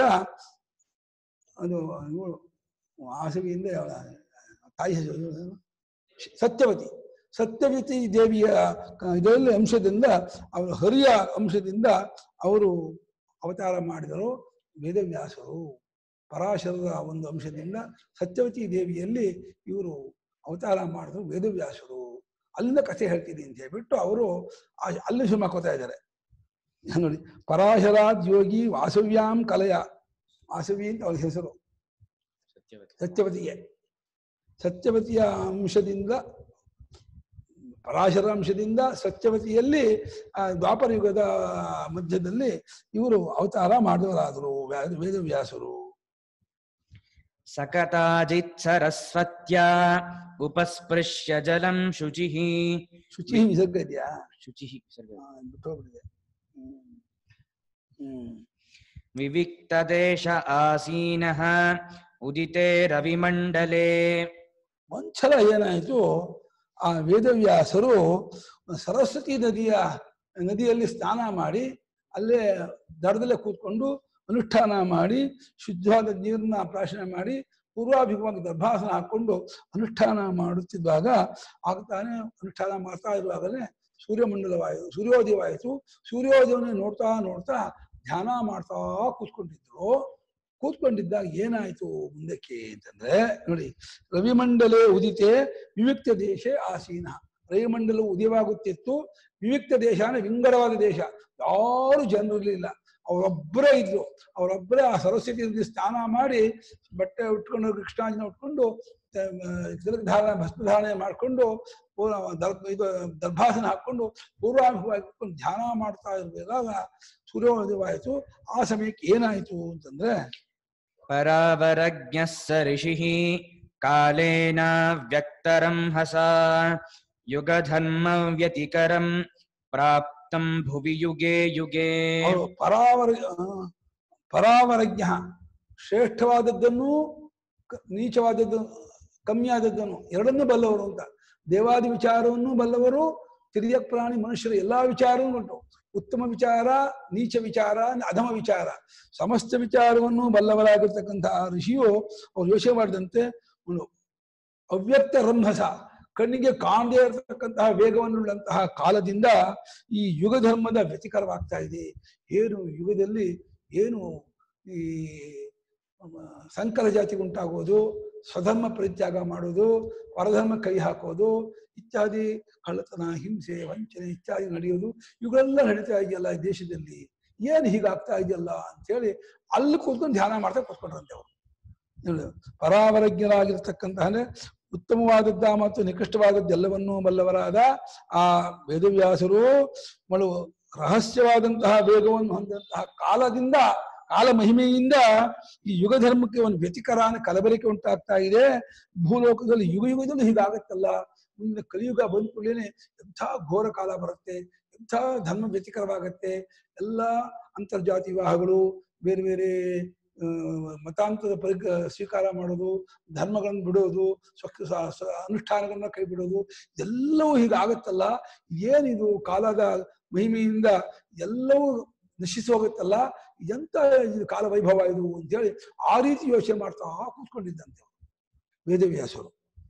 ಅದು ಇವಳು ವಾಸವಿಯಿಂದ ಅವಳ ತಾಯಿ ಹೆಸರು ಏನು? ಸತ್ಯವತಿ ಸತ್ಯವತಿ ದೇವಿಯ ಕ- ಇದರಲ್ಲಿ ಅಂಶದಿಂದ ಅವರು ಹರಿಯ ಅಂಶದಿಂದ ಅವರು ಅವತಾರ ಮಾಡಿದರು ವೇದವ್ಯಾಸರು ಪರಾಶರರ ಒಂದು ಅಂಶದಿಂದ ಸತ್ಯವತಿ ದೇವಿಯಲ್ಲಿ ಇವರು ಅವತಾರ ಮಾಡಿದ್ರು ವೇದವ್ಯಾಸರು ಅಲ್ಲಿಂದ ಕಥೆ ಹೇಳ್ತೀನಿ ಅಂತ ಹೇಳ್ಬಿಟ್ಟು ಅವರು ಆ- ಅಲ್ಲಿ ಶುರು ಮಾಡ್ಕೋತಾ ಇದ್ದಾರೆ ನೋಡಿ ಪರಾಶರಾದ್ ಯೋಗಿ ವಾಸವ್ಯಾಂ ಕಲೆಯ ವಾಸವಿ ಅಂತ ಅವಳ ಹೆಸರು ಸತ್ಯವತಿಗೆ ಸತ್ಯವತಿಯ ಅಂಶದಿಂದ ಪರಾಶರ ಅಂಶದಿಂದ ಸತ್ಯವತಿಯಲ್ಲಿ ಆ, ದ್ವಾಪರ ಯುಗದ ಮಧ್ಯದಲ್ಲಿ ಇವರು ಅವತಾರ ಮಾಡಿದವರಾದರು ವ್ಯಾ- ವೇದವ್ಯಾಸರು सकताजित् सरस्वत्या उपस्पृश्य जलं शुचिः ಶುಚಿ ವಿಸರ್ಗ ಇದೆಯಾ शुचिः विसर्ग ಆ, ಬಿಟ್ಟೋಗ್ಬಿಟ್ಟಿದೆ ಹ್ಮ್. ಹ್ಮ್ विविक्तदेश आसीनः उदिते रविमण्डले ಒಂದ್ಸಲ ಏನಾಯಿತು ಆ ವೇದವ್ಯಾಸರು ಸರಸ್ವತಿ ನದಿಯ ನದಿಯಲ್ಲಿ ಸ್ನಾನ ಮಾಡಿ ಅಲ್ಲೇ ದಡದಲ್ಲೇ ಕೂತ್ಕೊಂಡು ಅನುಷ್ಠಾನ ಮಾಡಿ ಶುದ್ಧವಾದ ನೀರನ್ನ ಪ್ರಾಶನ ಮಾಡಿ ಪೂರ್ವಾಭಿಮುಖವಾಗಿ ಗರ್ಭಾಸನ ಹಾಕೊಂಡು ಅನುಷ್ಠಾನ ಮಾಡುತ್ತಿದ್ದಾಗ ಆಗ್ತಾನೆ ಅನುಷ್ಠಾನ ಮಾಡ್ತಾ ಇರುವಾಗಲೇ ಸೂರ್ಯಮಂಡಲವಾಯಿತು ಸೂರ್ಯೋದಯವಾಯಿತು ಸೂರ್ಯೋದಯವನ್ನೇ ನೋಡ್ತಾ ನೋಡ್ತಾ ಧ್ಯಾನ ಮಾಡ್ತಾ ಕೂತ್ಕೊಂಡಿದ್ರು ಕೂತ್ಕೊಂಡಿದ್ದಾಗ ಏನಾಯ್ತು ಮುಂದಕ್ಕೆ ಅಂತಂದ್ರೆ ನೋಡಿ ರವಿಮಂಡಲೇ ಉದಿತೆ ವಿವಿಕ್ತ ದೇಶ ಆಸೀನ ರವಿಮಂಡಲವು ಉದಯವಾಗುತ್ತಿತ್ತು ವಿವಿಕ್ತ ದೇಶ ಅಂದ್ರೆ ವಿಂಗಡವಾದ ದೇಶ ಯಾರು ಜನರಿರ್ಲಿಲ್ಲ ಅವರೊಬ್ಬರೇ ಇದ್ರು ಅವರೊಬ್ಬರೇ ಆ ಸರಸ್ವತಿ ನದಿ ಸ್ನಾನ ಮಾಡಿ ಬಟ್ಟೆ ಉಟ್ಕೊಂಡು ಕೃಷ್ಣಾಜಿನ ಉಟ್ಕೊಂಡು ತಿಲಕ ಧಾರಣ ಭಸ್ಮಧಾರಣೆ ಮಾಡಿಕೊಂಡು ಪೂರ್ವ ದರ್ ಇದು ದರ್ಭಾಸನ ಹಾಕೊಂಡು ಪೂರ್ವಾಭಿವಾಗಿ ಕೂತ್ಕೊಂಡು ಧ್ಯಾನ ಮಾಡ್ತಾ ಇರಬೇಕಾಗ ಸೂರ್ಯೋದಯವಾಯಿತು ಆ ಸಮಯಕ್ಕೆ ಏನಾಯಿತು ಅಂತಂದ್ರೆ परावरज्ञः स ऋषिः कालेन व्यक्तरं हसा युगधर्मव्यतिकरं प्राप्तं भुवि युगे युगे ಅವರು ಪರಾವರ ಆ, ಪರಾವರಜ್ಞ ಶ್ರೇಷ್ಠವಾದದ್ದನ್ನು ಕ- ನೀಚವಾದದ್ದು ಕಮ್ಮಿಯಾದದ್ದನ್ನು ಎರಡನ್ನೂ ಬಲ್ಲವರು ಅಂತ ದೇವಾದಿ ವಿಚಾರವನ್ನು ಬಲ್ಲವರು ತಿರ್ಯಕ್ ಪ್ರಾಣಿ ಮನುಷ್ಯರ ಎಲ್ಲಾ ವಿಚಾರವೂ ಉಂಟು ಉತ್ತಮ ವಿಚಾರ ನೀಚ ವಿಚಾರ ಅಧಮ ವಿಚಾರ ಸಮಸ್ತ ವಿಚಾರವನ್ನು ಬಲ್ಲವರಾಗಿರ್ತಕ್ಕಂತಹ ಋಷಿಯು ಅವ್ರು ಯೋಚನೆ ಮಾಡಿದಂತೆ ಒಂದು ಅವ್ಯಕ್ತ ರಂಭಸ ಕಣ್ಣಿಗೆ ಕಾಣದೇ ಇರತಕ್ಕಂತಹ ವೇಗವನ್ನುಳ್ಳಂತಹ ಕಾಲದಿಂದ ಈ ಯುಗ ಧರ್ಮದ ವ್ಯತಿಕರವಾಗ್ತಾ ಇದೆ ಏನು ಯುಗದಲ್ಲಿ ಏನು ಈ ಅಹ್, ಸಂಕರ ಜಾತಿಗೆ ಉಂಟಾಗೋದು ಸ್ವಧರ್ಮ ಪರಿತ್ಯಾಗ ಮಾಡೋದು ಪರಧರ್ಮ ಕೈ ಹಾಕೋದು ಇತ್ಯಾದಿ ಕಳ್ಳತನ ಹಿಂಸೆ ವಂಚನೆ ಇತ್ಯಾದಿ ನಡೆಯೋದು ಇವುಗಳೆಲ್ಲ ನಡೀತಾ ಇದೆಯಲ್ಲ ಈ ದೇಶದಲ್ಲಿ ಏನು ಹೀಗಾಗ್ತಾ ಇದೆಯಲ್ಲ ಅಂತೇಳಿ ಅಲ್ಲಿ ಕೂತ್ಕೊಂಡು ಧ್ಯಾನ ಮಾಡ್ತಾ ಕೂತ್ಕೊಂಡ್ರಂತೆ ಅವರು ಹೇಳು, ಪರಾವರಜ್ಞರಾಗಿರ್ತಕ್ಕಂತಹ ಅಂದ್ರೆ ಉತ್ತಮವಾದದ್ದ ಮತ್ತು ನಿಕೃಷ್ಟವಾದದ್ದೆಲ್ಲವನ್ನೂ ಬಲ್ಲವರಾದ ಆ ವೇದವ್ಯಾಸರು ಮಳು ರಹಸ್ಯವಾದಂತಹ ವೇಗವನ್ನು ಹೊಂದಂತಹ ಕಾಲದಿಂದ ಕಾಲ ಮಹಿಮೆಯಿಂದ ಈ ಯುಗ ಧರ್ಮಕ್ಕೆ ಒಂದು ವ್ಯತಿಕರಾನ ಕಲಬೆರಕೆ ಉಂಟಾಗ್ತಾ ಇದೆ ಭೂಲೋಕದಲ್ಲಿ ಯುಗ ಯುಗದಲ್ಲಿ ಹೀಗಾಗತ್ತಲ್ಲ ಮುಂದೆ ಕಲಿಯುಗ ಬಂದ ಕೂಡಲೇ ಎಂಥ ಘೋರ ಕಾಲ ಬರುತ್ತೆ ಎಂಥ ಧರ್ಮ ವ್ಯತಿಕರವಾಗತ್ತೆ ಎಲ್ಲ ಅಂತರ್ಜಾತಿ ವಿವಾಹಗಳು ಬೇರೆ ಬೇರೆ ಆ, ಮತಾಂತರ ಪರಿ ಸ್ವೀಕಾರ ಮಾಡೋದು ಧರ್ಮಗಳನ್ನು ಬಿಡೋದು ಸ್ವ ಸ- ಸ- ಅನುಷ್ಠಾನಗಳನ್ನ ಕೈ ಬಿಡೋದು ಎಲ್ಲವೂ ಹೀಗಾಗತ್ತಲ್ಲ ಏನಿದು ಕಾಲದ ಮಹಿಮೆಯಿಂದ ಎಲ್ಲವೂ ನಶಿಸಿ ಹೋಗುತ್ತಲ್ಲ ಎಂತ ಇದು ಕಾಲ ವೈಭವ ಇದು ಅಂತೇಳಿ ಆ ರೀತಿ ಯೋಚನೆ ಮಾಡ್ತಾ ಕೂತ್ಕೊಂಡಿದ್ದಂತೆ ಅವ್ರು. ವೇದವ್ಯಾಸರು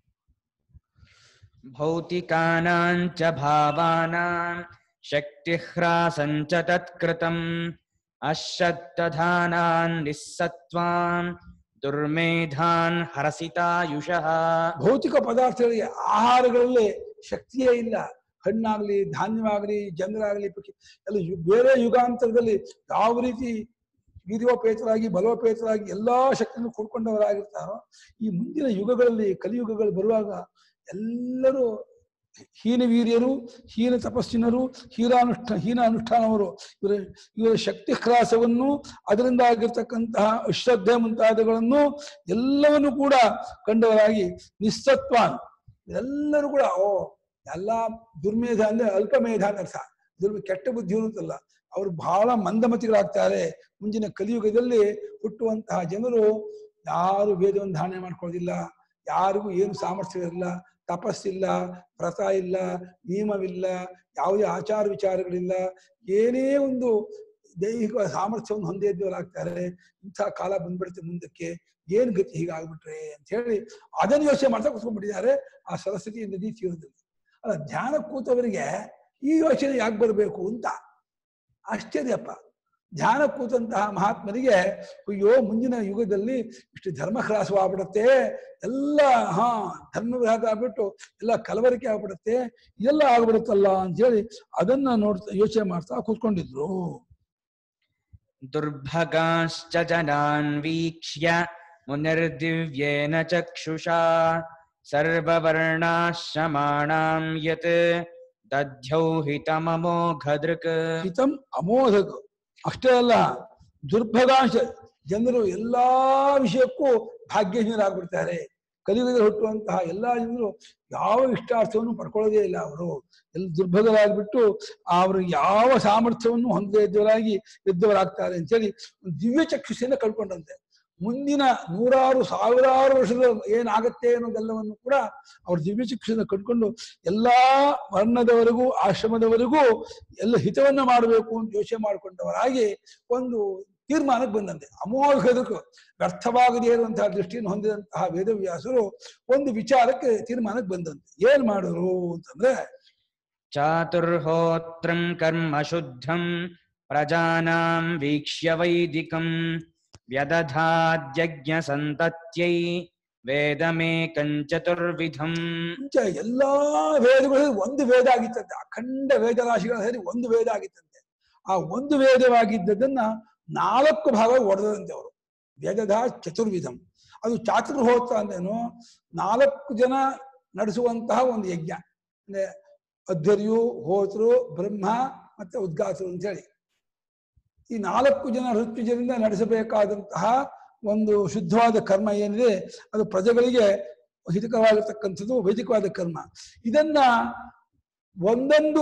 भौतिकानां च भावानां शक्तिह्रासं च तत्कृतम् अश्रद्धधानान् निःसत्त्वां दुर्मेधान् हरसितायुषः ಭೌತಿಕ ಪದಾರ್ಥಗಳಿಗೆ ಆಹಾರಗಳಲ್ಲಿ ಶಕ್ತಿಯೇ ಇಲ್ಲ ಹಣ್ಣಾಗ್ಲಿ ಧಾನ್ಯವಾಗ್ಲಿ ಜನರಾಗ್ಲಿ ಪಕ್ಷಿ ಎಲ್ಲ ಯು- ಬೇರೆ ಯುಗಾಂತರದಲ್ಲಿ ಯಾವ ರೀತಿ ವೀರ್ಯೋಪೇತರಾಗಿ ಬಲೋಪೇತರಾಗಿ ಎಲ್ಲಾ ಶಕ್ತಿಯನ್ನು ಕೂಡ್ಕೊಂಡವರಾಗಿರ್ತಾರೋ ಈ ಮುಂದಿನ ಯುಗಗಳಲ್ಲಿ ಕಲಿಯುಗಗಳು ಬರುವಾಗ ಎಲ್ಲರೂ ಹೀನ ವೀರ್ಯರು ಹೀನ ತಪಸ್ಸಿನರು ಹೀನಾನುಷ್ಠ ಹೀನ ಅನುಷ್ಠಾನವರು ಇವರ ಇವರ ಶಕ್ತಿ ಕ್ರಾಸವನ್ನು ಅದರಿಂದ ಆಗಿರ್ತಕ್ಕಂತಹ ಅಶ್ರದ್ಧೆ ಮುಂತಾದವುಗಳನ್ನು ಎಲ್ಲವನ್ನು ಕೂಡ ಕಂಡವರಾಗಿ ನಿಸ್ಸತ್ವಾನ್ ಎಲ್ಲರೂ ಕೂಡ ಓ ಎಲ್ಲ ದುರ್ಮೇಧ ಅಂದ್ರೆ ಅಲ್ಪಮೇಧ ಅಂತ ಅರ್ಥ ದುರ್ಮ ಕೆಟ್ಟ ಬುದ್ಧಿ ಇರುತ್ತಲ್ಲ ಅವರು ಬಹಳ ಮಂದಮತಿಗಳಾಗ್ತಾರೆ ಮುಂದಿನ ಕಲಿಯುಗದಲ್ಲಿ ಹುಟ್ಟುವಂತಹ ಜನರು ಯಾರು ವೇದವನ್ನು ಧಾರಣೆ ಮಾಡ್ಕೊಳ್ಳೋದಿಲ್ಲ ಯಾರಿಗೂ ಏನು ಸಾಮರ್ಥ್ಯ ಇಲ್ಲ ತಪಸ್ಸಿಲ್ಲ ವ್ರತ ಇಲ್ಲ ನಿಯಮವಿಲ್ಲ ಯಾವುದೇ ಆಚಾರ ವಿಚಾರಗಳಿಲ್ಲ ಏನೇ ಒಂದು ದೈಹಿಕ ಸಾಮರ್ಥ್ಯವನ್ನು ಹೊಂದೇ ಇದ್ದವರಾಗ್ತಾರೆ ಇಂಥ ಕಾಲ ಬಂದ್ಬಿಡುತ್ತೆ ಮುಂದಕ್ಕೆ ಏನ್ ಗತಿ ಹೀಗಾಗ್ಬಿಟ್ರೆ ಅಂತ ಹೇಳಿ ಅದನ್ನು ಯೋಚನೆ ಮಾಡ್ತಾ ಕುತ್ಕೊಂಡ್ಬಿಟ್ಟಿದ್ದಾರೆ ಆ ಸರಸ್ವತಿ ನದಿ ತೀರದಲ್ಲಿ ಅಲ್ಲ ಧ್ಯಾನ ಕೂತವರಿಗೆ ಈ ಯೋಚನೆ ಯಾಕೆ ಬರಬೇಕು ಅಂತ ಆಶ್ಚರ್ಯಪ್ಪ ಧ್ಯಾನ ಕೂತಂತಹ ಮಹಾತ್ಮರಿಗೆ ಅಯ್ಯೋ ಮುಂದಿನ ಯುಗದಲ್ಲಿ ಇಷ್ಟು ಧರ್ಮ ಆಗ್ಬಿಡುತ್ತೆ ಎಲ್ಲ ಹಾ ಧರ್ಮ ವಿಘಾತ ಆಗ್ಬಿಟ್ಟು ಎಲ್ಲ ಕಲವರಿಕೆ ಆಗ್ಬಿಡುತ್ತೆ ಇದೆಲ್ಲ ಆಗ್ಬಿಡುತ್ತಲ್ಲ ಅಂತ ಹೇಳಿ ಅದನ್ನ ನೋಡ್ತಾ ಯೋಚನೆ ಮಾಡ್ತಾ ಕೂತ್ಕೊಂಡಿದ್ರು दुर्भगाश्च जनान् वीक्ष्य मुनिर्दिव्येन चक्षुषा सर्ववर्णाश्रमाणां यत् दध्यौ हितममोघदृक् ಹಿತಂ ಅಮೋಘಕ ಅಷ್ಟೇ ಅಲ್ಲ ದುರ್ಭಗಾಂಶ ಜನರು ಎಲ್ಲಾ ವಿಷಯಕ್ಕೂ ಭಾಗ್ಯಹೀನರಾಗ್ಬಿಡ್ತಾರೆ ಕಲಿಯುಗದಲ್ಲಿ ಹುಟ್ಟುವಂತಹ ಎಲ್ಲಾ ಜನರು ಯಾವ ಇಷ್ಟಾರ್ಥವನ್ನು ಪಡ್ಕೊಳ್ಳೋದೇ ಇಲ್ಲ ಅವರು ಎಲ್ಲ ದುರ್ಭಗರಾಗ್ಬಿಟ್ಟು ಅವರು ಯಾವ ಸಾಮರ್ಥ್ಯವನ್ನು ಹೊಂದದೇ ಇದ್ದವರಾಗಿ ಇದ್ದವರಾಗ್ತಾರೆ ಅಂತೇಳಿ ಒಂದು ದಿವ್ಯ ಚಕ್ಷುಷಿಯಿಂದ ಕಳ್ಕೊಂಡಂತೆ ಮುಂದಿನ ನೂರಾರು ಸಾವಿರಾರು ವರ್ಷದ ಏನಾಗತ್ತೆ ಅನ್ನೋದೆಲ್ಲವನ್ನು ಕೂಡ ಅವ್ರ ದಿವ್ಯ ಚಕ್ಷುಷಿಯಿಂದ ಕಟ್ಕೊಂಡು ಎಲ್ಲಾ ವರ್ಣದವರೆಗೂ ಆಶ್ರಮದವರೆಗೂ ಎಲ್ಲ ಹಿತವನ್ನ ಮಾಡಬೇಕು ಅಂತ ಯೋಚನೆ ಮಾಡಿಕೊಂಡವರಾಗಿ ಒಂದು ತೀರ್ಮಾನಕ್ಕೆ ಬಂದಂತೆ ಅಮೋಘದಕ್ಕೂ ವ್ಯರ್ಥವಾಗದೇ ಇರುವಂತಹ ದೃಷ್ಟಿಯನ್ನು ಹೊಂದಿದಂತಹ ವೇದವ್ಯಾಸರು ಒಂದು ವಿಚಾರಕ್ಕೆ ತೀರ್ಮಾನಕ್ಕೆ ಬಂದಂತೆ ಏನ್ ಮಾಡಿದ್ರು ಅಂತಂದ್ರೆ चातुर्होत्रं कर्म शुद्धं प्रजानां वीक्ष्य वैदिकं व्यदधाद्यज्ञसन्तत्यै वेदमेकं चतुर्विधम् ಮುಂಚೆ ಎಲ್ಲಾ ವೇದಗಳು ಒಂದು ವೇದ ಆಗಿತ್ತಂತೆ ಅಖಂಡ ವೇದ ರಾಶಿಗಳ ಸೇರಿ ಒಂದು ವೇದ ಆಗಿತ್ತಂತೆ ಆ ಒಂದು ವೇದವಾಗಿದ್ದದನ್ನ ನಾಲ್ಕು ಭಾಗ ಒಡೆದಂತೆ ಅವರು ವೇದಧ ಚತುರ್ವಿಧಂ ಅದು ಚಾತುರ್ಹೋತ್ರ ಅಂದೇನು ನಾಲ್ಕು ಜನ ನಡೆಸುವಂತಹ ಒಂದು ಯಜ್ಞ ಅಂದ್ರೆ ಅಧ್ಯರ್ಯು ಹೋತೃ ಬ್ರಹ್ಮ ಮತ್ತೆ ಉದ್ಗಾತರು ಅಂತೇಳಿ ಈ ನಾಲ್ಕು ಜನ ಋತ್ವಿಜರಿಂದ ನಡೆಸಬೇಕಾದಂತಹ ಒಂದು ಶುದ್ಧವಾದ ಕರ್ಮ ಏನಿದೆ ಅದು ಪ್ರಜೆಗಳಿಗೆ ಹಿತಕರವಾಗಿರ್ತಕ್ಕಂಥದ್ದು ವೈದಿಕವಾದ ಕರ್ಮ ಇದನ್ನ ಒಂದೊಂದು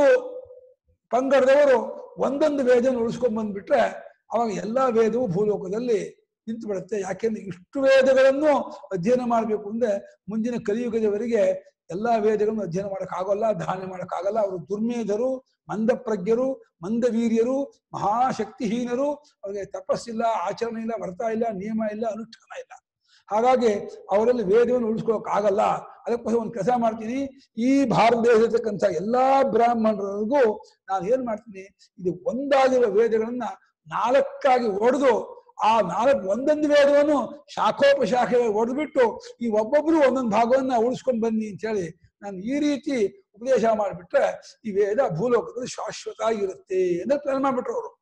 ಪಂಗಡದವರು ಒಂದೊಂದು ವೇದವನ್ನು ಉಳಿಸ್ಕೊಂಡ್ ಬಂದ್ಬಿಟ್ರೆ ಅವಾಗ ಎಲ್ಲಾ ವೇದವು ಭೂಲೋಕದಲ್ಲಿ ನಿಂತು ಬಿಡುತ್ತೆ ಯಾಕೆಂದ್ರೆ ಇಷ್ಟು ವೇದಗಳನ್ನು ಅಧ್ಯಯನ ಮಾಡಬೇಕು ಅಂದ್ರೆ ಮುಂದಿನ ಕಲಿಯುಗದವರೆಗೆ ಎಲ್ಲಾ ವೇದಗಳನ್ನು ಅಧ್ಯಯನ ಮಾಡೋಕ್ಕಾಗಲ್ಲ ಧಾರಣೆ ಮಾಡೋಕ್ಕಾಗಲ್ಲ ಅವರು ದುರ್ಮೇಧರು ಮಂದಪ್ರಜ್ಞರು ಮಂದವೀರ್ಯರು ಮಹಾಶಕ್ತಿಹೀನರು ಅವ್ರಿಗೆ ತಪಸ್ಸಿಲ್ಲ ಆಚರಣೆ ಇಲ್ಲ ವ್ರತ ಇಲ್ಲ ನಿಯಮ ಇಲ್ಲ ಅನುಷ್ಠಾನ ಇಲ್ಲ ಹಾಗಾಗಿ ಅವರಲ್ಲಿ ವೇದವನ್ನು ಉಳಿಸ್ಕೊಳಕ್ ಆಗಲ್ಲ ಅದಕ್ಕೋಸ್ಕರ ಒಂದು ಕೆಲಸ ಮಾಡ್ತೀನಿ ಈ ಭಾರತ ದೇಶದಕ್ಕಂಥ ಎಲ್ಲಾ ಬ್ರಾಹ್ಮಣರಿಗೂ ನಾನು ಏನ್ ಮಾಡ್ತೀನಿ ಇದು ಒಂದಾಗಿರುವ ವೇದಗಳನ್ನ ನಾಲ್ಕಾಗಿ ಒಡೆದು ಆ ನಾಲ್ಕು ಒಂದೊಂದು ವೇದವನ್ನು ಶಾಖೋಪಶಾಖೆ ಒಡೆದ್ಬಿಟ್ಟು ಈ ಒಬ್ಬೊಬ್ರು ಒಂದೊಂದು ಭಾಗವನ್ನ ಉಳಿಸ್ಕೊಂಡ್ ಬನ್ನಿ ಅಂತ ಹೇಳಿ ನಾನು ಈ ರೀತಿ ಉಪದೇಶ ಮಾಡಿಬಿಟ್ರೆ ಈ ವೇದ ಭೂಲೋಕದಲ್ಲಿ ಶಾಶ್ವತ ಆಗಿರುತ್ತೆ ಅಂತ ಪ್ಲಾನ್ ಮಾಡ್ಬಿಟ್ರು ಅವರು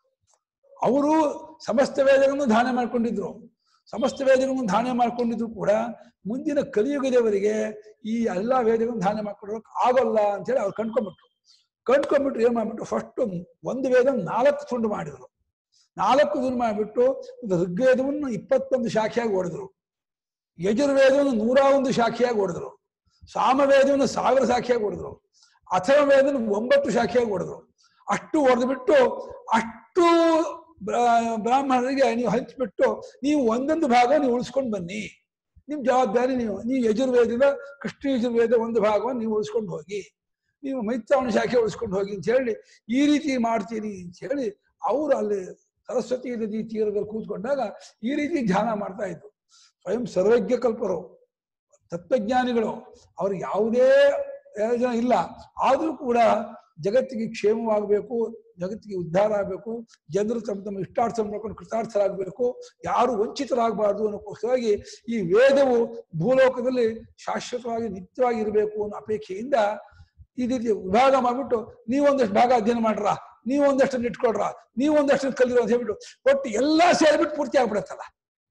ಅವರು ಸಮಸ್ತ ವೇದಗಳನ್ನು ಧಾರಣೆ ಮಾಡ್ಕೊಂಡಿದ್ರು ಸಮಸ್ತ ವೇದಗಳನ್ನು ಧಾರಣೆ ಮಾಡ್ಕೊಂಡಿದ್ರು ಕೂಡ ಮುಂದಿನ ಕಲಿಯುಗದವರಿಗೆ ಈ ಎಲ್ಲಾ ವೇದಗಳನ್ನು ಧಾರಣೆ ಮಾಡ್ಕೊಳ್ಳೋಕೆ ಆಗೋಲ್ಲ ಅಂತ ಹೇಳಿ ಅವ್ರು ಕಂಡ್ಕೊಂಡ್ಬಿಟ್ರು ಕಂಡ್ಕೊಂಡ್ಬಿಟ್ರು ಏನ್ ಮಾಡ್ಬಿಟ್ರು ಫಸ್ಟ್ ಒಂದು ವೇದ ನಾಲ್ಕು ತುಂಡು ಮಾಡಿದ್ರು ನಾಲ್ಕು ತುಂಡು ಮಾಡಿಬಿಟ್ಟು ಒಂದು ಋಗ್ವೇದವನ್ನು ಇಪ್ಪತ್ತೊಂದು ಶಾಖೆಯಾಗಿ ಹೊಡೆದ್ರು ಯಜುರ್ವೇದವನ್ನು ನೂರ ಒಂದು ಶಾಖೆಯಾಗಿ ಹೊಡೆದ್ರು ಸಾಮವೇದವನ್ನು ಸಾವಿರ ಶಾಖೆಯಾಗಿ ಹೊಡೆದ್ರು ಅಥರ್ವ ವೇದವನ್ನು ಒಂಬತ್ತು ಶಾಖೆಯಾಗಿ ಹೊಡೆದ್ರು ಅಷ್ಟು ಹೊಡೆದ್ಬಿಟ್ಟು ಅಷ್ಟು ಬ್ರಾ- ಬ್ರಾಹ್ಮಣರಿಗೆ ನೀವು ಹಂಚ್ಬಿಟ್ಟು ನೀವು ಒಂದೊಂದು ಭಾಗ ನೀವು ಉಳಿಸ್ಕೊಂಡು ಬನ್ನಿ ನಿಮ್ ಜವಾಬ್ದಾರಿ ನೀವು ನೀವು ಯಜುರ್ವೇದದ ಕೃಷ್ಣ ಯಜುರ್ವೇದ ಒಂದು ಭಾಗವನ್ನು ನೀವು ಉಳಿಸ್ಕೊಂಡು ಹೋಗಿ ನೀವು ಮೈತ್ರಾವಣ ಶಾಖೆ ಉಳಿಸ್ಕೊಂಡು ಹೋಗಿ ಅಂತ ಹೇಳಿ ಈ ರೀತಿ ಮಾಡ್ತೀನಿ ಅಂತ ಹೇಳಿ ಅವರು ಅಲ್ಲಿ ಸರಸ್ವತಿ ನದಿ ತೀರದಲ್ಲಿ ಕೂತ್ಕೊಂಡಾಗ ಈ ರೀತಿ ಧ್ಯಾನ ಮಾಡ್ತಾ ಇದ್ರು ಸ್ವಯಂ ಸರ್ವಜ್ಞ ಕಲ್ಪರು ತತ್ವಜ್ಞಾನಿಗಳು ಅವ್ರಿಗೆ ಯಾವುದೇ ಪ್ರಯೋಜನ ಇಲ್ಲ ಆದ್ರೂ ಕೂಡ ಜಗತ್ತಿಗೆ ಕ್ಷೇಮವಾಗಬೇಕು ಜಗತ್ತಿಗೆ ಉದ್ಧಾರ ಆಗಬೇಕು ಜನರು ತಮ್ಮ ತಮ್ಮ ಇಷ್ಟಾರ್ಥ ಮಾಡ್ಕೊಂಡು ಕೃತಾರ್ಥರಾಗಬೇಕು ಯಾರು ವಂಚಿತರಾಗಬಾರ್ದು ಅನ್ನೋಕ್ಕೋಸ್ಕರವಾಗಿ ಈ ವೇದವು ಭೂಲೋಕದಲ್ಲಿ ಶಾಶ್ವತವಾಗಿ ನಿತ್ಯವಾಗಿ ಇರಬೇಕು ಅನ್ನೋ ಅಪೇಕ್ಷೆಯಿಂದ ಈ ರೀತಿ ವಿಭಾಗ ಮಾಡ್ಬಿಟ್ಟು ನೀವೊಂದಷ್ಟು ಭಾಗ ಅಧ್ಯಯನ ಮಾಡ್ರ ನೀವೊಂದಷ್ಟು ಇಟ್ಕೊಳ್ರ ನೀವೊಂದಷ್ಟು ಕಲಿರೋ ಅಂತ ಹೇಳ್ಬಿಟ್ಟು ಒಟ್ಟು ಎಲ್ಲಾ ಸೇರಿಬಿಟ್ಟು ಪೂರ್ತಿ ಆಗ್ಬಿಡತ್ತಲ್ಲ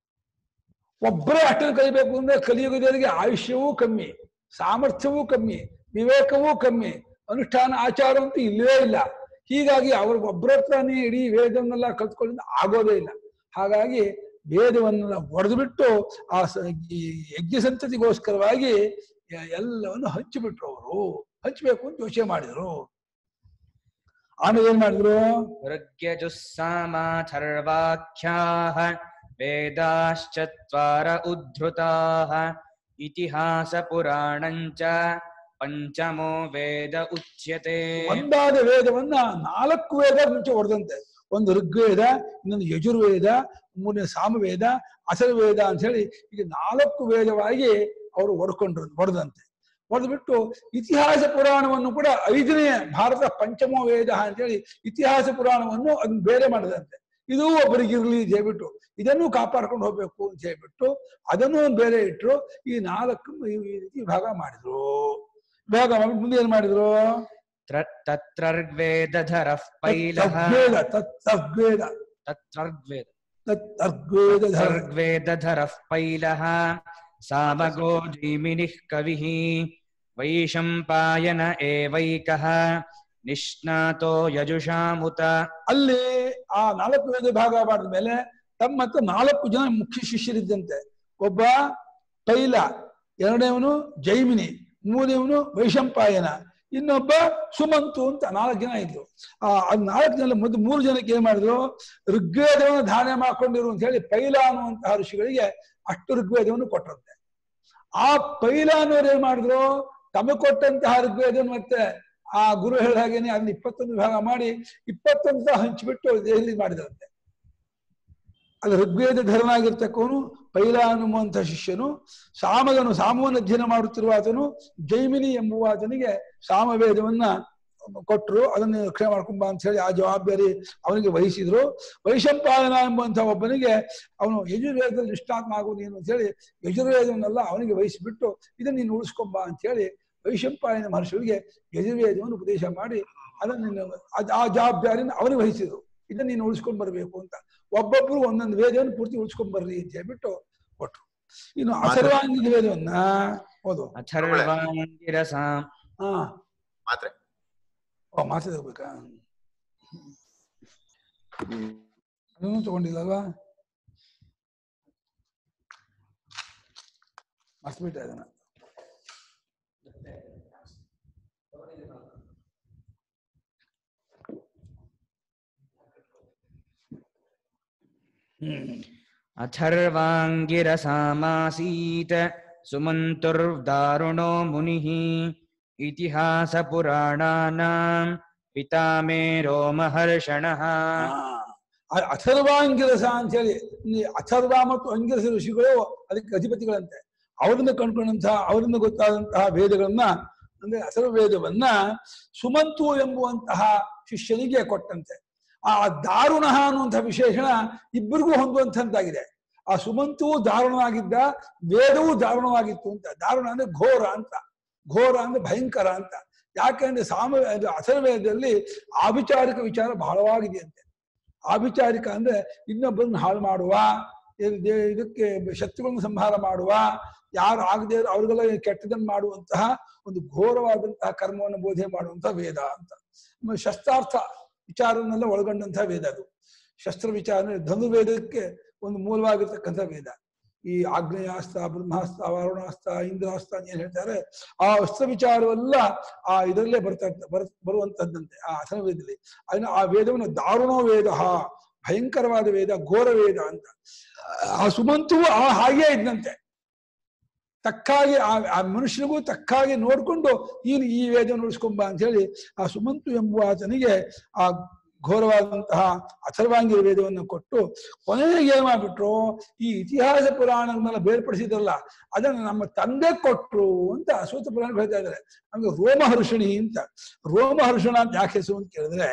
ಒಬ್ಬರೇ ಅಷ್ಟನ್ನು ಕಲಿಬೇಕು ಅಂದ್ರೆ ಕಲಿಯುಗದವರಿಗೆ ಆಯುಷ್ಯವೂ ಕಮ್ಮಿ ಸಾಮರ್ಥ್ಯವೂ ಕಮ್ಮಿ ವಿವೇಕವೂ ಕಮ್ಮಿ ಅನುಷ್ಠಾನ ಆಚಾರ ಅಂತೂ ಇಲ್ಲವೇ ಇಲ್ಲ ಹೀಗಾಗಿ ಅವ್ರ ಒಬ್ಬರ ಹತ್ರನೇ ಇಡೀ ವೇದವನ್ನೆಲ್ಲ ಕಲ್ತ್ಕೊಳ್ಳಿಂದ ಆಗೋದೇ ಇಲ್ಲ ಹಾಗಾಗಿ ವೇದವನ್ನೆಲ್ಲ ಒಡೆದುಬಿಟ್ಟು ಆ ಸ- ಈ ಯಜ್ಞ ಸಂತತಿಗೋಸ್ಕರವಾಗಿ ಎ- ಎಲ್ಲವನ್ನು ಹಂಚಿಬಿಟ್ರು ಅವರು ಹಂಚಬೇಕು ಅಂತ ಯೋಚನೆ ಮಾಡಿದ್ರು ಆಮೇಲೆ ಏನ್ ಮಾಡಿದ್ರು ऋग्यजुस्सामाथर्वाख्याः वेदाश्चत्वार उद्धृताः इतिहासपुराणञ्च पञ्चमो वेद उच्यते ಒಂದಾದ ವೇದವನ್ನ ನಾಲ್ಕು ವೇದ ಮುಂಚೆ ಹೊಡೆದಂತೆ ಒಂದು ಋಗ್ವೇದ ಇನ್ನೊಂದು ಯಜುರ್ವೇದ ಮೂರನೇ ಸಾಮವೇದ ಅಸರ್ವೇದ ಅಂತ ಹೇಳಿ ಈಗ ನಾಲ್ಕು ವೇದವಾಗಿ ಅವರು ಒಡ್ಕೊಂಡ್ರು ಹೊಡೆದಂತೆ ಹೊಡೆದ್ಬಿಟ್ಟು ಇತಿಹಾಸ ಪುರಾಣವನ್ನು ಕೂಡ ಐದನೇ ಭಾರತ ಪಂಚಮ ವೇದ ಅಂತೇಳಿ ಇತಿಹಾಸ ಪುರಾಣವನ್ನು ಅದನ್ನ ಬೇರೆ ಮಾಡಿದಂತೆ ಇದು ಒಬ್ಬರಿಗಿರ್ಲಿ ಅಂತ ಹೇಳ್ಬಿಟ್ಟು ಇದನ್ನು ಕಾಪಾಡ್ಕೊಂಡು ಹೋಗ್ಬೇಕು ಅಂತ ಹೇಳ್ಬಿಟ್ಟು ಅದನ್ನು ಬೇರೆ ಇಟ್ರು ಈ ನಾಲ್ಕು ಈ ರೀತಿ ಭಾಗ ಮಾಡಿದ್ರು ಭಾಗ ಮಾಡಿ ಮುಂದೆ ಏನ್ ಮಾಡಿದ್ರು त्र- तत्रर्ग्वेदधरः पैलः ತದ್ವೇದ ತತ್ಸವೇದ तत्रर्ग्वेद ತತ್ಸರ್ವೇದ तत्रर्ग्वेदधरः पैलः सामगो जैमिनिः कविः वैशम्पायन एवैकः निष्णातो यजुषामुत ಅಲ್ಲಿ ಆ ನಾಲ್ಕು ವೇದ ಭಾಗ ಮಾಡಿದ ಮೇಲೆ ತಮ್ಮ ಹತ್ರ ನಾಲ್ಕು ಜನ ಮುಖ್ಯ ಶಿಷ್ಯರಿದ್ದಂತೆ ಒಬ್ಬ ತೈಲ ಎರಡನೇವನು ಜೈಮಿನಿ ಮೂರನೇವನು ವೈಶಂಪಾಯನ ಇನ್ನೊಬ್ಬ ಸುಮಂತು ಅಂತ ನಾಲ್ಕು ಜನ ಇದ್ರು ಆ ಅದ್ ನಾಲ್ಕು ಜನ ಮೊದಲು ಮೂರು ಜನಕ್ಕೆ ಏನ್ ಮಾಡಿದ್ರು ಋಗ್ವೇದವನ್ನು ಧಾರಣೆ ಮಾಡ್ಕೊಂಡಿರು ಅಂತ ಹೇಳಿ ಪೈಲ ಅನ್ನುವಂತಹ ಋಷಿಗಳಿಗೆ ಅಷ್ಟು ಋಗ್ವೇದವನ್ನು ಕೊಟ್ಟರಂತೆ ಆ ಪೈಲ ಅನ್ನೋರು ಏನ್ ಮಾಡಿದ್ರು ತಮಗೆ ಕೊಟ್ಟಂತಹ ಋಗ್ವೇದವನ್ನು ಮತ್ತೆ ಆ ಗುರು ಹೇಳಿದ ಹಾಗೇನೆ ಅದನ್ನ ಇಪ್ಪತ್ತೊಂದು ವಿಭಾಗ ಮಾಡಿ ಇಪ್ಪತ್ತೊಂದು ಹಂಚಿಬಿಟ್ಟು ದೆಹಲಿ ಮಾಡಿದಂತೆ ಅಲ್ಲಿ ಋಗ್ವೇದ ಧರನಾಗಿರ್ತಕ್ಕವನು ಪೈಲ ಅನ್ನುವಂಥ ಶಿಷ್ಯನು ಸಾಮಗನು ಸಾಮವನ್ನು ಅಧ್ಯಯನ ಮಾಡುತ್ತಿರುವ ಆತನು ಜೈಮಿನಿ ಎಂಬುವ ಆತನಿಗೆ ಸಾಮವೇದವನ್ನ ಕೊಟ್ಟರು ಅದನ್ನು ರಕ್ಷಣೆ ಮಾಡ್ಕೊಂಬ ಅಂತ ಹೇಳಿ ಆ ಜವಾಬ್ದಾರಿ ಅವನಿಗೆ ವಹಿಸಿದ್ರು ವೈಶಂಪಾಯನ ಎಂಬಂಥ ಒಬ್ಬನಿಗೆ ಅವನು ಯಜುರ್ವೇದದಲ್ಲಿ ನಿಷ್ಠಾತ್ಮ ಆಗು ನೀನು ಅಂತ ಹೇಳಿ ಯಜುರ್ವೇದವನ್ನೆಲ್ಲ ಅವನಿಗೆ ವಹಿಸಿಬಿಟ್ಟು ಇದನ್ನ ನೀನು ಉಳಿಸ್ಕೊಂಬ ಅಂತ ಹೇಳಿ ವೈಶಂಪಾಯನ ಮಹರ್ಷಿಗಳಿಗೆ ಯಜುರ್ವೇದವನ್ನು ಉಪದೇಶ ಮಾಡಿ ಅದನ್ನು ಅದ್- ಆ ಜವಾಬ್ದಾರಿಯನ್ನು ಅವನಿಗೆ ವಹಿಸಿದ್ರು ಇದನ್ನ ನೀನು ಉಳಿಸ್ಕೊಂಡ್ ಬರ್ಬೇಕು ಅಂತ ಒಬ್ಬೊಬ್ರು ಒಂದೊಂದು ವೇದವನ್ನು ಪೂರ್ತಿ ಉಳಿಸ್ಕೊಂಡ್ ಬರ್ರಿ ಅಂತ ಹೇಳ್ಬಿಟ್ಟು ಕೊಟ್ರು ಇನ್ನು ಅಸರ್ವಾಂಗಿಕ ವೇದವನ್ನ ಓದು ಅಥರ್ವಾಂಗಿರಸಾಂ ಹಾ ಮಾತ್ರೆ ಓ ಮಾತಾಡ ಹೋಗ್ಬೇಕಾ ಅದನ್ನು ತಗೊಂಡಿಲ್ಲಲ್ವಾ ಮರ್ತ್ಬಿಟ್ಟೆ ಅದನ್ನ ಹ್ಮ್ ಅಥರ್ವಾಂಗಿರಸಾಮಾಸೀತ್ ಸುಮಂತುರ್ದಾರುಣೋ ಮುನಿಃ ಇತಿಹಾಸಪುರಾಣಾನಾಂ ಪಿತಾಮೇ ರೋಮಹರ್ಷಣಃ ಆ ಅಥರ್ವಾಂಗಿರಸ ಅಂತ ಹೇಳಿ ಈ ಅಥರ್ವ ಮತ್ತು ಅಂಗಿರಸ ಋಷಿಗಳು ಅದಕ್ಕೆ ಅಧಿಪತಿಗಳಂತೆ ಅವರನ್ನ ಕಂಡುಕೊಂಡಂತಹ ಅವರಿಂದ ಗೊತ್ತಾದಂತಹ ವೇದಗಳನ್ನ ಅಂದ್ರೆ ಅಥರ್ವ ವೇದವನ್ನ ಸುಮಂತು ಎಂಬುವಂತಹ ಶಿಷ್ಯನಿಗೆ ಕೊಟ್ಟಂತೆ ಆ ದಾರುಣ ಅನ್ನುವಂತಹ ವಿಶೇಷಣ ಇಬ್ಬರಿಗೂ ಹೊಂದುವಂತದ್ದಾಗಿದೆ ಆ ಸುಮಂತುವು ದಾರುಣವಾಗಿದ್ದ ವೇದವೂ ದಾರುಣವಾಗಿತ್ತು ಅಂತ ದಾರುಣ ಅಂದ್ರೆ ಘೋರ ಅಂತ ಘೋರ ಅಂದ್ರೆ ಭಯಂಕರ ಅಂತ ಯಾಕೆಂದ್ರೆ ಸಾಮ ಅದು ಅಥರ್ವೇದದಲ್ಲಿ ಆಭಿಚಾರಿಕ ವಿಚಾರ ಬಹಳವಾಗಿದೆಯಂತೆ ಆಭಿಚಾರಿಕ ಅಂದ್ರೆ ಇನ್ನೊಬ್ಬರನ್ನ ಹಾಳು ಮಾಡುವ ಇದ್- ದೇ- ಇದಕ್ಕೆ ಶತ್ರುಗಳನ್ನು ಸಂಹಾರ ಮಾಡುವ ಯಾರು ಆಗದೆ ಅವ್ರಿಗೆಲ್ಲ ಕೆಟ್ಟದನ್ನು ಮಾಡುವಂತಹ ಒಂದು ಘೋರವಾದಂತಹ ಕರ್ಮವನ್ನು ಬೋಧನೆ ಮಾಡುವಂತಹ ವೇದ ಅಂತ ಆಮೇಲೆ ಶಸ್ತ್ರಾರ್ಥ ವಿಚಾರವನ್ನೆಲ್ಲ ಒಳಗೊಂಡಂತಹ ವೇದ ಅದು ಶಸ್ತ್ರ ವಿಚಾರ ಅಂದ್ರೆ ಧನುರ್ವೇದಕ್ಕೆ ಒಂದು ಮೂಲವಾಗಿರ್ತಕ್ಕಂಥ ವೇದ ಈ ಆಗ್ನೇಯಾಸ್ತ್ರ ಬ್ರಹ್ಮಾಸ್ತ್ರ ವಾರುಣಾಸ್ತ್ರ ಇಂದ್ರಾಸ್ತ್ರ ಅಂತ ಏನ್ ಹೇಳ್ತಾರೆ ಆ ಅಸ್ತ್ರ ವಿಚಾರವೆಲ್ಲ ಆ ಇದರಲ್ಲೇ ಬರ್ತಾ ಇರ್ತ- ಬರ್ ಬರುವಂತದ್ದಂತೆ ಆ ಅಥರ್ವೇದದಲ್ಲಿ ಅದನ್ನ ಆ ವೇದವನ್ನು ದಾರುಣೋ ವೇದ ಭಯಂಕರವಾದ ವೇದ ಘೋರ ವೇದ ಅಂತ ಆ ಸುಮಂತುವು ಆ ಹಾಗೇ ಇದ್ದಂತೆ ತಕ್ಕಾಗಿ ಆ ಆ ಮನುಷ್ಯನಿಗೂ ತಕ್ಕಾಗಿ ನೋಡ್ಕೊಂಡು ನೀನು ಈ ವೇದ ಉಳಿಸ್ಕೊಂಬ ಅಂತ ಹೇಳಿ ಆ ಸುಮಂತು ಎಂಬುವ ಆತನಿಗೆ ಆ ಘೋರವಾದಂತಹ ಅಥರ್ವಾಂಗಿ ವೇದವನ್ನು ಕೊಟ್ಟು ಕೊನೆಗೆ ಏನ್ ಮಾಡ್ಬಿಟ್ರು ಈ ಇತಿಹಾಸ ಪುರಾಣಗಳನ್ನೆಲ್ಲ ಬೇರ್ಪಡಿಸಿದ್ರಲ್ಲ ಅದನ್ನು ನಮ್ಮ ತಂದೆ ಕೊಟ್ರು ಅಂತ ಸೂತ ಪುರಾಣ ಹೇಳ್ತಾ ಇದ್ದಾರೆ ನಮ್ಗೆ ರೋಮಹರ್ಷಣಿ ಅಂತ ರೋಮಹರ್ಷಣ ಅಂತ ಯಾಕೆ ಹೆಸರು ಅಂತ ಕೇಳಿದ್ರೆ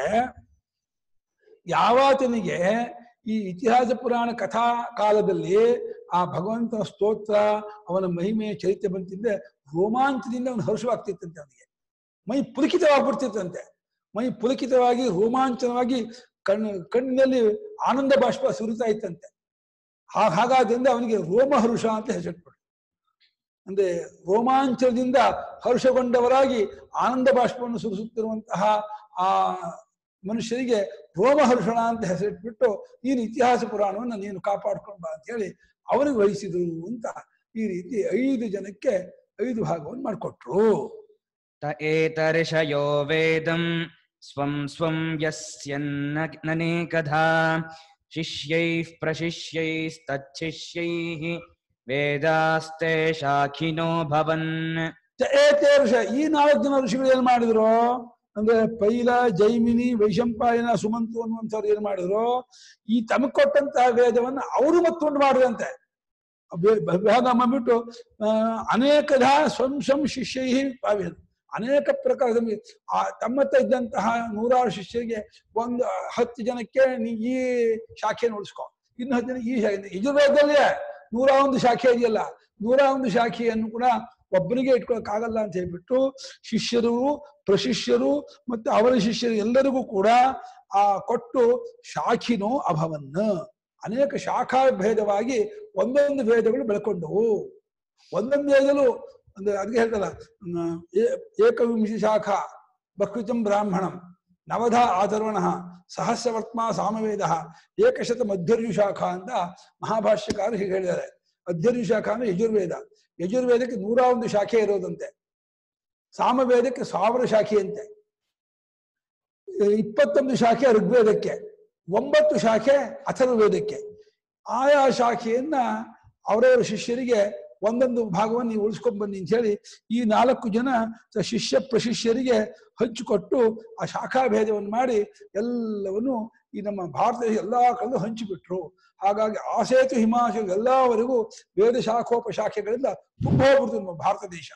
ಯಾವಾತನಿಗೆ ಈ ಇತಿಹಾಸ ಪುರಾಣ ಕಥಾ ಕಾಲದಲ್ಲಿ ಆ ಭಗವಂತನ ಸ್ತೋತ್ರ ಅವನ ಮಹಿಮೆ ಚೈತ್ಯ ಬಂತಿದ್ದೆ ರೋಮಾಂಚದಿಂದ ಅವನು ಹರ್ಷವಾಗ್ತಿತ್ತಂತೆ ಅವನಿಗೆ ಮೈ ಪುಲಕಿತವಾಗ್ಬಿಡ್ತಿತ್ತಂತೆ ಮೈ ಪುಲಕಿತವಾಗಿ ರೋಮಾಂಚನವಾಗಿ ಕಣ್ಣು ಕಣ್ಣಿನಲ್ಲಿ ಆನಂದ ಬಾಷ್ಪ ಸುರಿತಾ ಇತ್ತಂತೆ ಹಾ ಹಾಗಾದ್ರಿಂದ ಅವನಿಗೆ ರೋಮಹರ್ಷ ಅಂತ ಹೆಸರಿಟ್ಬಿಟ್ಟು ಅಂದ್ರೆ ರೋಮಾಂಚನದಿಂದ ಹರ್ಷಗೊಂಡವರಾಗಿ ಆನಂದ ಬಾಷ್ಪವನ್ನು ಸುರಿಸುತ್ತಿರುವಂತಹ ಆ ಮನುಷ್ಯರಿಗೆ ರೋಮಹರ್ಷಣ ಅಂತ ಹೆಸರಿಟ್ಬಿಟ್ಟು ನೀನು ಇತಿಹಾಸ ಪುರಾಣವನ್ನು ನೀನು ಕಾಪಾಡ್ಕೊಂಡು ಬಾ ಅಂತ ಹೇಳಿ ಅವನಿಗೆ ವಹಿಸಿದ್ರು ಅಂತ ಈ ರೀತಿ ಐದು ಜನಕ್ಕೆ ಐದು ಭಾಗವನ್ನು ಮಾಡಿಕೊಟ್ರು त एतर्षयो वेदम् स्वं स्वं यस्यन्ननेकधा शिष्यैः प्रशिष्यैस्तच्छिष्यैः वेदास्ते शाखिनो भवन् ತ- ಏತೇರ್ಷ ಈ ನಾಲ್ಕು ಜನ ಋಷಿಗಳು ಏನ್ ಮಾಡಿದ್ರು ಅಂದ್ರೆ ಪೈಲ ಜೈಮಿನಿ ವೈಶಂಪಾಯನ ಸುಮಂತು ಅನ್ನುವಂಥವ್ರು ಏನ್ ಮಾಡಿದ್ರು ಈ ತಮಗ್ ಕೊಟ್ಟಂತಹ ವೇದವನ್ನ ಅವರು ಮತ್ತೊಂದು ಮಾಡಿದಂತೆ ಬೆ- ವಿಭಾಗ ಮಾಡ್ಬಿಟ್ಟು ಆ, ಅನೇಕಧ ಸ್ವಂ ಸ್ವಂ ಶಿಷ್ಯೈ ಪಾವ್ಯರು ಅನೇಕ ಪ್ರಕಾರದ ಮಿ- ಆ ತಮ್ಮತ್ತ ಇದ್ದಂತಹ ನೂರಾರು ಶಿಷ್ಯರಿಗೆ ಒಂದು ಹತ್ತು ಜನಕ್ಕೆ ನೀ ಈ ಶಾಖೆಯನ್ನು ಉಳಿಸ್ಕೊ ಇನ್ನು ಹತ್ತು ಜನ ಈ ಶಾಖೆ ಯಜುರ್ವೇದದಲ್ಲಿ ನೂರ ಒಂದು ಶಾಖೆ ಇದೆಯಲ್ಲ ನೂರ ಒಂದು ಶಾಖೆಯನ್ನು ಕೂಡ ಒಬ್ಬನಿಗೆ ಇಟ್ಕೊಳಕ್ಕಾಗಲ್ಲ ಅಂತ ಹೇಳ್ಬಿಟ್ಟು ಶಿಷ್ಯರು ಪ್ರಶಿಷ್ಯರು ಮತ್ತು ಅವರ ಶಿಷ್ಯರು ಎಲ್ಲರಿಗೂ ಕೂಡ ಆ ಕೊಟ್ಟು ಶಾಖಿನೋ ಅಭವನ್ನ ಅನೇಕ ಶಾಖಾ ಭೇದವಾಗಿ ಒಂದೊಂದು ವೇದಗಳು ಬೆಳ್ಕೊಂಡವು ಒಂದೊಂದು ವೇದಲು ಅಂದ್ರೆ ಅದಕ್ಕೆ ಹೇಳ್ತಲ್ಲ ಹ್ಮ್, ಏ- ಏಕವಿಂಶಿ ಶಾಖಾ ಬಕೃತಂ ಬ್ರಾಹ್ಮಣಂ ನವಧ ಆಧರ್ವಣ ಸಹಸ್ರವರ್ತ್ಮ ಸಾಮವೇದ ಏಕಶತ ಮಧ್ಯರ್ಯು ಶಾಖಾ ಅಂತ ಮಹಾಭಾಷ್ಯಕಾರರು ಹೀಗೆ ಹೇಳಿದ್ದಾರೆ ಅಧ್ಯರ್ಯು ಶಾಖಾ ಅಂದ್ರೆ ಯಜುರ್ವೇದ ಯಜುರ್ವೇದಕ್ಕೆ ನೂರ ಒಂದು ಶಾಖೆ ಇರೋದಂತೆ ಸಾಮವೇದಕ್ಕೆ ಸಾವಿರ ಶಾಖೆಯಂತೆ ಇಪ್ಪತ್ತೊಂದು ಶಾಖೆ ಋಗ್ವೇದಕ್ಕೆ ಒಂಬತ್ತು ಶಾಖೆ ಅಥರ್ವೇದಕ್ಕೆ ಆಯಾ ಶಾಖೆಯನ್ನ ಅವರವರ ಶಿಷ್ಯರಿಗೆ ಒಂದೊಂದು ಭಾಗವನ್ನು ನೀವು ಉಳಿಸ್ಕೊಂಡ್ ಬನ್ನಿ ಅಂತ ಹೇಳಿ ಈ ನಾಲ್ಕು ಜನ ಸ- ಶಿಷ್ಯ ಪ್ರಶಿಷ್ಯರಿಗೆ ಹಂಚಿಕೊಟ್ಟು ಆ ಶಾಖಾ ಭೇದವನ್ನು ಮಾಡಿ ಎಲ್ಲವನ್ನು ಈ ನಮ್ಮ ಭಾರತದ ಎಲ್ಲಾ ಕಡೆದು ಹಂಚಿಬಿಟ್ರು ಹಾಗಾಗಿ ಆಸೇತು ಹಿಮಾಚಲ ಎಲ್ಲವರೆಗೂ ವೇದ ಶಾಖೋಪಶಾಖೆಗಳಿಂದ ತುಂಬ ಹೋಗ್ಬಿಡ್ತು ನಮ್ಮ ಭಾರತ ದೇಶ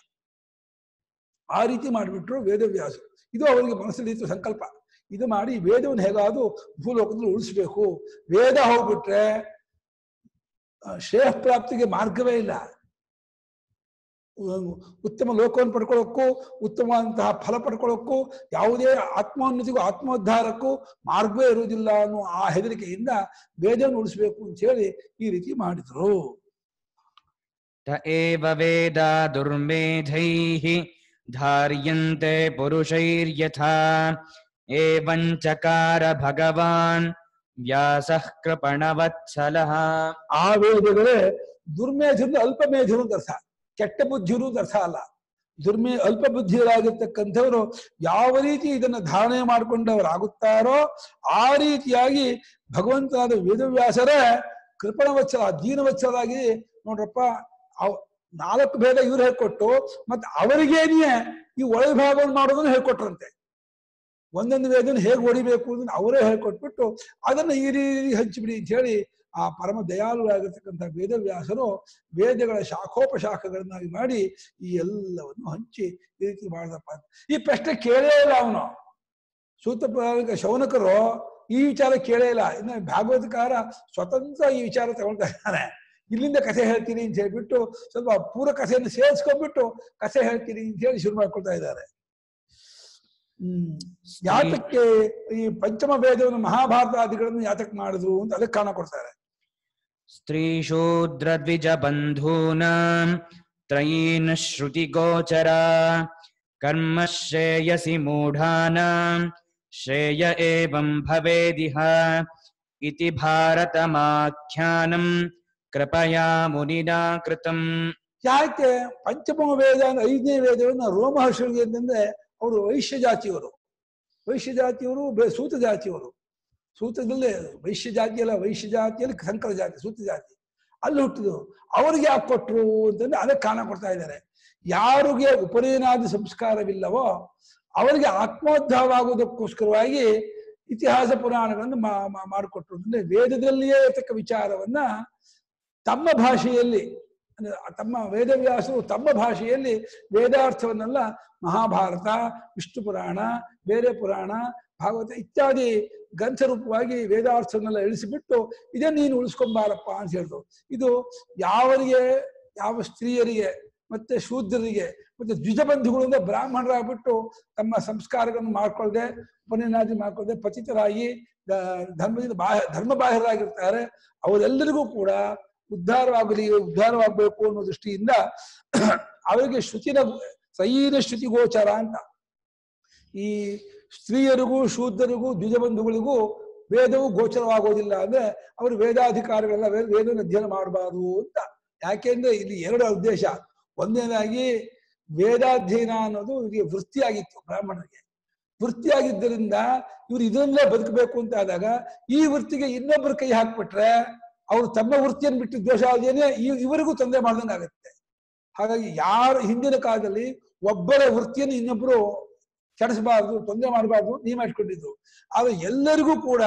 ಆ ರೀತಿ ಮಾಡಿಬಿಟ್ರು ವೇದವ್ಯಾಸರು ಇದು ಅವರಿಗೆ ಮನಸ್ಸಲ್ಲಿ ಇತ್ತು ಸಂಕಲ್ಪ ಇದು ಮಾಡಿ ವೇದವನ್ನು ಹೇಗಾದ್ರೂ ಭೂಲೋಕದಲ್ಲಿ ಉಳಿಸ್ಬೇಕು ವೇದ ಹೋಗ್ಬಿಟ್ರೆ ಆ, ಶ್ರೇಯ ಪ್ರಾಪ್ತಿಗೆ ಮಾರ್ಗವೇ ಇಲ್ಲ ಉ- ಉತ್ತಮ ಲೋಕವನ್ನು ಪಡ್ಕೊಳ್ಳೋಕ್ಕೂ ಉತ್ತಮವಾದಂತಹ ಫಲ ಪಡ್ಕೊಳ್ಳೋಕ್ಕೂ ಯಾವುದೇ ಆತ್ಮೋನ್ನತಿಗೂ ಆತ್ಮೋದ್ಧಾರಕ್ಕೂ ಮಾರ್ಗವೇ ಇರುವುದಿಲ್ಲ ಅನ್ನೋ ಆ ಹೆದರಿಕೆಯಿಂದ ವೇದವನ್ನು ಉಳಿಸ್ಬೇಕು ಅಂತ ಹೇಳಿ ಈ ರೀತಿ ಮಾಡಿದ್ರು त एव वेदा दुर्मेधैः धार्यन्ते पुरुषैर्यथा एवं चकार भगवान् व्यासः कृपणवत्सलः ಆ ವೇದಗಳೇ ದುರ್ಮೇಧರು ಅಲ್ಪ ಮೇಧರು ಅಂತ ಅರ್ಥ ಕೆಟ್ಟ ಬುದ್ಧಿರು ಅಂತ ಅರ್ಥ ಅಲ್ಲ ದುರ್ಮೇ ಅಲ್ಪ ಬುದ್ಧಿಯರಾಗಿರ್ತಕ್ಕಂಥವ್ರು ಯಾವ ರೀತಿ ಇದನ್ನ ಧಾರಣೆ ಮಾಡಿಕೊಂಡವರಾಗುತ್ತಾರೋ ಆ ರೀತಿಯಾಗಿ ಭಗವಂತನಾದ ವೇದವ್ಯಾಸರೇ ಕೃಪಣವತ್ಸಲ ದೀನವತ್ಸಲಾಗಿ ನೋಡ್ರಪ್ಪ ಅವ್ ನಾಲ್ಕು ಭೇದ ಇವ್ರು ಹೇಳ್ಕೊಟ್ಟು ಮತ್ತೆ ಅವರಿಗೇನೆಯೇ ಈ ಒಳ ಭಾಗವನ್ನು ಮಾಡೋದನ್ನು ಹೇಳ್ಕೊಟ್ರಂತೆ ಒಂದೊಂದು ವೇದನ ಹೇಗೆ ಹೊಡಿಬೇಕು ಅದನ್ನ ಅವರೇ ಹೇಳ್ಕೊಟ್ಬಿಟ್ಟು ಅದನ್ನ ಈ ರೀತಿ ಹಂಚಿಬಿಡಿ ಅಂತ ಹೇಳಿ ಆ ಪರಮ ದಯಾಳುವಾಗಿರ್ತಕ್ಕಂಥ ವೇದವ್ಯಾಸರು ವೇದಗಳ ಶಾಖೋಪಶಾಖಗಳನ್ನಾಗಿ ಮಾಡಿ ಈ ಎಲ್ಲವನ್ನು ಹಂಚಿ ಈ ರೀತಿ ಮಾಡಿದಪ್ಪ ಅಂತ. ಈ ಪ್ರಶ್ನೆ ಕೇಳೇ ಇಲ್ಲ ಅವನು ಸೂತ ಶೌನಕರು ಈ ವಿಚಾರ ಕೇಳೇ ಇಲ್ಲ ಇನ್ನು ಭಾಗವತಕಾರ ಸ್ವತಂತ್ರ ಈ ವಿಚಾರ ತಗೊಳ್ತಾ ಇದ್ದಾನೆ ಇಲ್ಲಿಂದ ಕಥೆ ಹೇಳ್ತೀನಿ ಅಂತ ಹೇಳ್ಬಿಟ್ಟು ಸ್ವಲ್ಪ ಪೂರ ಕಥೆಯನ್ನು ಸೇರಿಸ್ಕೊಂಡ್ಬಿಟ್ಟು ಕಥೆ ಹೇಳ್ತೀನಿ ಅಂತ ಹೇಳಿ ಶುರು ಮಾಡ್ಕೊಳ್ತಾ ಇದ್ದಾರೆ ಹ್ಮ್ ಯಾತಕ್ಕೆ ಈ ಪಂಚಮ ವೇದವನ್ನು ಮಹಾಭಾರತಾದಿಗಳನ್ನು ಯಾತಕ್ಕೆ ಮಾಡಿದ್ರು ಅಂತ ಅದಕ್ಕೆ ಕಾರಣ ಕೊಡ್ತಾರೆ स्त्रीशूद्रद्विजबन्धूनां त्रयीन् श्रुतिगोचरा कर्म श्रेयसि मूढानां श्रेय एवं भवेदिह इति भारतमाख्यानं कृपया मुनिना कृतम् ಯಾಕೆ ಪಂಚಮ ವೇದ ಅಂದ್ರೆ ಐದನೇ ವೇದವನ್ನು ರೋಮಹರ್ಷರಿಗೆ ಅಂತಂದ್ರೆ ಅವರು ವೈಶ್ಯ ಜಾತಿಯವರು ವೈಶ್ಯ ಜಾತಿಯವರು ಬೆ- ಸೂತ ಜಾತಿಯವರು ಸೂತದಲ್ಲೇ ವೈಶ್ಯ ಜಾತಿ ಅಲ್ಲ ವೈಶ್ಯ ಜಾತಿಯಲ್ಲಿ ಸಂಕರ ಜಾತಿ ಸೂತ ಜಾತಿ ಅಲ್ಲಿ ಹುಟ್ಟಿದ್ರು ಅವ್ರಿಗೆ ಯಾಕೆ ಕೊಟ್ರು ಅಂತಂದ್ರೆ ಅದಕ್ಕೆ ಕಾರಣ ಕೊಡ್ತಾ ಇದ್ದಾರೆ ಯಾರಿಗೆ ಉಪನಯನಾದಿ ಸಂಸ್ಕಾರವಿಲ್ಲವೋ ಅವರಿಗೆ ಆತ್ಮೋದ್ಧಾರವಾಗುವುದಕ್ಕೋಸ್ಕರವಾಗಿ ಇತಿಹಾಸ ಪುರಾಣಗಳನ್ನು ಮಾ ಮಾ- ಮಾಡಿಕೊಟ್ರು ಅಂದ್ರೆ ವೇದದಲ್ಲಿಯೇ ಇರತಕ್ಕ ವಿಚಾರವನ್ನ ತಮ್ಮ ಭಾಷೆಯಲ್ಲಿ ಅಂದ್ರೆ ತಮ್ಮ ವೇದವ್ಯಾಸರು ತಮ್ಮ ಭಾಷೆಯಲ್ಲಿ ವೇದಾರ್ಥವನ್ನೆಲ್ಲ ಮಹಾಭಾರತ ವಿಷ್ಣು ಪುರಾಣ ಬೇರೆ ಪುರಾಣ ಭಾಗವತ ಇತ್ಯಾದಿ ಗ್ರಂಥರೂಪವಾಗಿ ವೇದಾರ್ಥವನ್ನೆಲ್ಲ ಇಳಿಸಿಬಿಟ್ಟು ಇದನ್ನ ನೀನು ಉಳಿಸ್ಕೊಂಬಾರಪ್ಪ ಅಂತ ಹೇಳಿದ್ರು ಇದು ಯಾವರಿಗೆ ಯಾವ ಸ್ತ್ರೀಯರಿಗೆ ಮತ್ತೆ ಶೂದ್ರರಿಗೆ ಮತ್ತೆ ದ್ವಿಜಬಂಧುಗಳು ಅಂದ್ರೆ ಬ್ರಾಹ್ಮಣರಾಗ್ಬಿಟ್ಟು ತಮ್ಮ ಸಂಸ್ಕಾರಗಳನ್ನು ಮಾಡ್ಕೊಳ್ದೆ ಉಪನಯನಾದಿ ಮಾಡ್ಕೊಳ್ದೆ ಪತಿತರಾಗಿ ದ- ಧರ್ಮದಿಂದ ಬಾಹ್ಯ ಧರ್ಮ ಬಾಹಿರಾಗಿರ್ತಾರೆ ಅವರೆಲ್ಲರಿಗೂ ಕೂಡ ಉದ್ಧಾರವಾಗಲಿ ಉದ್ಧಾರವಾಗಬೇಕು ಅನ್ನೋ ದೃಷ್ಟಿಯಿಂದ ಅವರಿಗೆ ಶ್ರುತಿನ ಸೈನ ಶ್ರುತಿ ಗೋಚರ ಅಂತ ಈ ಸ್ತ್ರೀಯರಿಗೂ ಶೂದ್ರರಿಗೂ ದ್ವಿಜಬಂಧುಗಳಿಗೂ ವೇದವು ಗೋಚರವಾಗೋದಿಲ್ಲ ಅಂದ್ರೆ ಅವರು ವೇದಾಧಿಕಾರಿಗಳೆಲ್ಲ ವೇದ ವೇದವನ್ನು ಅಧ್ಯಯನ ಮಾಡಬಾರದು ಅಂತ ಯಾಕೆಂದ್ರೆ ಇಲ್ಲಿ ಎರಡು ಉದ್ದೇಶ ಒಂದನೇದಾಗಿ ವೇದಾಧ್ಯಯನ ಅನ್ನೋದು ಇವರಿಗೆ ವೃತ್ತಿಯಾಗಿತ್ತು ಬ್ರಾಹ್ಮಣರಿಗೆ ವೃತ್ತಿಯಾಗಿದ್ದರಿಂದ ಇವ್ರು ಇದರಲ್ಲೇ ಬದುಕಬೇಕು ಅಂತ ಆದಾಗ ಈ ವೃತ್ತಿಗೆ ಇನ್ನೊಬ್ಬರ ಕೈ ಹಾಕ್ಬಿಟ್ರೆ ಅವರು ತಮ್ಮ ವೃತ್ತಿಯನ್ನು ಬಿಟ್ಟು ದ್ವೇಷ ಅದೇನೆ ಇವರಿಗೂ ತೊಂದರೆ ಮಾಡ್ದಂಗೆ ಆಗುತ್ತೆ ಹಾಗಾಗಿ ಯಾರು ಹಿಂದಿನ ಕಾಲದಲ್ಲಿ ಒಬ್ಬರ ವೃತ್ತಿಯನ್ನು ಇನ್ನೊಬ್ರು ಕೆಡಿಸಬಾರ್ದು ತೊಂದರೆ ಮಾಡಬಾರ್ದು ನಿಯಮ ಇಟ್ಕೊಂಡಿದ್ರು ಆದ್ರೆ ಎಲ್ಲರಿಗೂ ಕೂಡ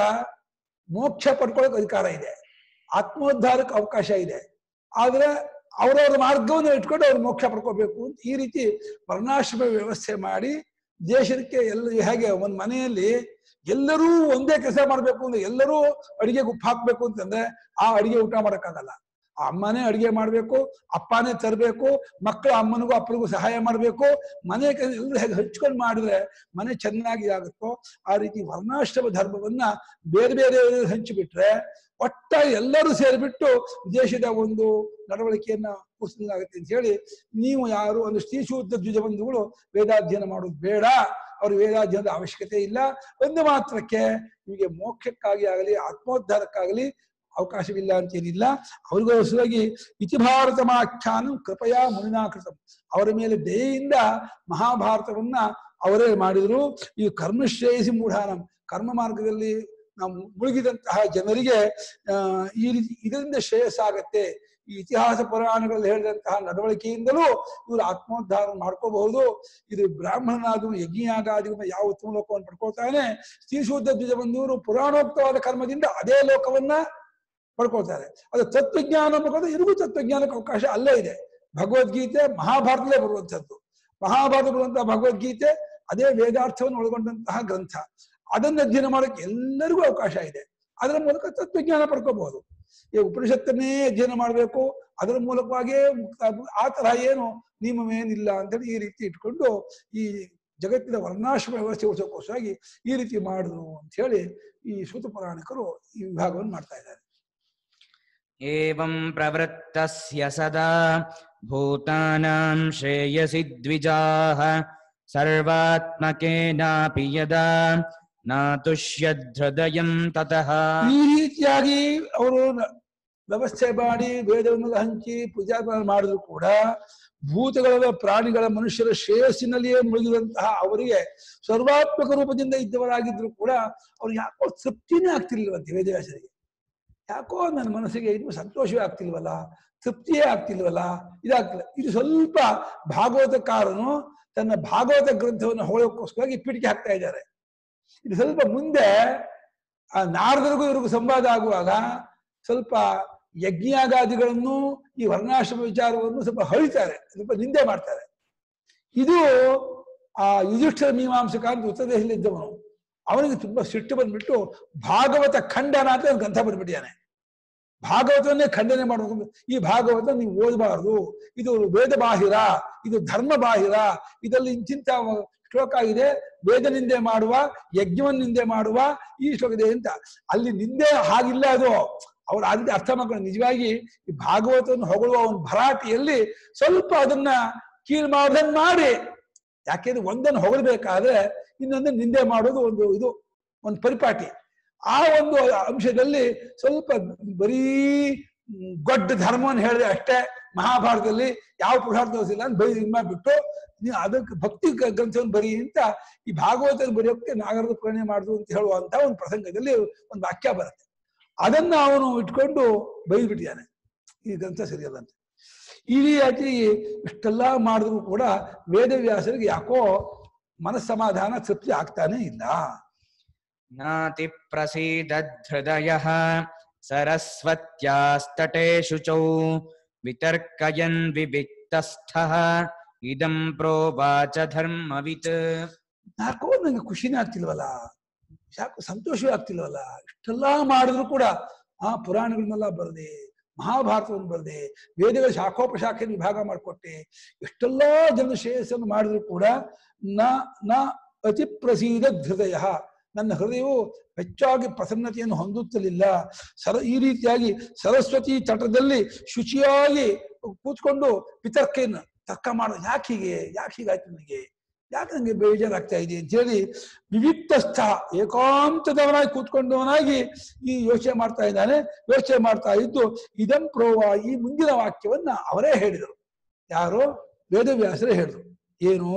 ಮೋಕ್ಷ ಪಡ್ಕೊಳ್ಳೋಕೆ ಅಧಿಕಾರ ಇದೆ ಆತ್ಮೋದ್ಧಾರಕ್ಕೆ ಅವಕಾಶ ಇದೆ ಆದ್ರೆ ಅವರವರ ಮಾರ್ಗವನ್ನು ಇಟ್ಕೊಂಡು ಅವ್ರು ಮೋಕ್ಷ ಪಡ್ಕೋಬೇಕು ಅಂತ ಈ ರೀತಿ ವರ್ಣಾಶ್ರಮ ವ್ಯವಸ್ಥೆ ಮಾಡಿ ದೇಶಕ್ಕೆ ಎಲ್ಲ ಹೇಗೆ ಒಂದು ಮನೆಯಲ್ಲಿ ಎಲ್ಲರೂ ಒಂದೇ ಕೆಲಸ ಮಾಡ್ಬೇಕು ಅಂದ್ರೆ ಎಲ್ಲರೂ ಅಡಿಗೆ ಗುಪ್ಪ ಹಾಕ್ಬೇಕು ಅಂತಂದ್ರೆ ಆ ಅಡಿಗೆ ಊಟ ಮಾಡಕ್ಕಾಗಲ್ಲ ಆ ಅಮ್ಮನೇ ಅಡಿಗೆ ಮಾಡ್ಬೇಕು ಅಪ್ಪನೇ ತರಬೇಕು ಮಕ್ಕಳು ಅಮ್ಮನಿಗೂ ಅಪ್ಪನಿಗೂ ಸಹಾಯ ಮಾಡ್ಬೇಕು ಮನೆ ಕೆಲಸ ಎಲ್ಲರೂ ಹೇಗೆ ಹಂಚ್ಕೊಂಡು ಮಾಡಿದ್ರೆ ಮನೆ ಚೆನ್ನಾಗಿ ಆಗುತ್ತೋ ಆ ರೀತಿ ವರ್ಣಾಶ್ರಮ ಧರ್ಮವನ್ನ ಬೇರೆ ಬೇರೆ ಹಂಚಿಬಿಟ್ರೆ ಒಟ್ಟಾಗಿ ಎಲ್ಲರೂ ಸೇರಿಬಿಟ್ಟು ದೇಶದ ಒಂದು ನಡವಳಿಕೆಯನ್ನ ಆಗುತ್ತೆ ಅಂತ ಹೇಳಿ ನೀವು ಯಾರು ಒಂದು ಶ್ರೀಶೂದ್ರ ದ್ವಿಜಬಂಧುಗಳು ವೇದಾಧ್ಯಯನ ಮಾಡೋದು ಬೇಡ ಅವ್ರ ವೇದಾಧ್ಯಯನದ ಅವಶ್ಯಕತೆ ಇಲ್ಲ ಒಂದು ಮಾತ್ರಕ್ಕೆ ನಿಮಗೆ ಮೋಕ್ಷಕ್ಕಾಗಿ ಆಗಲಿ ಆತ್ಮೋದ್ಧಾರಕ್ಕಾಗಲಿ ಅವಕಾಶವಿಲ್ಲ ಅಂತೇನಿಲ್ಲ ಅವ್ರಿಗೋಸ್ಕರಾಗಿ ಇತಿಭಾರತಮಾಖ್ಯಾನ ಕೃಪಯಾ ಮುನಿನಾಕೃತಂ ಅವರ ಮೇಲೆ ದಯೆಯಿಂದ ಮಹಾಭಾರತವನ್ನ ಅವರೇ ಮಾಡಿದ್ರು ಈ ಕರ್ಮಶ್ರೇಯಸಿ ಮೂಢಾನಂ ಕರ್ಮ ಮಾರ್ಗದಲ್ಲಿ ನಾವು ಮುಳುಗಿದಂತಹ ಜನರಿಗೆ ಆ ಈ ರೀತಿ ಇದರಿಂದ ಶ್ರೇಯಸ್ಸಾಗತ್ತೆ ಈ ಇತಿಹಾಸ ಪುರಾಣಗಳಲ್ಲಿ ಹೇಳಿದಂತಹ ನಡವಳಿಕೆಯಿಂದಲೂ ಇವರು ಆತ್ಮೋದ್ಧಾರ ಮಾಡ್ಕೋಬಹುದು ಇದು ಬ್ರಾಹ್ಮಣನಾದ ಯಜ್ಞಯಾಗಾದಿಗಳಿಂದ ಯಾವ ಉತ್ತಮ ಲೋಕವನ್ನು ಪಡ್ಕೊಳ್ತಾನೆ ಶ್ರೀಶೂದ್ಧ ದ್ವಿಜಬಂಧುವರು ಪುರಾಣೋಕ್ತವಾದ ಕರ್ಮದಿಂದ ಅದೇ ಲೋಕವನ್ನ ಪಡ್ಕೊಳ್ತಾರೆ ಅದು ತತ್ವಜ್ಞಾನ ಮುಖದ ಇರಿಗೂ ತತ್ವಜ್ಞಾನಕ್ಕೆ ಅವಕಾಶ ಅಲ್ಲೇ ಇದೆ ಭಗವದ್ಗೀತೆ ಮಹಾಭಾರತದಲ್ಲೇ ಬರುವಂಥದ್ದು ಮಹಾಭಾರತ ಬರುವಂತಹ ಭಗವದ್ಗೀತೆ ಅದೇ ವೇದಾರ್ಥವನ್ನು ಒಳಗೊಂಡಂತಹ ಗ್ರಂಥ ಅದನ್ನ ಅಧ್ಯಯನ ಮಾಡೋಕೆ ಎಲ್ಲರಿಗೂ ಅವಕಾಶ ಇದೆ ಅದರ ಮೂಲಕ ತತ್ವಜ್ಞಾನ ಪಡ್ಕೋಬಹುದು ಈ ಉಪನಿಷತ್ತನ್ನೇ ಅಧ್ಯಯನ ಮಾಡಬೇಕು ಅದರ ಮೂಲಕವಾಗಿಯೇ ಮುಕ್ತ ಆಗ್ಬೇಕು. ಆ ತರಹ ಏನು ನಿಯಮವೇನಿಲ್ಲ ಅಂತೇಳಿ ಈ ರೀತಿ ಇಟ್ಕೊಂಡು ಈ ಜಗತ್ತಿನ ವರ್ಣಾಶ್ರಮ ವ್ಯವಸ್ಥೆ ಉಳಿಸೋಕ್ಕೋಸ್ಕರವಾಗಿ ಈ ರೀತಿ ಮಾಡಿದ್ರು ಅಂತ ಹೇಳಿ ಈ ಸೂತ ಪುರಾಣಿಕರು ಈ ವಿಭಾಗವನ್ನು ಮಾಡ್ತಾ ಇದ್ದಾರೆ एवं प्रवृत्तस्य सदा भूतानां श्रेयसि द्विजाः सर्वात्मकेनापि यदा नातुष्यद्धृदयं ततः ಈ ರೀತಿಯಾಗಿ ಅವರು ನ- ವ್ಯವಸ್ಥೆ ಮಾಡಿ ವೇದವನ್ನೆಲ್ಲ ಹಂಚಿ ಪೂಜಾ ಮಾಡಿದ್ರು ಕೂಡ ಭೂತಗಳ ಪ್ರಾಣಿಗಳ ಮನುಷ್ಯರ ಶ್ರೇಯಸ್ಸಿನಲ್ಲಿಯೇ ಮುಳುಗಿದಂತಹ ಅವರಿಗೆ ಸರ್ವಾತ್ಮಕ ರೂಪದಿಂದ ಇದ್ದವರಾಗಿದ್ರು ಕೂಡ ಅವ್ರು ಯಾಕೋ ತೃಪ್ತಿನೇ ಆಗ್ತಿರ್ಲಿಲ್ವಂತೆ ವೇದವ್ಯಾಸರಿಗೆ ಯಾಕೋ ನನ್ನ ಮನಸ್ಸಿಗೆ ಇದು ಸಂತೋಷವೇ ಆಗ್ತಿಲ್ವಲ್ಲ ತೃಪ್ತಿಯೇ ಆಗ್ತಿಲ್ವಲ್ಲ ಇದಾಗ್ತಿಲ್ಲ ಇದು ಸ್ವಲ್ಪ ಭಾಗವತಕಾರನು ತನ್ನ ಭಾಗವತ ಗ್ರಂಥವನ್ನು ಹೋಳೋಕ್ಕೋಸ್ಕರವಾಗಿ ಪೀಠಿಕೆ ಹಾಕ್ತಾ ಇದ್ದಾರೆ ಇದು ಸ್ವಲ್ಪ ಮುಂದೆ ಆ ನಾರದರಿಗೂ ಇವ್ರಿಗೂ ಸಂವಾದ ಆಗುವಾಗ ಸ್ವಲ್ಪ ಯಜ್ಞಯಾಗಾದಿಗಳನ್ನು ಈ ವರ್ಣಾಶ್ರಮ ವಿಚಾರವನ್ನು ಸ್ವಲ್ಪ ಹಳಿತಾರೆ ಸ್ವಲ್ಪ ನಿಂದೆ ಮಾಡ್ತಾರೆ ಇದು ಆ ಯುಧಿಷ್ಠಿರ ಮೀಮಾಂಸಕ ಅಂತ ಉತ್ತರ ದೇಶದಲ್ಲಿ ಇದ್ದವನು ಅವನಿಗೆ ತುಂಬಾ ಸಿಟ್ಟು ಬಂದ್ಬಿಟ್ಟು ಭಾಗವತ ಖಂಡನ ಅಂತ ಒಂದು ಗ್ರಂಥ ಬಂದ್ಬಿಟ್ಟಿದ್ದಾನೆ ಭಾಗವತವನ್ನೇ ಖಂಡನೆ ಮಾಡಬೇಕು ಈ ಭಾಗವತ ನೀವು ಓದಬಾರದು ಇದು ವೇದ ಬಾಹಿರ ಇದು ಧರ್ಮ ಬಾಹಿರ ಇದರಲ್ಲಿ ಇಂತಿಂತ ಶ್ಲೋಕ ಇದೆ ವೇದ ನಿಂದೆ ಮಾಡುವ ಯಜ್ಞವನ್ನು ನಿಂದೆ ಮಾಡುವ ಈ ಶ್ಲೋಕ ಇದೆ ಅಂತ ಅಲ್ಲಿ ನಿಂದೆ ಹಾಗಿಲ್ಲ ಅದು ಅವ್ರು ಆ ರೀತಿ ಅರ್ಥ ಮಾಡ್ಕೊಂಡು ನಿಜವಾಗಿ ಈ ಭಾಗವತವನ್ನು ಹೊಗಳುವ ಒಂದು ಭರಾಟೆಯಲ್ಲಿ ಸ್ವಲ್ಪ ಅದನ್ನ ಕೀಳು ಮಾಡ್ದಂಗ್ ಮಾಡಿ ಯಾಕೆಂದ್ರೆ ಒಂದನ್ನು ಹೊಗಳಬೇಕಾದ್ರೆ ಇನ್ನೊಂದನ್ನು ನಿಂದೆ ಮಾಡೋದು ಒಂದು ಇದು ಒಂದು ಪರಿಪಾಟಿ ಆ ಒಂದು ಅಂಶದಲ್ಲಿ ಸ್ವಲ್ಪ ಬರೀ ಮ್, ಗೊಡ್ಡ ಧರ್ಮವನ್ನು ಹೇಳಿದೆ ಅಷ್ಟೇ ಮಹಾಭಾರತದಲ್ಲಿ ಯಾವ ಪುರುಷಾರ್ಥ ತೋರಿಸಿಲ್ಲ ಅಂತ ಬೈ ಇದು ಮಾಡ್ಬಿಟ್ಟು ನೀವು ಅದಕ್ಕೆ ಭಕ್ತಿ ಗ- ಗ್ರಂಥವನ್ನು ಬರೀ ಅಂತ ಈ ಭಾಗವತ ಬರೆಯೋಕ್ಕೆ ನಾಗರದ ಪ್ರಣಯ ಮಾಡುದು ಅಂತ ಹೇಳುವಂತ ಒಂದು ಪ್ರಸಂಗದಲ್ಲಿ ಒಂದು ವಾಕ್ಯ ಬರುತ್ತೆ ಅದನ್ನ ಅವನು ಇಟ್ಕೊಂಡು ಬೈದ್ಬಿಟ್ಟಿದ್ದಾನೆ ಈ ಗ್ರಂಥ ಸರಿಯಲ್ಲ ಅಂತ ಈ ರೀತಿ ಇಷ್ಟೆಲ್ಲ ಮಾಡಿದ್ರು ಕೂಡ ವೇದವ್ಯಾಸರಿಗೆ ಯಾಕೋ ಮನಸ್ಸಮಾಧಾನ ತೃಪ್ತಿ ಆಗ್ತಾನೆ ಇಲ್ಲ नातिप्रसीदद्धृदयः सरस्वत्यास्तटे शुचौ वितर्कयन् विविक्तस्थः इदं प्रोवाच धर्मवित् ಯಾಕೋ ನಂಗೆ ಖುಷಿನೇ ಆಗ್ತಿಲ್ವಲ್ಲ ಯಾಕೋ ಸಂತೋಷವೇ ಆಗ್ತಿಲ್ವಲ್ಲ ಇಷ್ಟೆಲ್ಲ ಮಾಡಿದ್ರು ಕೂಡ ಆ ಪುರಾಣಗಳನ್ನೆಲ್ಲ ಬರದೆ ಮಹಾಭಾರತವನ್ನು ಬರದೆ ವೇದಗಳ ಶಾಖೋಪಶಾಖೆಯನ್ನು ವಿಭಾಗ ಮಾಡಿಕೊಟ್ಟೆ ಎಷ್ಟೆಲ್ಲ ಜನ ಶ್ರೇಯಸ್ಸನ್ನು ಮಾಡಿದ್ರು ಕೂಡ ನ ನ ಅತಿ ಪ್ರಸೀದ ಹೃದಯ ನನ್ನ ಹೃದಯವು ಹೆಚ್ಚಾಗಿ ಪ್ರಸನ್ನತೆಯನ್ನು ಹೊಂದುತ್ತಲಿಲ್ಲ ಸರ ಈ ರೀತಿಯಾಗಿ ಸರಸ್ವತಿ ತಟದಲ್ಲಿ ಶುಚಿಯಾಗಿ ಕೂತ್ಕೊಂಡು ವಿತರ್ಕೆಯನ್ನು ತರ್ಕ ಮಾಡೋದು ಯಾಕೆ ಹೀಗೆ ಯಾಕೆ ಹೀಗಾಯ್ತು ನನಗೆ ಯಾಕೆ ನನಗೆ ಬೇಜಾರಾಗ್ತಾ ಇದೆ ಅಂತ ಹೇಳಿ ವಿವಿಕ್ತಸ್ಥ ಏಕಾಂತದವನಾಗಿ ಕೂತ್ಕೊಂಡವನಾಗಿ ಈ ಯೋಚನೆ ಮಾಡ್ತಾ ಇದ್ದಾನೆ ಯೋಚನೆ ಮಾಡ್ತಾ ಇದ್ದು ಇದಂ ಪ್ರೋವ ಈ ಮುಂದಿನ ವಾಕ್ಯವನ್ನ ಅವರೇ ಹೇಳಿದರು ಯಾರು ವೇದವ್ಯಾಸರೇ ಹೇಳಿದ್ರು ಏನು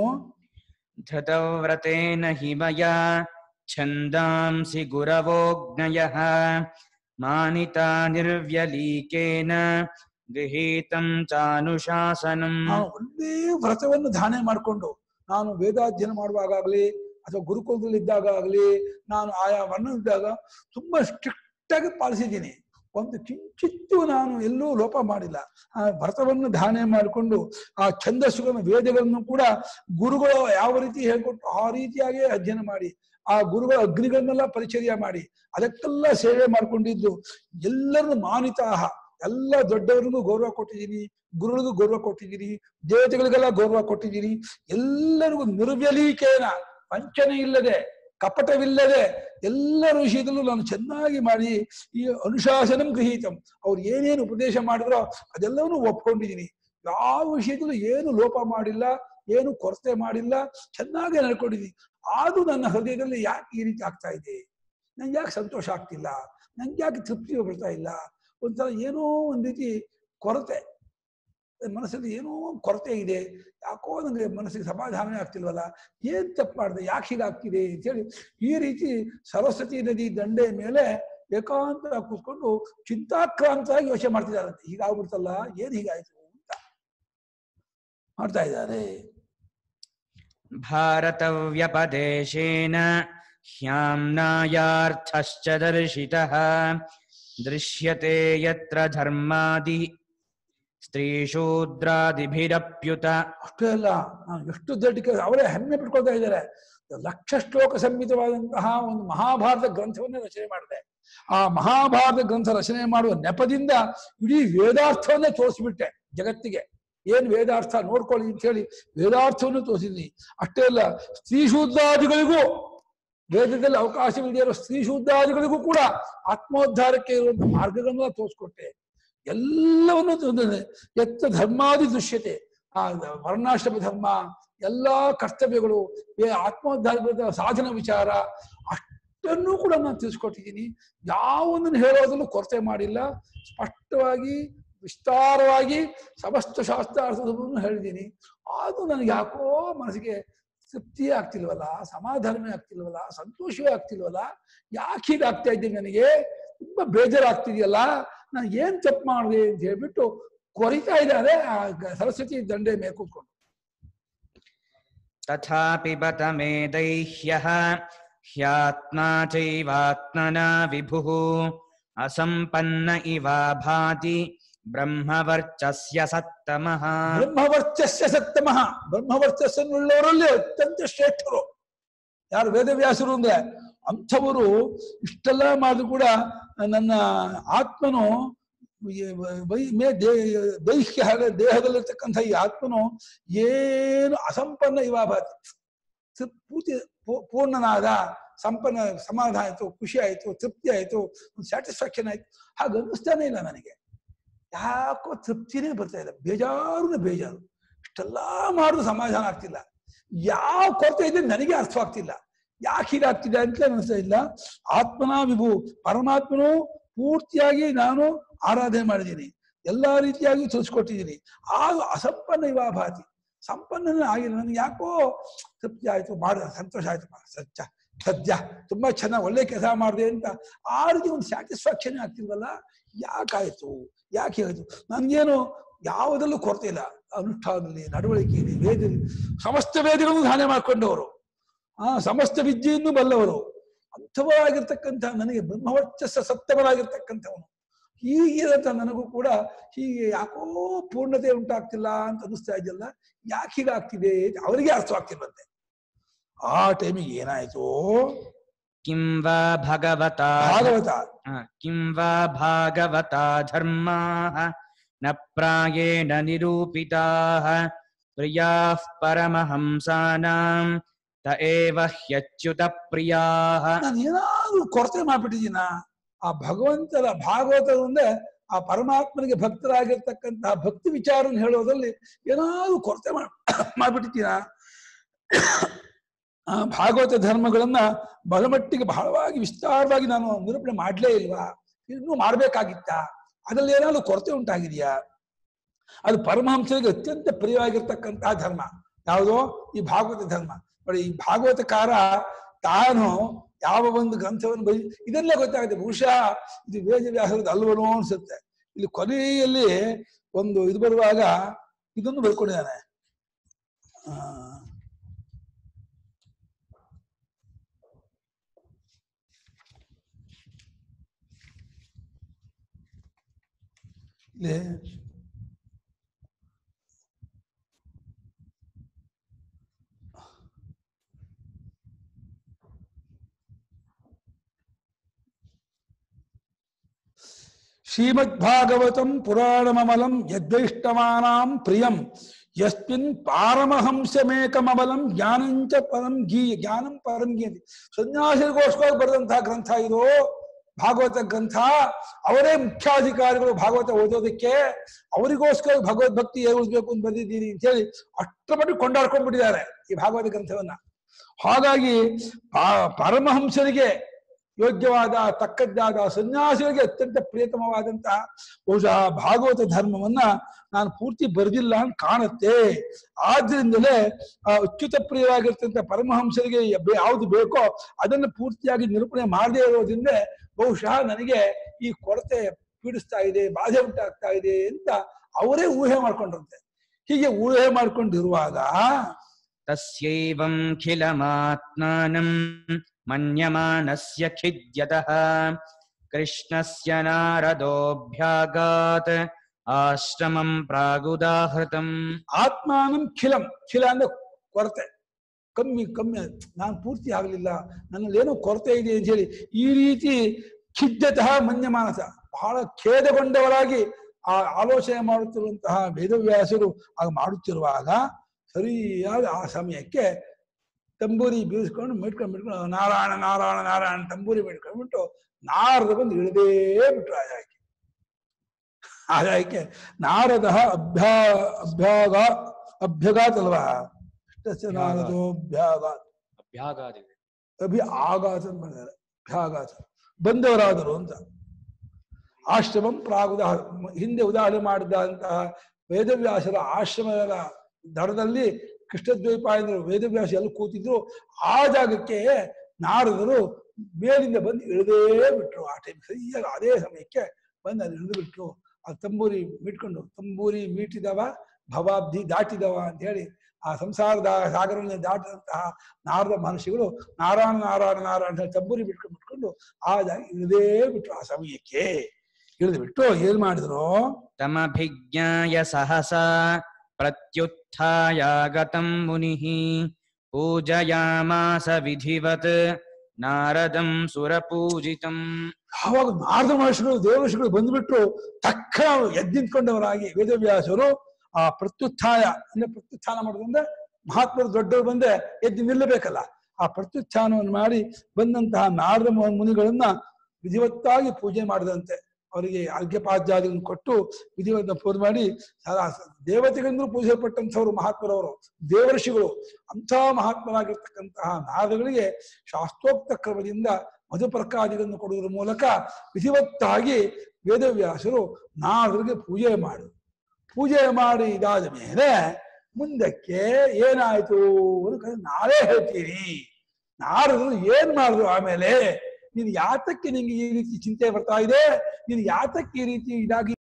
धृतव्रतेन हि मया छन्दांसि गुरवोऽग्नयः मानिता निर्व्यलीकेन गृहीतं चानुशासनम् ನಾನು ಒಳ್ಳೆ ವ್ರತವನ್ನು ಧಾರಣೆ ಮಾಡಿಕೊಂಡು ನಾನು ವೇದಾಧ್ಯಯನ ಮಾಡುವಾಗಲಿ ಅಥವಾ ಗುರುಕುಲದಲ್ಲಿ ಇದ್ದಾಗ ಆಗಲಿ ನಾನು ಆಯಾ ವರ್ಣದಿದ್ದಾಗ ತುಂಬಾ ಸ್ಟ್ರಿಕ್ಟ್ ಆಗಿ ಪಾಲಿಸಿದ್ದೀನಿ ಒಂದು ಕಿಂಚಿತ್ತು ನಾನು ಎಲ್ಲೂ ಲೋಪ ಮಾಡಿಲ್ಲ ಆ ವ್ರತವನ್ನು ಧಾರಣೆ ಮಾಡಿಕೊಂಡು ಆ ಛಂದಸ್ಸುಗಳನ್ನು ವೇದಗಳನ್ನು ಕೂಡ ಗುರುಗಳು ಯಾವ ರೀತಿ ಹೇಳ್ಕೊಟ್ಟು ಆ ರೀತಿಯಾಗಿ ಅಧ್ಯಯನ ಮಾಡಿ ಆ ಗುರುಗಳ ಅಗ್ನಿಗಳನ್ನೆಲ್ಲ ಪರಿಚರ್ಯ ಮಾಡಿ ಅದಕ್ಕೆಲ್ಲ ಸೇವೆ ಮಾಡ್ಕೊಂಡಿದ್ದು ಎಲ್ಲರನ್ನು ಮಾನಿತಾಹ ಎಲ್ಲ ದೊಡ್ಡವರಿಗೂ ಗೌರವ ಕೊಟ್ಟಿದ್ದೀನಿ ಗುರುಗಳಿಗೂ ಗೌರವ ಕೊಟ್ಟಿದ್ದೀನಿ ದೇವತೆಗಳಿಗೆಲ್ಲ ಗೌರವ ಕೊಟ್ಟಿದ್ದೀನಿ ಎಲ್ಲರಿಗೂ ನಿರ್ವ್ಯಲೀಕೇನ ವಂಚನೆ ಇಲ್ಲದೆ ಕಪಟವಿಲ್ಲದೆ ಎಲ್ಲರ ವಿಷಯದಲ್ಲೂ ನಾನು ಚೆನ್ನಾಗಿ ಮಾಡಿ ಈ ಅನುಶಾಸನಂ ಗೃಹೀತಂ ಅವ್ರು ಏನೇನು ಉಪದೇಶ ಮಾಡಿದ್ರೋ ಅದೆಲ್ಲವನ್ನೂ ಒಪ್ಕೊಂಡಿದ್ದೀನಿ ಯಾವ ವಿಷಯದಲ್ಲೂ ಏನು ಲೋಪ ಮಾಡಿಲ್ಲ ಏನು ಕೊರತೆ ಮಾಡಿಲ್ಲ ಚೆನ್ನಾಗಿ ನಡ್ಕೊಂಡಿದ್ದೀನಿ ಆದ್ರೂ ನನ್ನ ಹೃದಯದಲ್ಲಿ ಯಾಕೆ ಈ ರೀತಿ ಆಗ್ತಾ ಇದೆ ನಂಗೆ ಯಾಕೆ ಸಂತೋಷ ಆಗ್ತಿಲ್ಲ ನಂಗೆ ಯಾಕೆ ತೃಪ್ತಿ ಬರ್ತಾ ಇಲ್ಲ ಒಂಥರ ಏನೋ ಒಂದ್ ರೀತಿ ಕೊರತೆ ಮನಸ್ಸಲ್ಲಿ ಏನೋ ಕೊರತೆ ಇದೆ ಯಾಕೋ ನನಗೆ ಮನಸ್ಸಿಗೆ ಸಮಾಧಾನ ಆಗ್ತಿಲ್ವಲ್ಲ ಏನ್ ತಪ್ಪು ಮಾಡಿದೆ ಯಾಕೆ ಹೀಗಾಗ್ತಿದೆ ಅಂತೇಳಿ ಈ ರೀತಿ ಸರಸ್ವತಿ ನದಿ ದಂಡೆ ಮೇಲೆ ಏಕಾಂತ ಕೂತ್ಕೊಂಡು ಚಿಂತಾಕ್ರಾಂತರಾಗಿ ಯೋಚನೆ ಮಾಡ್ತಿದ್ದಾರಂತೆ ಹೀಗಾಗ್ಬಿಡ್ತಲ್ಲ ಏನ್ ಹೀಗಾಯ್ತು ಅಂತ ಮಾಡ್ತಾ ಇದ್ದಾರೆ भारतव्यपदेशेन ह्याम्नायार्थश्च दर्शितः दृश्यते यत्र धर्मादि स्त्रीशूद्रादिभिरप्युत ಅಷ್ಟೇ ಅಲ್ಲ ನಾನು ಎಷ್ಟು ದೊಡ್ಡ ಕೆಲ್ಸ- ಅವರೇ ಹೆಮ್ಮೆ ಪಡ್ಕೊಳ್ತಾ ಇದ್ದಾರೆ ಲಕ್ಷ ಶ್ಲೋಕ ಸಂಹಿತವಾದಂತಹ ಒಂದು ಮಹಾಭಾರತ ಗ್ರಂಥವನ್ನೇ ರಚನೆ ಮಾಡಿದೆ ಆ ಮಹಾಭಾರತ ಗ್ರಂಥ ರಚನೆ ಮಾಡುವ ನೆಪದಿಂದ ಇಡೀ ವೇದಾರ್ಥವನ್ನೇ ತೋರಿಸ್ಬಿಟ್ಟೆ ಜಗತ್ತಿಗೆ ಏನ್ ವೇದಾರ್ಥ ನೋಡ್ಕೊಳ್ಳಿ ಅಂತ ಹೇಳಿ ವೇದಾರ್ಥವನ್ನು ತೋರಿಸಿದ್ನಿ ಅಷ್ಟೇ ಅಲ್ಲ ಸ್ತ್ರೀ ಶೂದ್ರಾದಿಗಳಿಗೂ ವೇದದಲ್ಲಿ ಅವಕಾಶವಿಲ್ಲದೆ ಇರೋ ಸ್ತ್ರೀ ಶೂದ್ರಾದಿಗಳಿಗೂ ಕೂಡ ಆತ್ಮೋದ್ಧಾರಕ್ಕೆ ಇರುವಂತಹ ಮಾರ್ಗಗಳನ್ನ ತೋರಿಸ್ಕೊಟ್ಟೆ ಎಲ್ಲವನ್ನು ತಂದಿದೆ ಎತ್ತ ಧರ್ಮಾದಿ ದೃಶ್ಯತೆ ಆ ವರ್ಣಾಶ್ರಮ ಧರ್ಮ ಎಲ್ಲಾ ಕರ್ತವ್ಯಗಳು ಏ ಆತ್ಮೋದ್ಧಾರದ ಸಾಧನ ವಿಚಾರ ಅಷ್ಟನ್ನೂ ಕೂಡ ನಾನು ತಿಳಿಸ್ಕೊಟ್ಟಿದ್ದೀನಿ ಯಾವೊಂದನ್ನು ಹೇಳೋದನ್ನು ಕೊರತೆ ಮಾಡಿಲ್ಲ ಸ್ಪಷ್ಟವಾಗಿ ವಿಸ್ತಾರವಾಗಿ ಸಮಸ್ತ ಶಾಸ್ತ್ರಾರ್ಥವನ್ನು ಹೇಳಿದ್ದೀನಿ ಅದು ನನಗೆ ಯಾಕೋ ಮನಸ್ಸಿಗೆ ತೃಪ್ತಿಯೇ ಆಗ್ತಿಲ್ವಲ್ಲ ಸಮಾಧಾನವೇ ಆಗ್ತಿಲ್ವಲ್ಲ ಸಂತೋಷವೇ ಆಗ್ತಿಲ್ವಲ್ಲ ಯಾಕೆ ಹೀಗಾಗ್ತಾ ಇದ್ದೀನಿ ನನಗೆ ತುಂಬಾ ಬೇಜಾರಾಗ್ತಿದೆಯಲ್ಲ ನಾನು ಏನ್ ತಪ್ಪು ಮಾಡಿದೆ ಅಂತ ಹೇಳ್ಬಿಟ್ಟು ಕೊರಿತಾ ಇದ್ದಾರೆ ಆ ಗ- ಸರಸ್ವತಿ ದಂಡೆ ಮೇಲೆ ಕೂತ್ಕೊಂಡು तथापि बत मे दैह्यः ह्यात्मा चैवात्मना विभुः असम्पन्न इवा भाति ब्रह्मवर्चस्य सत्तमः ಬ್ರಹ್ಮವರ್ಚಸ್ಯ ಸತ್ತಮಃ ಬ್ರಹ್ಮವರ್ಚಸ್ಸನ್ನುಳ್ಳವರಲ್ಲಿ ಅತ್ಯಂತ ಶ್ರೇಷ್ಠರು ಯಾರು ವೇದವ್ಯಾಸರು ಅಂದ್ರೆ ಅಂಥವರು ಇಷ್ಟೆಲ್ಲ ಮಾಡಿದ್ರು ಕೂಡ ನನ್ನ ಆತ್ಮನು ಈ ವೈ- ಮೇ ದೇ- ದೈಹ್ಯ ಹಾಗೆ ದೇಹದಲ್ಲಿರ್ತಕ್ಕಂಥ ಈ ಆತ್ಮನು ಏನು ಅಸಂಪನ್ನ ಇವಾಭಾತಿ ತೃಪ್- ಪೂರ್ತಿ ಪೂ- ಪೂರ್ಣನಾದ ಸಂಪನ್ನ ಸಮಾಧಾನ ಆಯ್ತು ಖುಷಿ ಆಯ್ತು ತೃಪ್ತಿ ಆಯ್ತು ಒಂದು ಸ್ಯಾಟಿಸ್ಫ್ಯಾಕ್ಷನ್ ಆಯ್ತು ಹಾಗೆ ಅನ್ನಿಸ್ತಾನೆ ಇಲ್ಲ ನನಗೆ ಯಾಕೋ ತೃಪ್ತಿನೇ ಬರ್ತಾ ಇಲ್ಲ ಬೇಜಾರು ಬೇಜಾರು ಇಷ್ಟೆಲ್ಲ ಮಾಡಿದ್ರು ಸಮಾಧಾನ ಆಗ್ತಿಲ್ಲ ಯಾವ ಕೊರತೆ ಇದೆ ನನಗೆ ಅರ್ಥವಾಗ್ತಿಲ್ಲ ಯಾಕೆ ಹೀಗಾಗ್ತಿದೆ ಅಂತ ಅನಿಸ್ತಾ ಇಲ್ಲ ಆತ್ಮನ ವಿಭು ಪರಮಾತ್ಮನು ಪೂರ್ತಿಯಾಗಿ ನಾನು ಆರಾಧನೆ ಮಾಡಿದ್ದೀನಿ ಎಲ್ಲಾ ರೀತಿಯಾಗಿ ತಿಳಿಸ್ಕೊಟ್ಟಿದ್ದೀನಿ ಆಗ ಅಸಂಪನ್ನ ಇವಾಭಾತಿ ಸಂಪನ್ನನೇ ಆಗಿಲ್ಲ ನನಗೆ ಯಾಕೋ ತೃಪ್ತಿ ಆಯ್ತು ಮಾಡ ಸಂತೋಷ ಆಯ್ತು ಸತ್ಯ ಸದ್ಯ ತುಂಬಾ ಚೆನ್ನಾಗಿ ಒಳ್ಳೆ ಕೆಲಸ ಮಾಡಿದೆ ಅಂತ ಆ ರೀತಿ ಒಂದು ಸ್ಯಾಟಿಸ್ಫ್ಯಾಕ್ಷನ್ ಆಗ್ತಿಲ್ವಲ್ಲ ಯಾಕಾಯ್ತು ಯಾಕೆ ಆಯ್ತು ನನ್ಗೇನು ಯಾವುದಲ್ಲೂ ಕೊರತೆ ಇಲ್ಲ ಅನುಷ್ಠಾನದಲ್ಲಿ ನಡವಳಿಕೆಯಲ್ಲಿ ವೇದದಲ್ಲಿ ಸಮಸ್ತ ವೇದಗಳನ್ನು ಧಾರಣೆ ಮಾಡ್ಕೊಂಡವರು ಆ ಸಮಸ್ತ ವಿದ್ಯೆಯನ್ನು ಬಲ್ಲವರು ಅಂಥವಾಗಿರ್ತಕ್ಕಂಥ ನನಗೆ ಬ್ರಹ್ಮವರ್ಚಸ್ಸ ಸತ್ಯವರಾಗಿರ್ತಕ್ಕಂಥವನು ಹೀಗಿರಂತ ನನಗೂ ಕೂಡ ಹೀಗೆ ಯಾಕೋ ಪೂರ್ಣತೆ ಉಂಟಾಗ್ತಿಲ್ಲ ಅಂತ ಅನಿಸ್ತಾ ಇದೆಯಲ್ಲ ಯಾಕೆ ಹೀಗಾಗ್ತಿದೆ ಅಂತ ಅವರಿಗೆ ಅರ್ಥವಾಗ್ತಿಲ್ವಂತೆ ಆ ಟೈಮಿಗೆ ಏನಾಯ್ತು किं वा भगवता ಭಾಗವತ आ, किं वा भागवता धर्माः न प्रायेण निरूपिताः प्रियाः परमहंसानां त एव ह्यच्युतप्रियाः ನಾನು ಏನಾದ್ರೂ ಕೊರತೆ ಮಾಡ್ಬಿಟ್ಟಿದ್ದೀನ ಆ ಭಗವಂತನ ಭಾಗವತ ಅಂದ್ರೆ ಆ ಪರಮಾತ್ಮನಿಗೆ ಭಕ್ತರಾಗಿರ್ತಕ್ಕಂತಹ ಭಕ್ತಿ ವಿಚಾರವನ್ನು ಹೇಳೋದ್ರಲ್ಲಿ ಏನಾದ್ರೂ ಕೊರತೆ ಮಾಡ್ ಮಾಡ್ಬಿಟ್ಟಿದ್ದೀನ ಆ ಭಾಗವತ ಧರ್ಮಗಳನ್ನ ಬಲಮಟ್ಟಿಗೆ ಬಹಳವಾಗಿ ವಿಸ್ತಾರವಾಗಿ ನಾನು ನಿರೂಪಣೆ ಮಾಡ್ಲೇ ಇಲ್ವಾ ಇನ್ನೂ ಮಾಡ್ಬೇಕಾಗಿತ್ತ ಅದ್ರಲ್ಲಿ ಏನಾದ್ರು ಕೊರತೆ ಉಂಟಾಗಿದೆಯಾ ಅದು ಪರಮಹಂಸರಿಗೆ ಅತ್ಯಂತ ಪ್ರಿಯವಾಗಿರ್ತಕ್ಕಂತಹ ಧರ್ಮ ಯಾವುದೋ ಈ ಭಾಗವತ ಧರ್ಮ ನೋಡಿ ಈ ಭಾಗವತಕಾರ ತಾನು ಯಾವ ಒಂದು ಗ್ರಂಥವನ್ನು ಬೈ ಇದನ್ನೇ ಗೊತ್ತಾಗುತ್ತೆ ಬಹುಶಃ ಇದು ವೇದವ್ಯಾಸರದ ಅಲ್ವನೋ ಅನ್ಸುತ್ತೆ ಇಲ್ಲಿ ಕೊನೆಯಲ್ಲಿ ಒಂದು ಇದು ಬರುವಾಗ ಇದನ್ನು ಬರ್ಕೊಂಡಿದ್ದಾನೆ ಆ, ಇಲ್ಲಿ ಶ್ರೀಮದ್ಭಾಗವತಂ ಪುರಾಣಮಮಲಂ ಯದ್ವೈಷ್ಟವಾನಾಂ ಪ್ರಿಯಂ ಯಸ್ಮಿನ್ ಪಾರಮಹಂಸಮೇಕಮಮಲಂ ಜ್ಞಾನಂಚ ಪರಂ ಗೀ ಜ್ಞಾನಂ ಪರಂ ಗೀಯಂತಿ ಸನ್ಯಾಸಿಗೋಸ್ಕರ ಬರೆದಂತಹ ಗ್ರಂಥ ಇದು ಭಾಗವತ ಗ್ರಂಥ ಅವರೇ ಮುಖ್ಯಾಧಿಕಾರಿಗಳು ಭಾಗವತ ಓದೋದಕ್ಕೆ ಅವರಿಗೋಸ್ಕರ ಭಗವದ್ಭಕ್ತಿ ಏರಿಸಬೇಕು ಅಂತ ಬಂದಿದ್ದೀನಿ ಅಂತ ಹೇಳಿ ಅಷ್ಟರ ಮಟ್ಟಿಗೆ ಕೊಂಡಾಡ್ಕೊಂಡ್ಬಿಟ್ಟಿದ್ದಾರೆ ಈ ಭಾಗವತ ಗ್ರಂಥವನ್ನ ಹಾಗಾಗಿ ಪಾ- ಪರಮಹಂಸರಿಗೆ ಯೋಗ್ಯವಾದ ತಕ್ಕದ್ದಾದ ಸನ್ಯಾಸಿಗಳಿಗೆ ಅತ್ಯಂತ ಪ್ರಿಯತಮವಾದಂತಹ ಬಹುಶಃ ಭಾಗವತ ಧರ್ಮವನ್ನ ನಾನು ಪೂರ್ತಿ ಬರೆದಿಲ್ಲ ಅಂತ ಕಾಣುತ್ತೆ ಆದ್ರಿಂದಲೇ ಆ ಅಚ್ಯುತ ಪ್ರಿಯವಾಗಿರ್ತಂತ ಪರಮಹಂಸರಿಗೆ ಬೆ- ಯಾವುದು ಬೇಕೋ ಅದನ್ನು ಪೂರ್ತಿಯಾಗಿ ನಿರೂಪಣೆ ಮಾಡದೇ ಇರೋದ್ರಿಂದ ಬಹುಶಃ ನನಗೆ ಈ ಕೊರತೆ ಪೀಡಿಸ್ತಾ ಇದೆ ಬಾಧೆ ಉಂಟಾಗ್ತಾ ಇದೆ ಅಂತ ಅವರೇ ಊಹೆ ಮಾಡ್ಕೊಂಡಿರುತ್ತೆ ಹೀಗೆ ಊಹೆ ಮಾಡ್ಕೊಂಡಿರುವಾಗ तस्यैवं खिलमात्मानं मन्यमानस्य खिद्यतः कृष्णस्य नारदोऽभ्यागात् आश्रमं प्रागुदाहृतम् ಆತ್ಮಾನಂ ಖಿಲಂ ಖಿಲ ಅಂದ್ರೆ ಕೊರತೆ ಕಮ್ಮಿ ಕಮ್ಮಿ ನಾನು ಪೂರ್ತಿ ಆಗಲಿಲ್ಲ ನನ್ನಲ್ಲಿ ಏನೋ ಕೊರತೆ ಇದೆ ಅಂತ ಹೇಳಿ ಈ ರೀತಿ ಖಿದ್ಯತಃ ಮನ್ಯಮಾನಸ ಬಹಳ ಖೇದಗೊಂಡವರಾಗಿ ಆ ಆಲೋಚನೆ ಮಾಡುತ್ತಿರುವಂತಹ ವೇದವ್ಯಾಸರು ಆಗ ಮಾಡುತ್ತಿರುವಾಗ ಸರಿಯಾದ ಆ ಸಮಯಕ್ಕೆ ತಂಬೂರಿ ಬೀಳಿಸ್ಕೊಂಡು ಮಿಟ್ಕೊಂಡು ಮಿಟ್ಕೊಂಡು ನಾರಾಯಣ ನಾರಾಯಣ ನಾರಾಯಣ ತಂಬೂರಿ ಬಿಟ್ಕೊಂಡ್ಬಿಟ್ಟು ನಾರದ ಬಂದು ಇಳಿದೇ ಬಿಟ್ರು ಆಯಾಕೆ ಆಯಾಕೆ ನಾರದ ಅಭ್ಯಾ ಅಭ್ಯಾಗ ಅಭ್ಯಗಾತ್ ಅಲ್ವಾ ಇಷ್ಟಕ್ಕೆ ನಾರದೋ ಅಭ್ಯಾಗಾತ್ ಅಭ್ಯಾಗಾದಿ ಅಭಿ ಆಘಾತ ಅಂತ ಮಾಡಿದ್ದಾರೆ ಅಭ್ಯಾಘಾತ ಬಂದವರಾದರು ಅಂತ ಆಶ್ರಮಂ ಪ್ರಾಗುದ ಹಿಂದೆ ಉದಾಹರಣೆ ಮಾಡಿದಂತಹ ವೇದವ್ಯಾಸರ ಆಶ್ರಮದ ದಡದಲ್ಲಿ ಕೃಷ್ಣದ್ವೈಪಾಯನರು ವೇದವ್ಯಾಸ ಎಲ್ಲ ಕೂತಿದ್ರು ಆ ಜಾಗಕ್ಕೆ ನಾರದರು ಮೇಲಿಂದ ಬಂದು ಇಳಿದೇ ಬಿಟ್ರು ಆ ಟೈಮ್ ಸರಿಯಾಗಿ ಅದೇ ಸಮಯಕ್ಕೆ ಬಂದು ಅಲ್ಲಿ ಇಳಿದು ಬಿಟ್ರು ಆ ತಂಬೂರಿ ಮೀಟ್ಕೊಂಡು ತಂಬೂರಿ ಮೀಟಿದವ ಭವಾಬ್ಧಿ ದಾಟಿದವ ಅಂತ ಹೇಳಿ ಆ ಸಂಸಾರದ ಸಾಗರವನ್ನು ದಾಟಿದಂತಹ ನಾರದ ಮಹರ್ಷಿಗಳು ನಾರಾಯಣ ನಾರಾಯಣ ನಾರಾಯಣ ಅಂತ ಹೇಳಿ ತಂಬೂರಿ ಬಿಟ್ಕೊಂಡು ಬಿಟ್ಕೊಂಡು ಆ ಜಾಗ ಇಳಿದೇ ಬಿಟ್ರು ಆ ಸಮಯಕ್ಕೆ ಇಳಿದು ಬಿಟ್ಟು ಏನ್ ಮಾಡಿದ್ರು ತಮಭಿಜ್ಞಾಯ ಸಹಸಾ ಪ್ರತ್ಯುತ್ಥಾಯಾಗತಂ ಮುನಿಃ ಪೂಜಯಾಮಾಸ ವಿಧಿವತ್ ನಾರದಂ ಸುರಪೂಜಿತಂ ಆವಾಗ ನಾರದ ಮಹರ್ಷಿಗಳು ದೇವಋಷಿಗಳು ಬಂದ್ಬಿಟ್ರು ತಕ್ಷಣ ಎದ್ದು ನಿಂತ್ಕೊಂಡವರಾಗಿ ವೇದವ್ಯಾಸರು ಆ ಪ್ರತ್ಯುತ್ಥಾಯ ಅಂದ್ರೆ ಪ್ರತ್ಯುತ್ಥಾನ ಮಾಡೋದಂದ್ರೆ ಮಹಾತ್ಮರು ದೊಡ್ಡವರು ಬಂದ್ರೆ ಎದ್ದು ನಿಲ್ಲಬೇಕಲ್ಲ ಆ ಪ್ರತ್ಯುತ್ಥಾನವನ್ನು ಮಾಡಿ ಬಂದಂತಹ ನಾರದ ಮು- ಮುನಿಗಳನ್ನ ವಿಧಿವತ್ತಾಗಿ ಪೂಜೆ ಮಾಡಿದಂತೆ ಅವರಿಗೆ ಅರ್ಘ್ಯಪಾದ್ಯಾದಿಗಳನ್ನು ಕೊಟ್ಟು ವಿಧಿವತ್ತ ಪೂಜೆ ಮಾಡಿ ಸದಾ ದೇವತೆಗಳಿಂದಲೂ ಪೂಜೆಪಟ್ಟಂಥವ್ರು ಮಹಾತ್ಮರವರು ದೇವಋಷಿಗಳು ಅಂಥ ಮಹಾತ್ಮರಾಗಿರ್ತಕ್ಕಂತಹ ನಾರದಗಳಿಗೆ ಶಾಸ್ತ್ರೋಕ್ತ ಕ್ರಮದಿಂದ ಮಧುಪರ್ಕಾದಿಗಳನ್ನು ಕೊಡುವುದರ ಮೂಲಕ ವಿಧಿವತ್ತಾಗಿ ವೇದವ್ಯಾಸರು ನಾರದರಿಗೆ ಪೂಜೆ ಮಾಡು ಪೂಜೆ ಮಾಡಿ ಇದಾದ ಮೇಲೆ ಮುಂದಕ್ಕೆ ಏನಾಯ್ತು ಅಂತ ನಾವೇ ಹೇಳ್ತೀನಿ ನಾರದರು ಏನ್ ಮಾಡಿದ್ರು ಆಮೇಲೆ ನೀನು ಯಾತಕ್ಕೆ ನಿಂಗೆ ಈ ರೀತಿ ಚಿಂತೆ ಬರ್ತಾ ಇದೆ ನೀನು ಯಾತಕ್ಕೆ ಈ ರೀತಿ ಇದಾಗಿ